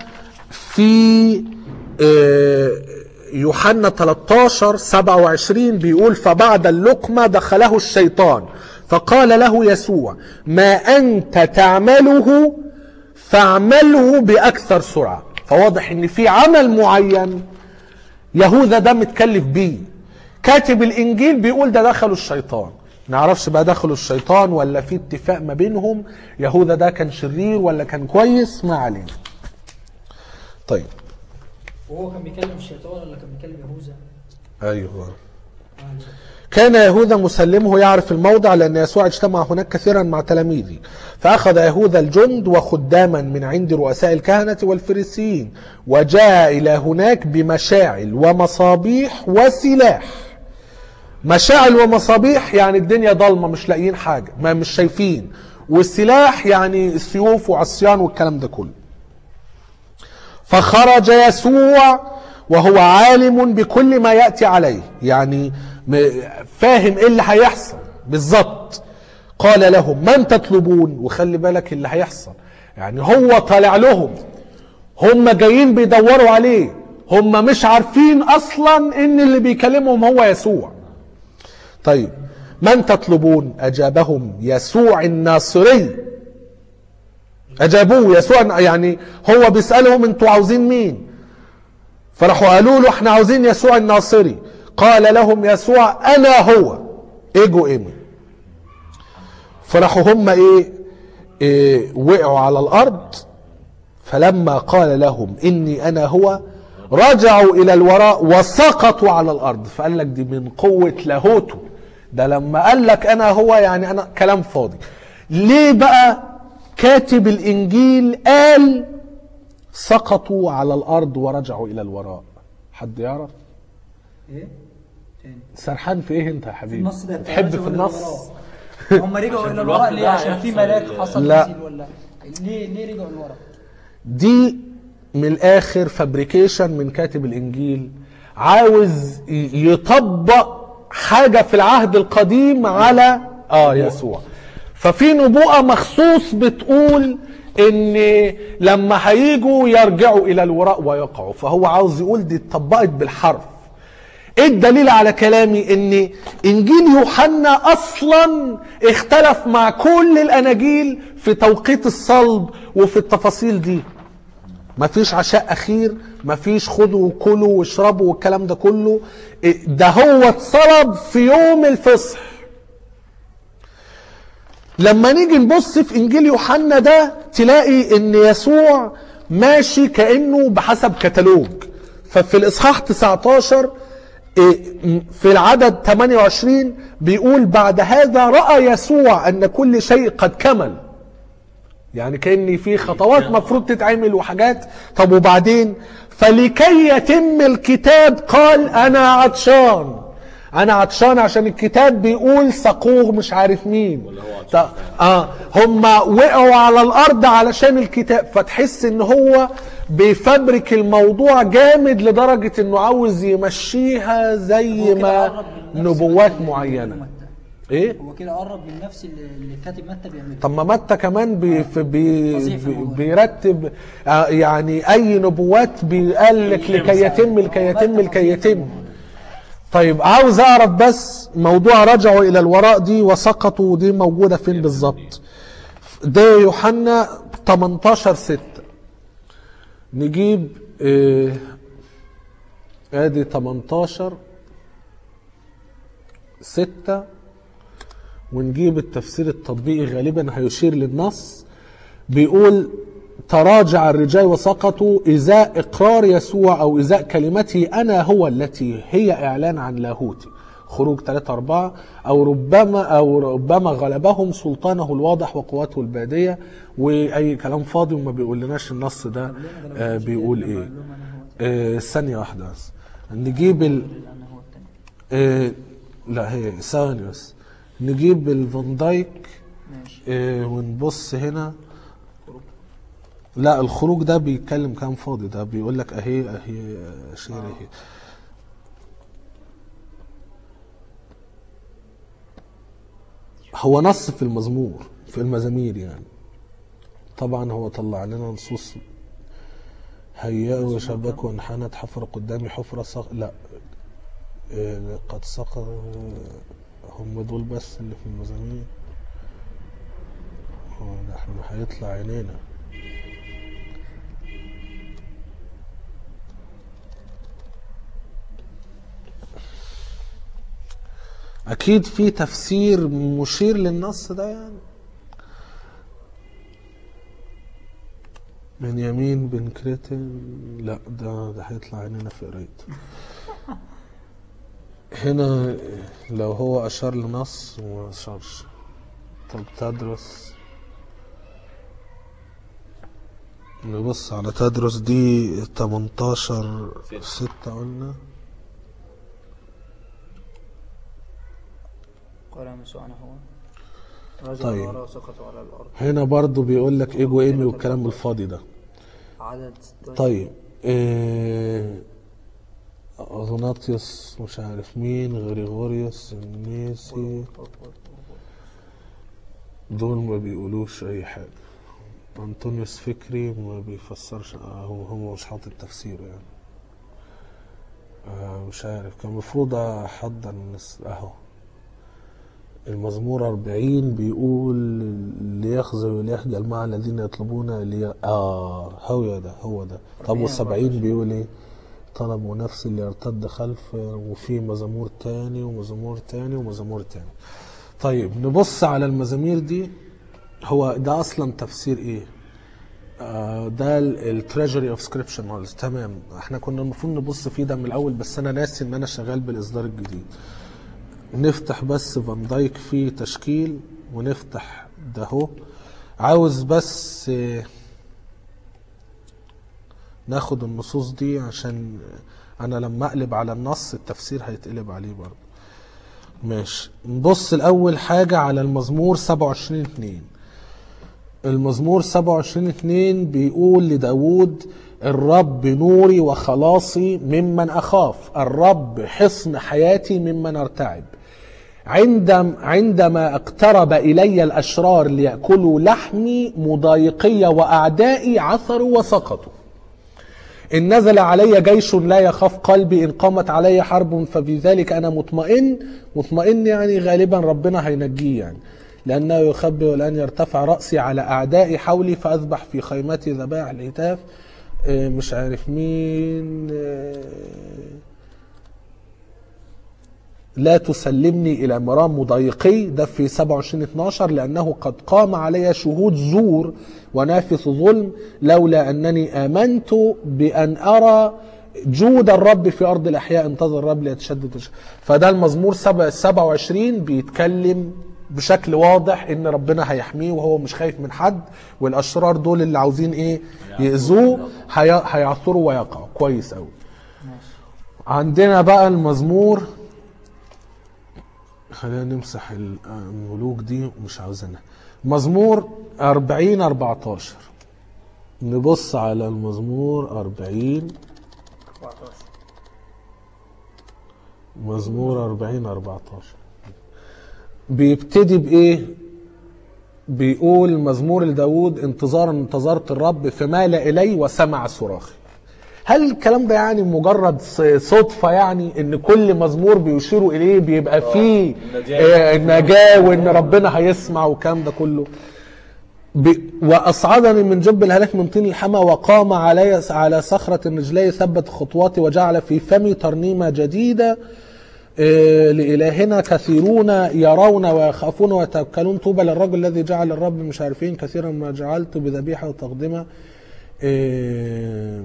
في آه، يوحنا 13 27 بيقول فبعد اللقمة دخله الشيطان فقال له يسوع ما أنت تعمله فاعمله بأكثر سرعة فواضح ان في عمل معين يهوذا ده متكلف بيه كاتب الانجيل بيقول ده دخلوا الشيطان نعرفش بقى دخلوا الشيطان ولا في اتفاق ما بينهم يهوذا ده كان شرير ولا كان كويس ما علينا طيب وهو كان بيكلم الشيطان ولا كان بيكلم يهوذا؟ ايوه كان يهوذا مسلمه يعرف الموضع لأن يسوع اجتمع هناك كثيرا مع تلاميذه فأخذ يهوذا الجند وخداما من عند رؤساء الكهنة والفريسيين وجاء إلى هناك بمشاعل ومصابيح وسلاح مشاعل ومصابيح يعني الدنيا ضلمة مش لاقيين حاجة ما مش شايفين والسلاح يعني سيوف وعصيان والكلام ده كله فخرج يسوع وهو عالم بكل ما ياتي عليه يعني م- فاهم ايه اللي هيحصل بالظبط قال لهم من تطلبون وخلي بالك اللي هيحصل يعني هو طالع لهم هم جايين بيدوروا عليه هم مش عارفين اصلا ان اللي بيكلمهم هو يسوع طيب من تطلبون اجابهم يسوع الناصري اجابوه يسوع يعني هو بيسالهم انتوا عاوزين مين فراحوا قالوا له احنا عاوزين يسوع الناصري قال لهم يسوع انا هو ايجو ايمي فراحوا هم ايه, إيه وقعوا على الارض فلما قال لهم اني انا هو رجعوا الى الوراء وسقطوا على الارض فقال لك دي من قوه لاهوته ده لما قال لك انا هو يعني انا كلام فاضي ليه بقى كاتب الانجيل قال سقطوا على الارض ورجعوا الى الوراء حد يعرف ايه تاني سرحان في ايه انت يا في حبيبي النص ده تحب رجعوا في إلى النص الوراء. هم رجعوا عشان الى في الوراء الوقت ليه ده عشان في هيحصل ملاك ال- حصل لا. نزل ولا ليه ليه رجعوا لورا دي من الاخر فابريكيشن من كاتب الانجيل عاوز ي- يطبق حاجه في العهد القديم على اه يسوع ففي نبوءه مخصوص بتقول ان لما هيجوا يرجعوا الى الوراء ويقعوا فهو عاوز يقول دي اتطبقت بالحرف ايه الدليل على كلامي ان انجيل يوحنا اصلا اختلف مع كل الاناجيل في توقيت الصلب وفي التفاصيل دي مفيش عشاء اخير مفيش خدوا وكلوا واشربوا والكلام ده كله إيه، ده هو اتصلب في يوم الفصح لما نيجي نبص في انجيل يوحنا ده تلاقي ان يسوع ماشي كانه بحسب كتالوج ففي الاصحاح 19 إيه، في العدد 28 بيقول بعد هذا راى يسوع ان كل شيء قد كمل يعني كان في خطوات مفروض تتعمل وحاجات طب وبعدين فلكي يتم الكتاب قال انا عطشان انا عطشان عشان الكتاب بيقول سقوه مش عارف مين ولا هو عطشان طب اه هم وقعوا على الارض علشان الكتاب فتحس ان هو بيفبرك الموضوع جامد لدرجة انه عاوز يمشيها زي هو كده ما قرب من نفس نبوات اللي- معينة متى. ايه هو كده قرب من نفس اللي اللي الكاتب متى بيعمله طب ما متى كمان بي في بي فظيع في بي الموضوع. بيرتب آه، يعني اي نبوات بيقال لك لكي يتم لكي يتم لكي يتم طيب عاوز اعرف بس موضوع رجعوا الى الوراء دي وسقطوا دي موجوده فين بالظبط ده يوحنا 18 6 نجيب آه، ادي 18 6 ونجيب التفسير التطبيقي غالبا هيشير للنص بيقول تراجع الرجال وسقطوا إزاء إقرار يسوع أو إزاء كلمته أنا هو التي هي إعلان عن لاهوتي خروج 3 4 أو ربما أو ربما غلبهم سلطانه الواضح وقوته البادية وأي كلام فاضي وما بيقولناش النص ده آه بيقول إيه آه ثانية واحدة بس نجيب ال... لان هو التاني آه لا هي ثواني بس نجيب الفان دايك ماشي آه ونبص هنا لا الخروج ده بيتكلم كلام فاضي ده بيقول لك اهي اهي شير اهي هو نص في المزمور في المزامير يعني طبعا هو طلع لنا نصوص هيئوا وشبكوا وانحنت حفر قدامي حفرة صق... لا آه، قد سقط هم دول بس اللي في المزامير هو ده احنا هيطلع عينينا اكيد في تفسير مشير للنص ده يعني من يمين بن كريتن لا ده ده هيطلع عينينا في قرايته هنا لو هو اشار لنص وما اشارش طب تدرس نبص على تدرس دي 18 ستة قلنا قال يسوع انا هو رجع طيب. ورا وسقطوا على الارض هنا برضو بيقول لك ايجو ايمي والكلام الفاضي ده عدد 16 طيب إيه اغناطيوس مش عارف مين غريغوريوس النيسي دول ما بيقولوش اي حاجة أنطونيوس فكري ما بيفسرش آه، هو هو مش حاطط تفسير يعني آه، مش عارف كان المفروض أحضر الناس أهو المزمور 40 بيقول ليخزى وليخجل مع الذين يطلبون لي... اه هو ده هو ده طب وال70 بيقول ايه طلبوا نفسي ليرتد خلف وفي مزمور تاني ومزمور تاني ومزمور تاني طيب نبص على المزامير دي هو ده اصلا تفسير ايه آه، ده التريجري اوف سكريبشن نولز تمام احنا كنا المفروض نبص فيه ده من الاول بس انا ناسي ان انا شغال بالاصدار الجديد نفتح بس فان دايك فيه تشكيل ونفتح ده اهو عاوز بس آه، ناخد النصوص دي عشان انا لما اقلب على النص التفسير هيتقلب عليه برضه ماشي نبص الاول حاجة على المزمور 27 2 المزمور 27 2 بيقول لداود الرب نوري وخلاصي ممن أخاف الرب حصن حياتي ممن أرتعب عندما عندما اقترب إلي الأشرار ليأكلوا لحمي مضايقي وأعدائي عثروا وسقطوا إن نزل علي جيش لا يخاف قلبي إن قامت علي حرب ففي ذلك أنا مطمئن مطمئن يعني غالبا ربنا هينجيه يعني لأنه يخبي والآن يرتفع رأسي على أعدائي حولي فأذبح في خيمتي ذبائح الهتاف آه، مش عارف مين آه، لا تسلمني إلى مرام مضايقي ده في 27 12 لأنه قد قام علي شهود زور ونافث ظلم لولا أنني آمنت بأن أرى جود الرب في أرض الأحياء انتظر الرب ليتشدد الش- فده المزمور سبع- 27 بيتكلم بشكل واضح ان ربنا هيحميه وهو مش خايف من حد والاشرار دول اللي عاوزين ايه يأذوه هي- هيعثروا ويقعوا كويس قوي عندنا بقى المزمور خلينا نمسح ال- الملوك دي مش عاوزينها مزمور 40 14 نبص على المزمور 40 14 مزمور 40 14 بيبتدي بايه بيقول مزمور لداود انتظارا انتظرت الرب فمال الي وسمع صراخي هل الكلام ده يعني مجرد ص- صدفة يعني ان كل مزمور بيشيروا اليه بيبقى فيه النجاة. آه، النجاة وان ربنا هيسمع والكلام ده كله ب... وأصعدني من جب الهلاك من طين الحمى وقام علي على صخرة الرجلي ثبت خطواتي وجعل في فمي ترنيمة جديدة إيه، لإلهنا كثيرون يرون ويخافون ويتوكلون طوبى للرجل الذي جعل الرب مش عارفين كثيرا ما جعلت بذبيحة وتقدمة إيه،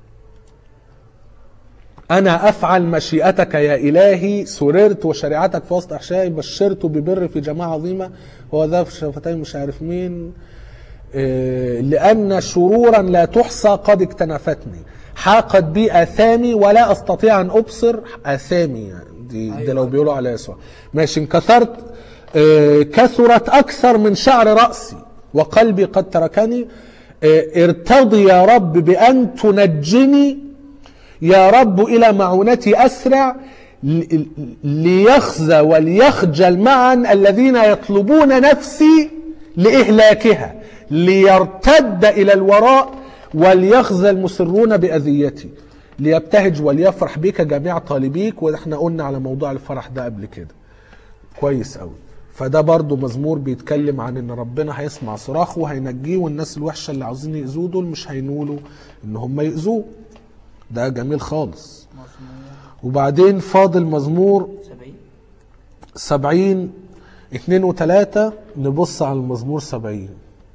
أنا أفعل مشيئتك يا إلهي سررت وشريعتك في وسط أحشائي بشرت ببر في جماعة عظيمة هو ذا في شفتين مش عارف مين إيه، لأن شرورا لا تحصى قد اكتنفتني حاقت بي آثامي ولا أستطيع أن أبصر آثامي يعني دي, دي لو بيقولوا على يسوع ماشي انكسرت إيه، كثرت أكثر من شعر رأسي وقلبي قد تركني إيه، ارتضي يا رب بأن تنجني يا رب إلى معونتي أسرع ل- ليخزى وليخجل معا الذين يطلبون نفسي لإهلاكها ليرتد إلى الوراء وليخزى المسرون بأذيتي ليبتهج وليفرح بك جميع طالبيك واحنا قلنا على موضوع الفرح ده قبل كده كويس قوي فده برضو مزمور بيتكلم عن ان ربنا هيسمع صراخه وهينجيه والناس الوحشه اللي عاوزين يأذوه دول مش هينولوا ان هم يأذوه ده جميل خالص وبعدين فاضل مزمور 70 سبعين اتنين وتلاتة نبص على المزمور سبعين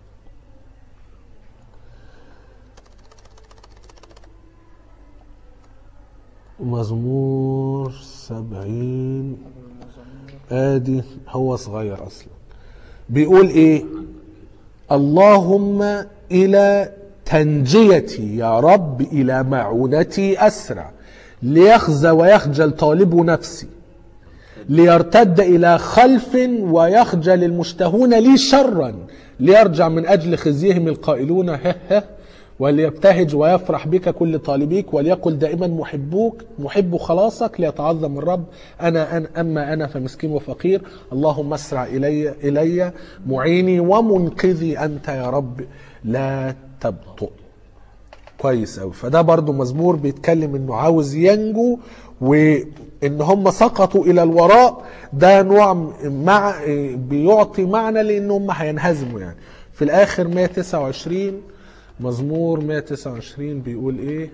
مزمور سبعين ادي هو صغير اصلا بيقول ايه اللهم الى تنجيتي يا رب الى معونتي اسرع ليخزى ويخجل طالب نفسي ليرتد إلى خلف ويخجل المشتهون لي شرا ليرجع من أجل خزيهم القائلون هه هه وليبتهج ويفرح بك كل طالبيك وليقل دائما محبوك محب خلاصك ليتعظم الرب أنا, أنا أما أنا فمسكين وفقير اللهم اسرع إلي إلي معيني ومنقذي أنت يا رب لا تبطئ كويس قوي فده برضو مزمور بيتكلم انه عاوز ينجو وان هم سقطوا الى الوراء ده نوع مع بيعطي معنى لان هم هينهزموا يعني في الاخر 129 مزمور 129 بيقول ايه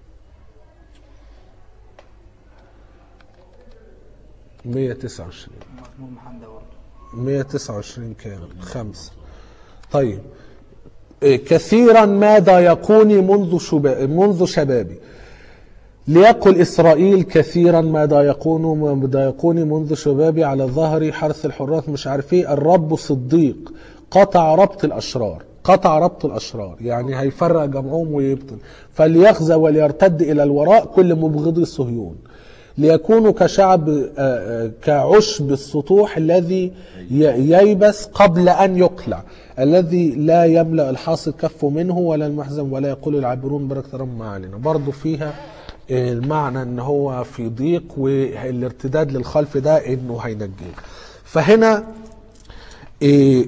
مية تسعة وعشرين مزمور محمد برضه 129 كامل خمسة طيب إيه، كثيرا ما ضايقوني منذ شبا... منذ شبابي ليقل إسرائيل كثيرا ما ضايقوني ما ضايقوني منذ شبابي على ظهري حرث الحراث مش عارف ايه الرب صديق قطع ربط الأشرار قطع ربط الأشرار يعني هيفرق جمعهم ويبطل فليخزى وليرتد إلى الوراء كل مبغضي صهيون ليكونوا كشعب آه، آه، كعشب السطوح الذي ي- ييبس قبل أن يقلع الذي لا يملأ الحاصد كفه منه ولا المحزن ولا يقول العابرون بركة رب ما علينا برضو فيها آه، المعنى ان هو في ضيق والارتداد للخلف ده انه هينجيه فهنا آه،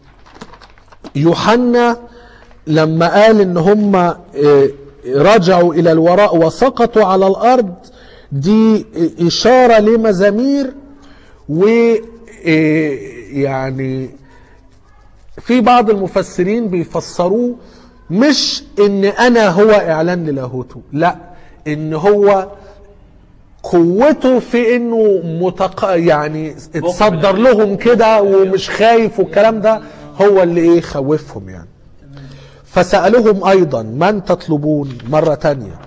يوحنا لما قال ان هم آه، رجعوا الى الوراء وسقطوا على الارض دي اشاره لمزامير و آه، يعني في بعض المفسرين بيفسروه مش ان انا هو اعلان للاهوته لا ان هو قوته في انه متق... يعني اتصدر لهم كده ومش خايف والكلام ده هو اللي ايه خوفهم يعني فسألهم ايضا من تطلبون مرة تانية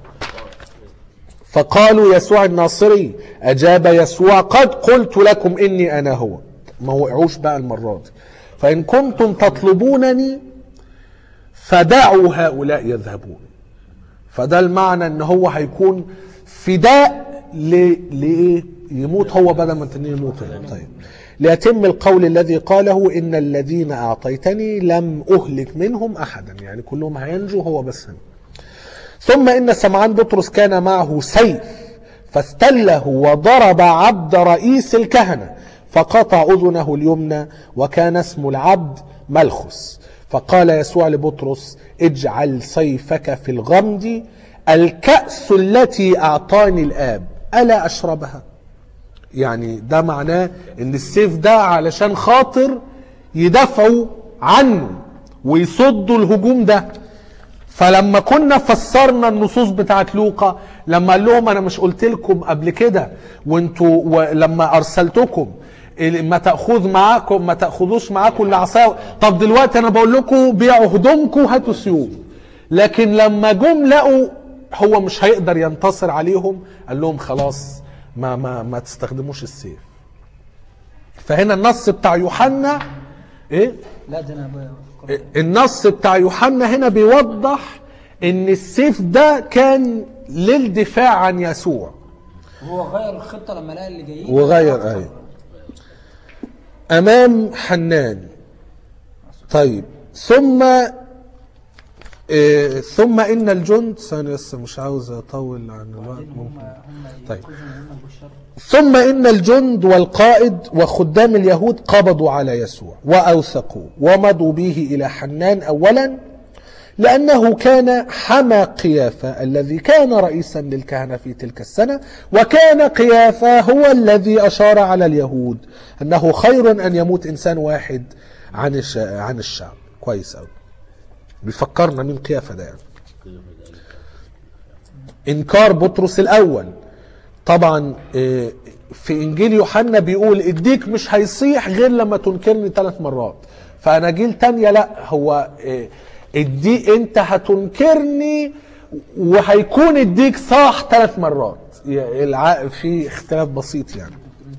فقالوا يسوع الناصري اجاب يسوع قد قلت لكم اني انا هو ما وقعوش بقى المرة دي فان كنتم تطلبونني فدعوا هؤلاء يذهبون فده المعنى ان هو هيكون فداء ل... لايه يموت هو بدل ما التانيين يموتوا يعني. طيب ليتم القول الذي قاله ان الذين اعطيتني لم اهلك منهم احدا يعني كلهم هينجوا هو بس هنا ثم ان سمعان بطرس كان معه سيف فاستله وضرب عبد رئيس الكهنه فقطع اذنه اليمنى وكان اسم العبد ملخس فقال يسوع لبطرس اجعل سيفك في الغمد الكأس التي أعطاني الآب ألا أشربها يعني ده معناه ان السيف ده علشان خاطر يدافعوا عنه ويصدوا الهجوم ده فلما كنا فسرنا النصوص بتاعت لوقا لما قال لهم انا مش قلت لكم قبل كده وانتوا ولما ارسلتكم ما تاخذ معاكم ما تاخذوش معاكم العصا طب دلوقتي انا بقول لكم بيعوا هدومكم هاتوا سيوف لكن لما جم لقوا هو مش هيقدر ينتصر عليهم قال لهم خلاص ما ما ما تستخدموش السيف فهنا النص بتاع يوحنا ايه لا ده انا ب- النص بتاع يوحنا هنا بيوضح ان السيف ده كان للدفاع عن يسوع هو غير الخطه لما لقى اللي جايين وغير ايه امام حنان طيب ثم إيه ثم ان الجند ثانية بس مش عاوز اطول عن الوقت هم ممكن هم طيب. ينقذوا هم بالشر ثم ان الجند والقائد وخدام اليهود قبضوا على يسوع واوثقوه ومضوا به الى حنان اولا لانه كان حمى قيافه الذي كان رئيسا للكهنه في تلك السنه وكان قيافه هو الذي اشار على اليهود انه خير ان يموت انسان واحد عن الش- عن الشعب كويس قوي بيفكرنا مين قيافه ده يعني انكار بطرس الاول طبعا آه، في انجيل يوحنا بيقول الديك مش هيصيح غير لما تنكرني ثلاث مرات فاناجيل تانية لا هو آه، الديك انت هتنكرني وهيكون الديك صاح ثلاث مرات ي- الع- في اختلاف بسيط يعني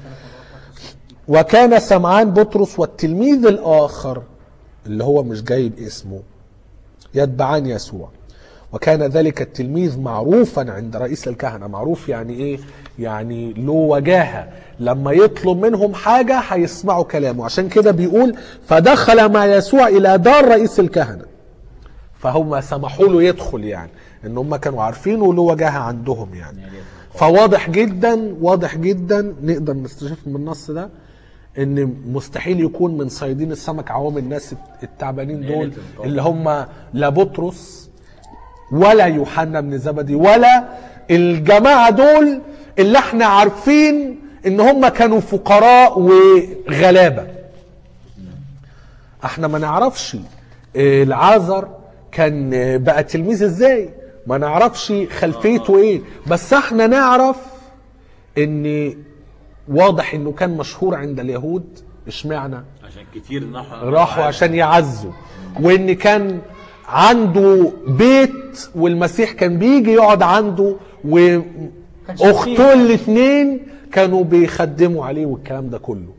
وكان سمعان بطرس والتلميذ الاخر اللي هو مش جايب اسمه يتبعان يسوع وكان ذلك التلميذ معروفا عند رئيس الكهنه معروف يعني ايه يعني له وجاهه لما يطلب منهم حاجه هيسمعوا كلامه عشان كده بيقول فدخل مع يسوع الى دار رئيس الكهنه فهم سمحوا له يدخل يعني ان هم كانوا عارفين وله وجاهه عندهم يعني فواضح جدا واضح جدا نقدر نستشف من النص ده ان مستحيل يكون من صيادين السمك عوام الناس التعبانين دول عيلة القوم. اللي هم لا بطرس ولا يوحنا بن زبدي ولا الجماعة دول اللي احنا عارفين ان هم كانوا فقراء وغلابة احنا ما نعرفش آه، العازر كان آه، بقى تلميذ ازاي ما نعرفش خلفيته ايه بس احنا نعرف ان واضح انه كان مشهور عند اليهود اشمعنى عشان كتير راحوا راحوا عشان يعزوا وان كان عنده بيت والمسيح كان بيجي يقعد عنده واخته الاثنين كانوا بيخدموا عليه والكلام ده كله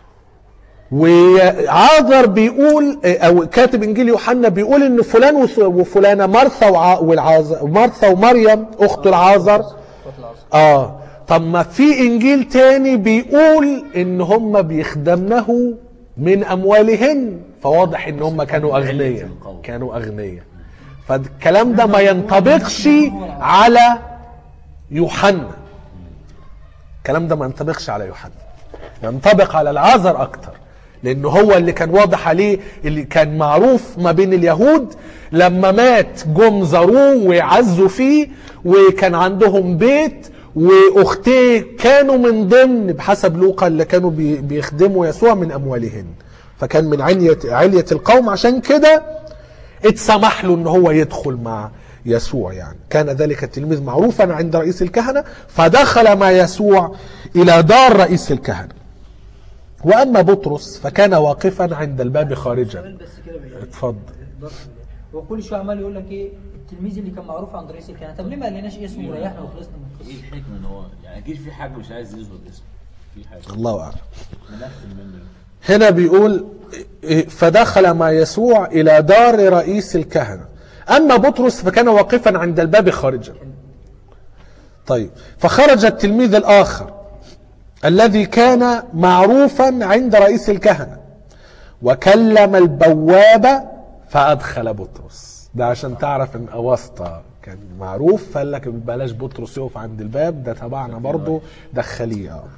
وعاذر بيقول او كاتب انجيل يوحنا بيقول ان فلان وس- وفلانه مرثا وع- والعازر مرثا ومريم اخت العازر اه طب ما في انجيل تاني بيقول ان هم بيخدمنه من اموالهن فواضح ان هم كانوا اغنياء كانوا اغنياء فالكلام ده ما ينطبقش على يوحنا الكلام ده ما ينطبقش على يوحنا ينطبق على العازر اكتر لان هو اللي كان واضح عليه اللي كان معروف ما بين اليهود لما مات جم زاروه وعزوا فيه وكان عندهم بيت واختيه كانوا من ضمن بحسب لوقا اللي كانوا بي- بيخدموا يسوع من اموالهن فكان من علية علية القوم عشان كده اتسمح له ان هو يدخل مع يسوع يعني كان ذلك التلميذ معروفا عند رئيس الكهنة فدخل مع يسوع الى دار رئيس الكهنة واما بطرس فكان واقفا عند الباب خارجا سؤال بس كده بقى. اتفضل ضغط هو كل شويه عمال يقول لك ايه التلميذ اللي كان معروف عند رئيس الكهنه طب ليه ما قالناش اسمه وريحنا وخلصنا من ايه القصه الحكمه ان هو يعني اكيد في حاجه مش عايز يظهر اسمه في حاجه الله اعلم منفذ منه هنا بيقول فدخل مع يسوع الى دار رئيس الكهنه اما بطرس فكان واقفا عند الباب خارجا طيب فخرج التلميذ الاخر الذي كان معروفا عند رئيس الكهنه وكلم البوابه فادخل بطرس ده عشان تعرف ان واسطه كان معروف فقال لك بلاش بطرس يقف عند الباب ده تبعنا برضه دخليه آه.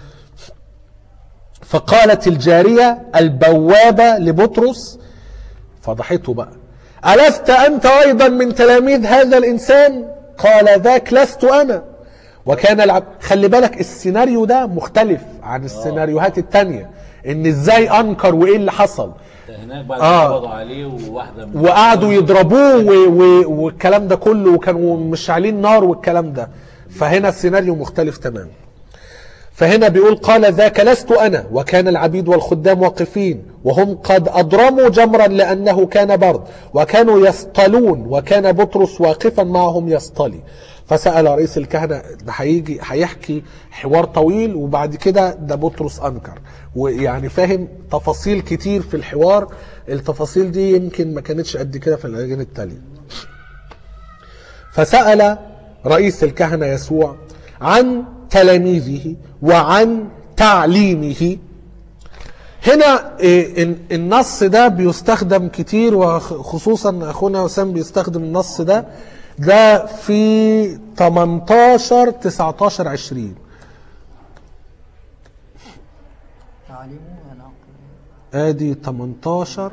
فقالت الجارية البوابة لبطرس فضحته بقى ألست أنت أيضا من تلاميذ هذا الإنسان قال ذاك لست أنا وكان العب خلي بالك السيناريو ده مختلف عن السيناريوهات التانية ان ازاي انكر وايه اللي حصل هناك بعد آه. ما قبضوا عليه وواحده من وقعدوا يضربوه و... و... والكلام ده كله وكانوا مشعلين نار والكلام ده فهنا السيناريو مختلف تماما فهنا بيقول قال ذاك لست أنا وكان العبيد والخدام واقفين وهم قد أضرموا جمرا لأنه كان برد وكانوا يصطلون وكان بطرس واقفا معهم يصطلي فسأل رئيس الكهنة ده هيجي هيحكي حوار طويل وبعد كده ده بطرس أنكر ويعني فاهم تفاصيل كتير في الحوار التفاصيل دي يمكن ما كانتش قد كده في الأجيال التالية فسأل رئيس الكهنة يسوع عن تلاميذه وعن تعليمه هنا إيه، ال- النص ده بيستخدم كتير وخصوصا اخونا وسام بيستخدم النص ده ده في 18 19 20 تعليمه يعني عقل ادي 18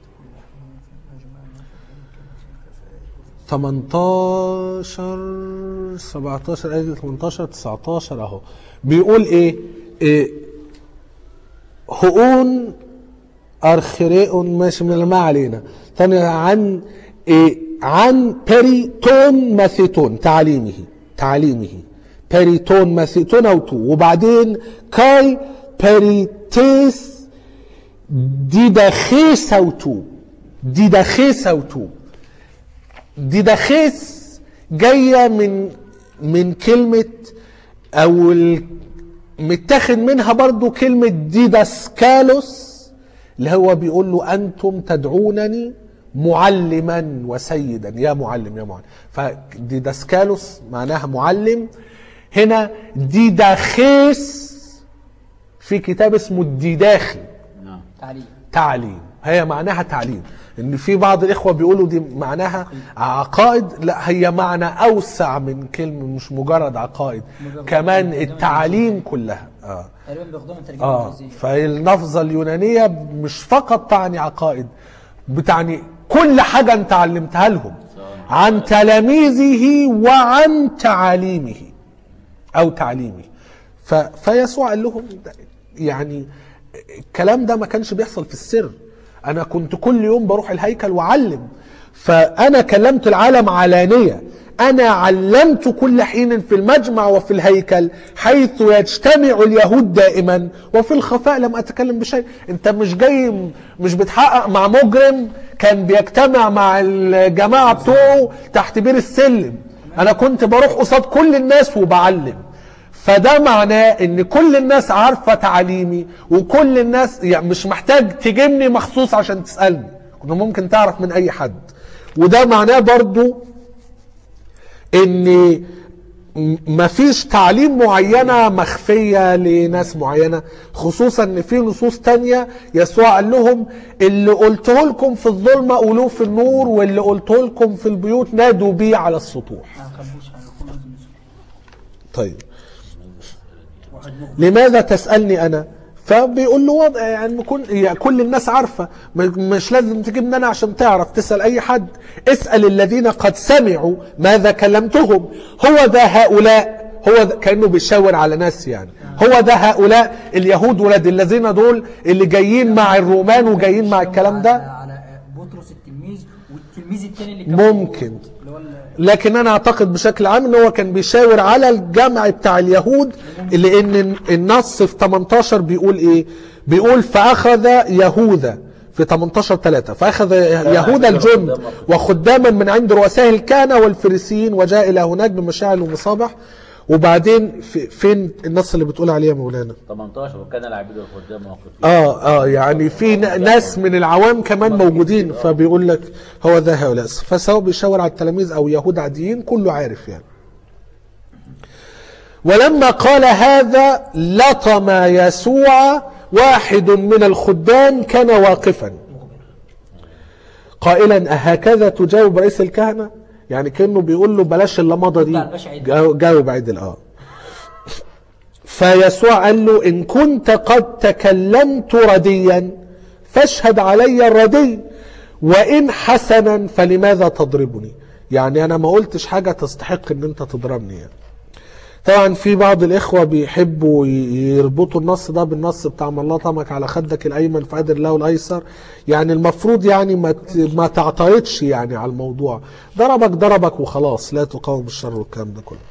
18 17 ادي 18 19 اهو بيقول ايه, إيه هؤون ارخريون ماشي من ما علينا تاني عن إيه عن بيريتون ماثيتون تعليمه تعليمه بيريتون ماثيتون او تو وبعدين كاي بيريتيس ديداخيس او تو ديداخيس او تو ديداخيس جاية من من كلمة أو ال- متاخد منها برضو كلمة ديداسكالوس اللي هو بيقول له أنتم تدعونني معلما وسيدا يا معلم يا معلم فديداسكالوس معناها معلم هنا ديداخيس في كتاب اسمه الديداخي نعم تعليم تعليم هي معناها تعليم ان في بعض الاخوه بيقولوا دي معناها عقائد لا هي معنى اوسع من كلمه مش مجرد عقائد مجرد كمان الترجمة التعاليم كلها اه تقريبا بياخدوها من ترجمه اه الجزئيه فاللفظه اليونانيه مش فقط تعني عقائد بتعني كل حاجه انت علمتها لهم عن تلاميذه وعن تعاليمه او تعليمه ف... فيسوع قال لهم ده- يعني الكلام ده ما كانش بيحصل في السر انا كنت كل يوم بروح الهيكل واعلم فانا كلمت العالم علانيه انا علمت كل حين في المجمع وفي الهيكل حيث يجتمع اليهود دائما وفي الخفاء لم اتكلم بشيء انت مش جاي مش بتحقق مع مجرم كان بيجتمع مع الجماعه بتوعه تحت بير السلم انا كنت بروح قصاد كل الناس وبعلم فده معناه ان كل الناس عارفه تعاليمي وكل الناس يعني مش محتاج تجيبني مخصوص عشان تسالني كنت ممكن تعرف من اي حد وده معناه برضو ان م- مفيش تعليم معينة مخفية لناس معينة خصوصا ان في نصوص تانية يسوع قال لهم اللي قلته لكم في الظلمة قولوه في النور واللي قلته لكم في البيوت نادوا بيه على السطوح ما نخبوش حاجه كل لازم نسكت. طيب واحد مخبر لماذا تسألني أنا فبيقول له وضع يعني كل, يعني كل الناس عارفة م- مش لازم تجيبني أنا عشان تعرف تسأل أي حد اسأل الذين قد سمعوا ماذا كلمتهم هو ذا هؤلاء هو ذا كأنه بيشاور على ناس يعني هو ده هؤلاء اليهود ولاد الذين دول اللي جايين مع الرومان وجايين مع الكلام على- ده على بطرس التلميذ والتلميذ الثاني اللي كان ممكن. موجود، اللي هو ال- لكن انا اعتقد بشكل عام ان هو كان بيشاور على الجمع بتاع اليهود لان النص في 18 بيقول ايه بيقول فاخذ يهوذا في 18 3 فاخذ يهوذا الجند وخداما من عند رؤساء الكهنه والفريسيين وجاء الى هناك بمشاعل ومصابح وبعدين في فين النص اللي بتقول عليه يا مولانا 18 وكان العبيد والخدام واقفين اه اه يعني في ن- ناس من العوام كمان موجودين فبيقول لك هو ذا هؤلاء فسواء بيشاور على التلاميذ او يهود عاديين كله عارف يعني ولما قال هذا لطم يسوع واحد من الخدام كان واقفا قائلا أهكذا تجاوب رئيس الكهنة يعني كأنه بيقول له بلاش اللمضة دي بلاش عدل. جاو- جاوب عدل اه فيسوع قال له إن كنت قد تكلمت رديا فاشهد علي الردي وإن حسنا فلماذا تضربني يعني أنا ما قلتش حاجة تستحق إن أنت تضربني يعني. طبعا في بعض الإخوة بيحبوا ي- يربطوا النص ده بالنص بتاع من لطمك على خدك الأيمن فقدر له الأيسر يعني المفروض يعني ما ت- ما تعترضش يعني على الموضوع ضربك ضربك وخلاص لا تقاوم الشر والكلام ده كله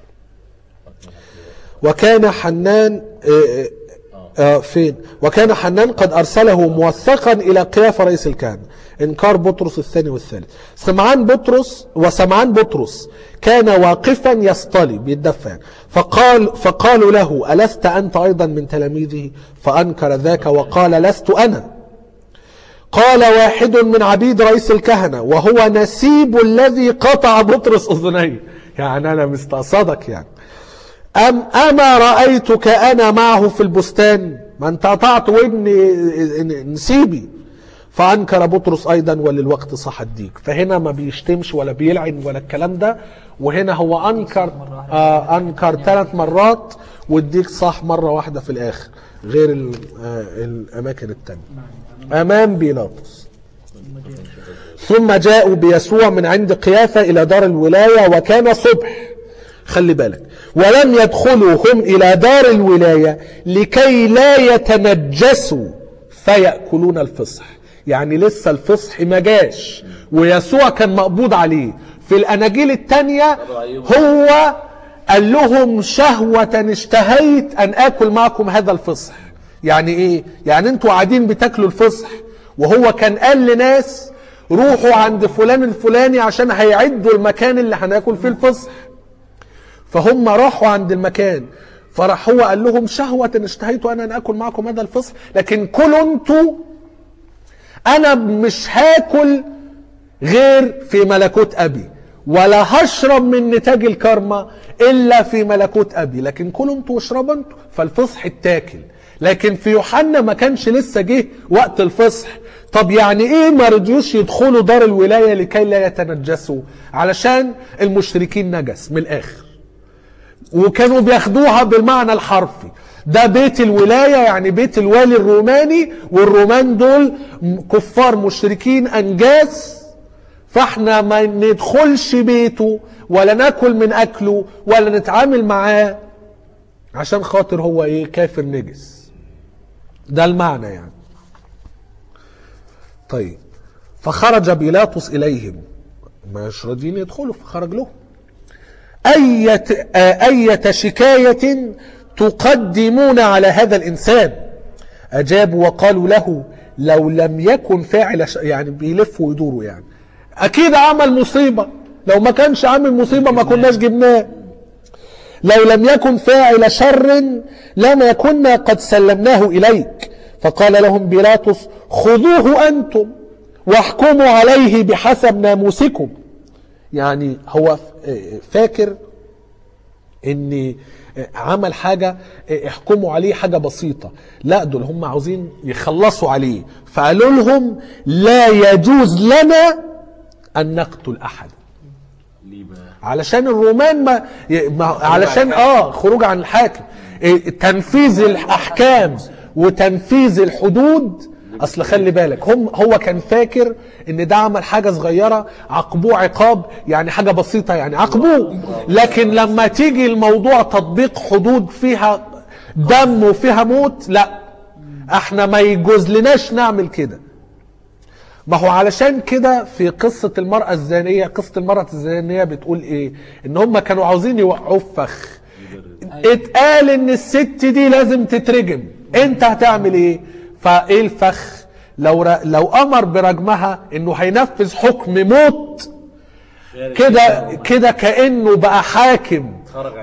وكان حنان آه، آه، فين وكان حنان قد أرسله موثقا إلى قيافة رئيس الكهنة إنكار بطرس الثاني والثالث سمعان بطرس وسمعان بطرس كان واقفا يصطلي بيتدفع يعني. فقال فقالوا له ألست أنت أيضا من تلاميذه فأنكر ذاك وقال لست أنا قال واحد من عبيد رئيس الكهنة وهو نسيب الذي قطع بطرس أذنيه يعني أنا مستقصدك يعني أم أما رأيتك أنا معه في البستان ما أنت قطعت ودن نسيبي فأنكر بطرس أيضا وللوقت صح الديك فهنا ما بيشتمش ولا بيلعن ولا الكلام ده وهنا هو أنكر آه أنكر ثلاث مرات والديك صح مرة واحدة في الآخر غير ال- آه الأماكن التانية أمام بيلاطس ثم جاءوا بيسوع من عند قيافة إلى دار الولاية وكان صبح خلي بالك ولم يدخلوا هم إلى دار الولاية لكي لا يتنجسوا فيأكلون الفصح يعني لسه الفصح ما جاش ويسوع كان مقبوض عليه في الأناجيل التانية هو قال لهم شهوة اشتهيت أن آكل معكم هذا الفصح يعني إيه؟ يعني أنتوا قاعدين بتاكلوا الفصح وهو كان قال لناس روحوا عند فلان الفلاني عشان هيعدوا المكان اللي هناكل فيه الفصح فهم راحوا عند المكان فراح هو قال لهم شهوة اشتهيت أنا أن أكل معكم هذا الفصح لكن كلوا انتوا أنا مش هاكل غير في ملكوت أبي ولا هشرب من نتاج الكرمة إلا في ملكوت أبي لكن كلوا انتوا واشربوا انتوا فالفصح اتاكل لكن في يوحنا ما كانش لسه جه وقت الفصح طب يعني ايه ما رضيوش يدخلوا دار الولايه لكي لا يتنجسوا علشان المشركين نجس من الاخر وكانوا بياخدوها بالمعنى الحرفي ده بيت الولايه يعني بيت الوالي الروماني والرومان دول م- كفار مشركين انجاس فاحنا ما ندخلش بيته ولا ناكل من اكله ولا نتعامل معاه عشان خاطر هو ايه كافر نجس ده المعنى يعني طيب فخرج بيلاطس اليهم مش راضيين يدخلوا فخرج لهم أية, آه، أية شكاية تقدمون على هذا الإنسان أجابوا وقالوا له لو لم يكن فاعل ش... يعني بيلفوا ويدوروا يعني أكيد عمل مصيبة لو ما كانش عامل مصيبة ما كناش جبناه لو لم يكن فاعل شر لما كنا قد سلمناه إليك فقال لهم بيلاطس خذوه أنتم واحكموا عليه بحسب ناموسكم يعني هو فاكر ان عمل حاجة احكموا عليه حاجة بسيطة لا دول هم عاوزين يخلصوا عليه فقالوا لهم لا يجوز لنا ان نقتل احد ليه بقى؟ علشان الرومان ما, ما علشان اه خروج عن الحاكم إيه، تنفيذ الاحكام وتنفيذ الحدود اصل خلي بالك هم هو كان فاكر ان ده عمل حاجه صغيره عاقبوه عقاب يعني حاجه بسيطه يعني عاقبوه لكن لما تيجي الموضوع تطبيق حدود فيها دم وفيها موت لا احنا ما يجوز لناش نعمل كده ما هو علشان كده في قصة المرأة الزانية قصة المرأة الزانية بتقول ايه ان هم كانوا عاوزين يوقعوه في فخ اتقال ان الست دي لازم تترجم انت هتعمل ايه فايه الفخ لو ر... لو امر برجمها انه هينفذ حكم موت كده كده كانه بقى حاكم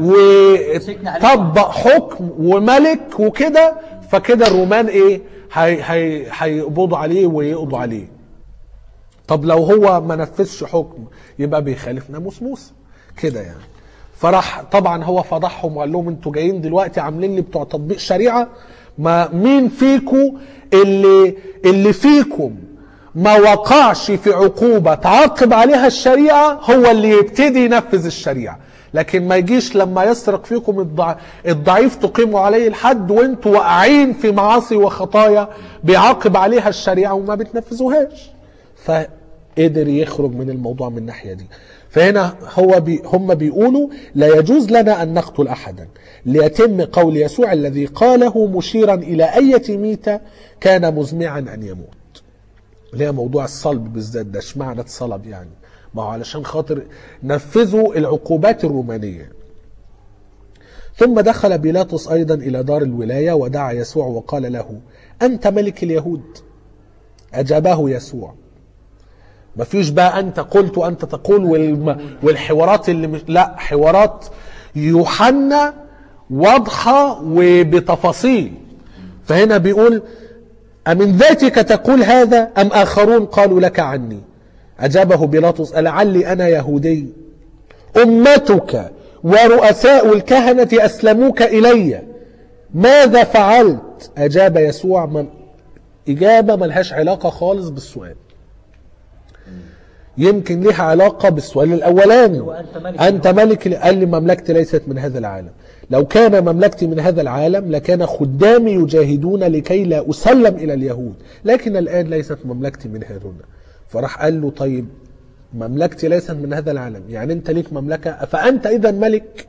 وطبق حكم وملك وكده فكده الرومان ايه هي هي هيقبضوا عليه ويقضوا عليه طب لو هو ما نفذش حكم يبقى بيخالف ناموس موسى كده يعني فراح طبعا هو فضحهم وقال لهم انتوا جايين دلوقتي عاملين لي بتوع تطبيق شريعه ما مين فيكم اللي اللي فيكم ما وقعش في عقوبة تعاقب عليها الشريعة هو اللي يبتدي ينفذ الشريعة لكن ما يجيش لما يسرق فيكم الضع... الضعيف تقيموا عليه الحد وانتوا واقعين في معاصي وخطايا بيعاقب عليها الشريعة وما بتنفذوهاش فقدر يخرج من الموضوع من الناحية دي فهنا هو بي هم بيقولوا لا يجوز لنا أن نقتل أحدا ليتم قول يسوع الذي قاله مشيرا إلى أية ميتة كان مزمعا أن يموت اللي هي موضوع الصلب بالذات ده اشمعنى اتصلب يعني ما هو علشان خاطر نفذوا العقوبات الرومانية ثم دخل بيلاطس أيضا إلى دار الولاية ودعا يسوع وقال له أنت ملك اليهود أجابه يسوع ما فيش بقى أنت قلت وأنت تقول والم... والحوارات اللي مش لا حوارات يوحنا واضحة وبتفاصيل فهنا بيقول أمن ذاتك تقول هذا أم آخرون قالوا لك عني أجابه بيلاطس ألعلي أنا يهودي أمتك ورؤساء الكهنة أسلموك إلي ماذا فعلت أجاب يسوع من إجابة ملهاش علاقة خالص بالسؤال يمكن لها علاقة بالسؤال الأولاني وأنت ملك أنت ملك قال لي مملكتي ليست من هذا العالم لو كان مملكتي من هذا العالم لكان خدامي يجاهدون لكي لا أسلم إلى اليهود لكن الآن ليست مملكتي من هنا فراح قال له طيب مملكتي ليست من هذا العالم يعني أنت ليك مملكة فأنت إذا ملك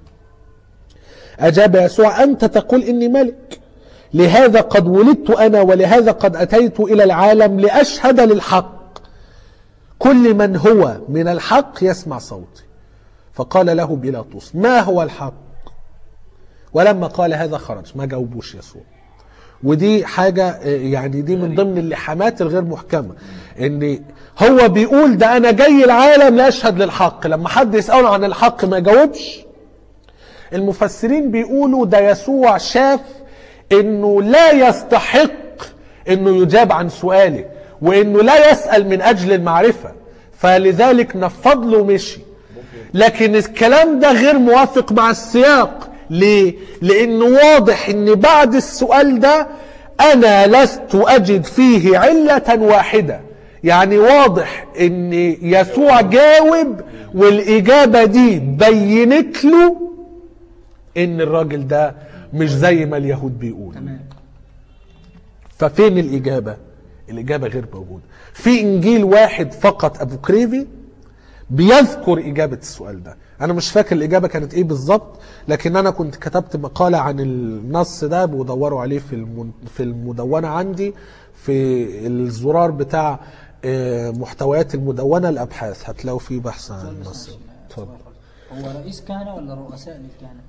أجاب يسوع أنت تقول إني ملك لهذا قد ولدت أنا ولهذا قد أتيت إلى العالم لأشهد للحق كل من هو من الحق يسمع صوتي فقال له بيلاطس ما هو الحق ولما قال هذا خرج ما جاوبوش يسوع ودي حاجة آه، يعني دي من ضمن اللحامات الغير محكمة ان هو بيقول ده انا جاي العالم لاشهد للحق لما حد يسأله عن الحق ما يجاوبش المفسرين بيقولوا ده يسوع شاف انه لا يستحق انه يجاب عن سؤاله وانه لا يسأل من اجل المعرفة فلذلك نفض له ومشي لكن الكلام ده غير موافق مع السياق ليه لانه واضح ان بعد السؤال ده انا لست اجد فيه علة واحدة يعني واضح ان يسوع جاوب والاجابة دي بينت له ان الراجل ده مش زي ما اليهود بيقول تمام ففين الإجابة؟ الإجابة غير موجودة. في إنجيل واحد فقط أبو كريفي بيذكر إجابة السؤال ده. أنا مش فاكر الإجابة كانت إيه بالظبط، لكن أنا كنت كتبت مقالة عن النص ده بدوروا عليه في الم- في المدونة عندي في الزرار بتاع آه، محتويات المدونة الأبحاث هتلاقوا فيه بحث عن النص. اتفضل. هو رئيس كهنة ولا رؤساء للكهنة؟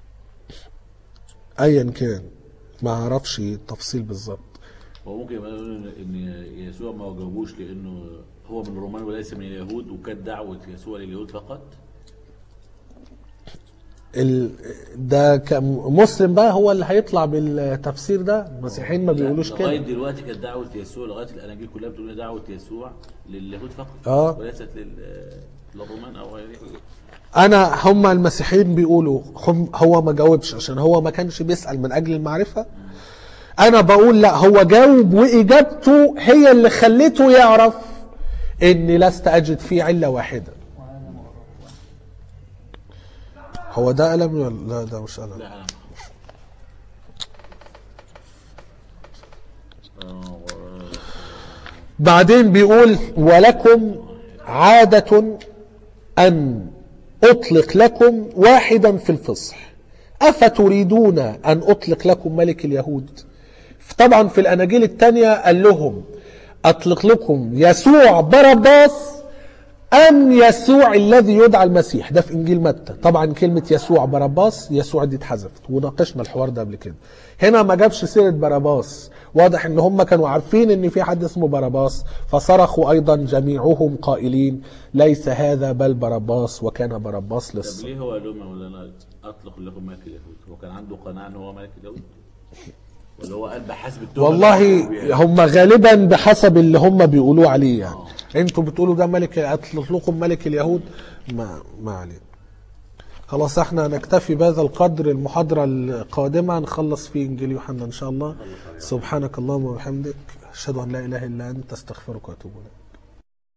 أيا كان ما أعرفش التفصيل بالظبط. هو ممكن يبقى يقول ان إن يسوع ما وجبوش لانه هو من الرومان وليس من اليهود وكانت دعوه يسوع لليهود فقط ال... ده كمسلم بقى هو اللي هيطلع بالتفسير ده المسيحيين ما بيقولوش لغايه كده دلوقتي كانت دعوه يسوع لغايه الاناجيل كلها بتقول إن دعوه يسوع لليهود فقط آه. وليست لل- للرومان او غيرهم انا هم المسيحيين بيقولوا هم هو ما جاوبش عشان هو ما كانش بيسأل من اجل المعرفة انا بقول لا هو جاوب واجابته هي اللي خلته يعرف اني لست اجد فيه علة واحدة هو ده قلم ولا لا ده مش قلم لا انا آه، و- بعدين بيقول ولكم عادة أن أطلق لكم واحدا في الفصح أفتريدون أن أطلق لكم ملك اليهود طبعا في الأناجيل التانية قال لهم أطلق لكم يسوع باراباس أم يسوع الذي يدعى المسيح ده في إنجيل متى طبعا كلمة يسوع باراباس يسوع دي اتحذفت وناقشنا الحوار ده قبل كده هنا ما جابش سيرة باراباس واضح ان هم كانوا عارفين ان في حد اسمه باراباس فصرخوا ايضا جميعهم قائلين ليس هذا بل باراباس وكان باراباس طب للصلب ليه هو قال لهم يا مولانا اطلق لكم ملك اليهود هو كان عنده قناعه ان هو ملك اليهود ولا هو قال بحسب التهمه والله اللي هو بيها؟ هم غالبا بحسب اللي هم بيقولوه عليه يعني انتوا بتقولوا ده ملك اطلق لكم ملك اليهود ما ما عليه خلاص احنا نكتفي بهذا القدر المحاضرة القادمة نخلص في انجيل يوحنا ان شاء الله سبحانك اللهم وبحمدك اشهد ان لا اله الا انت استغفرك واتوب اليك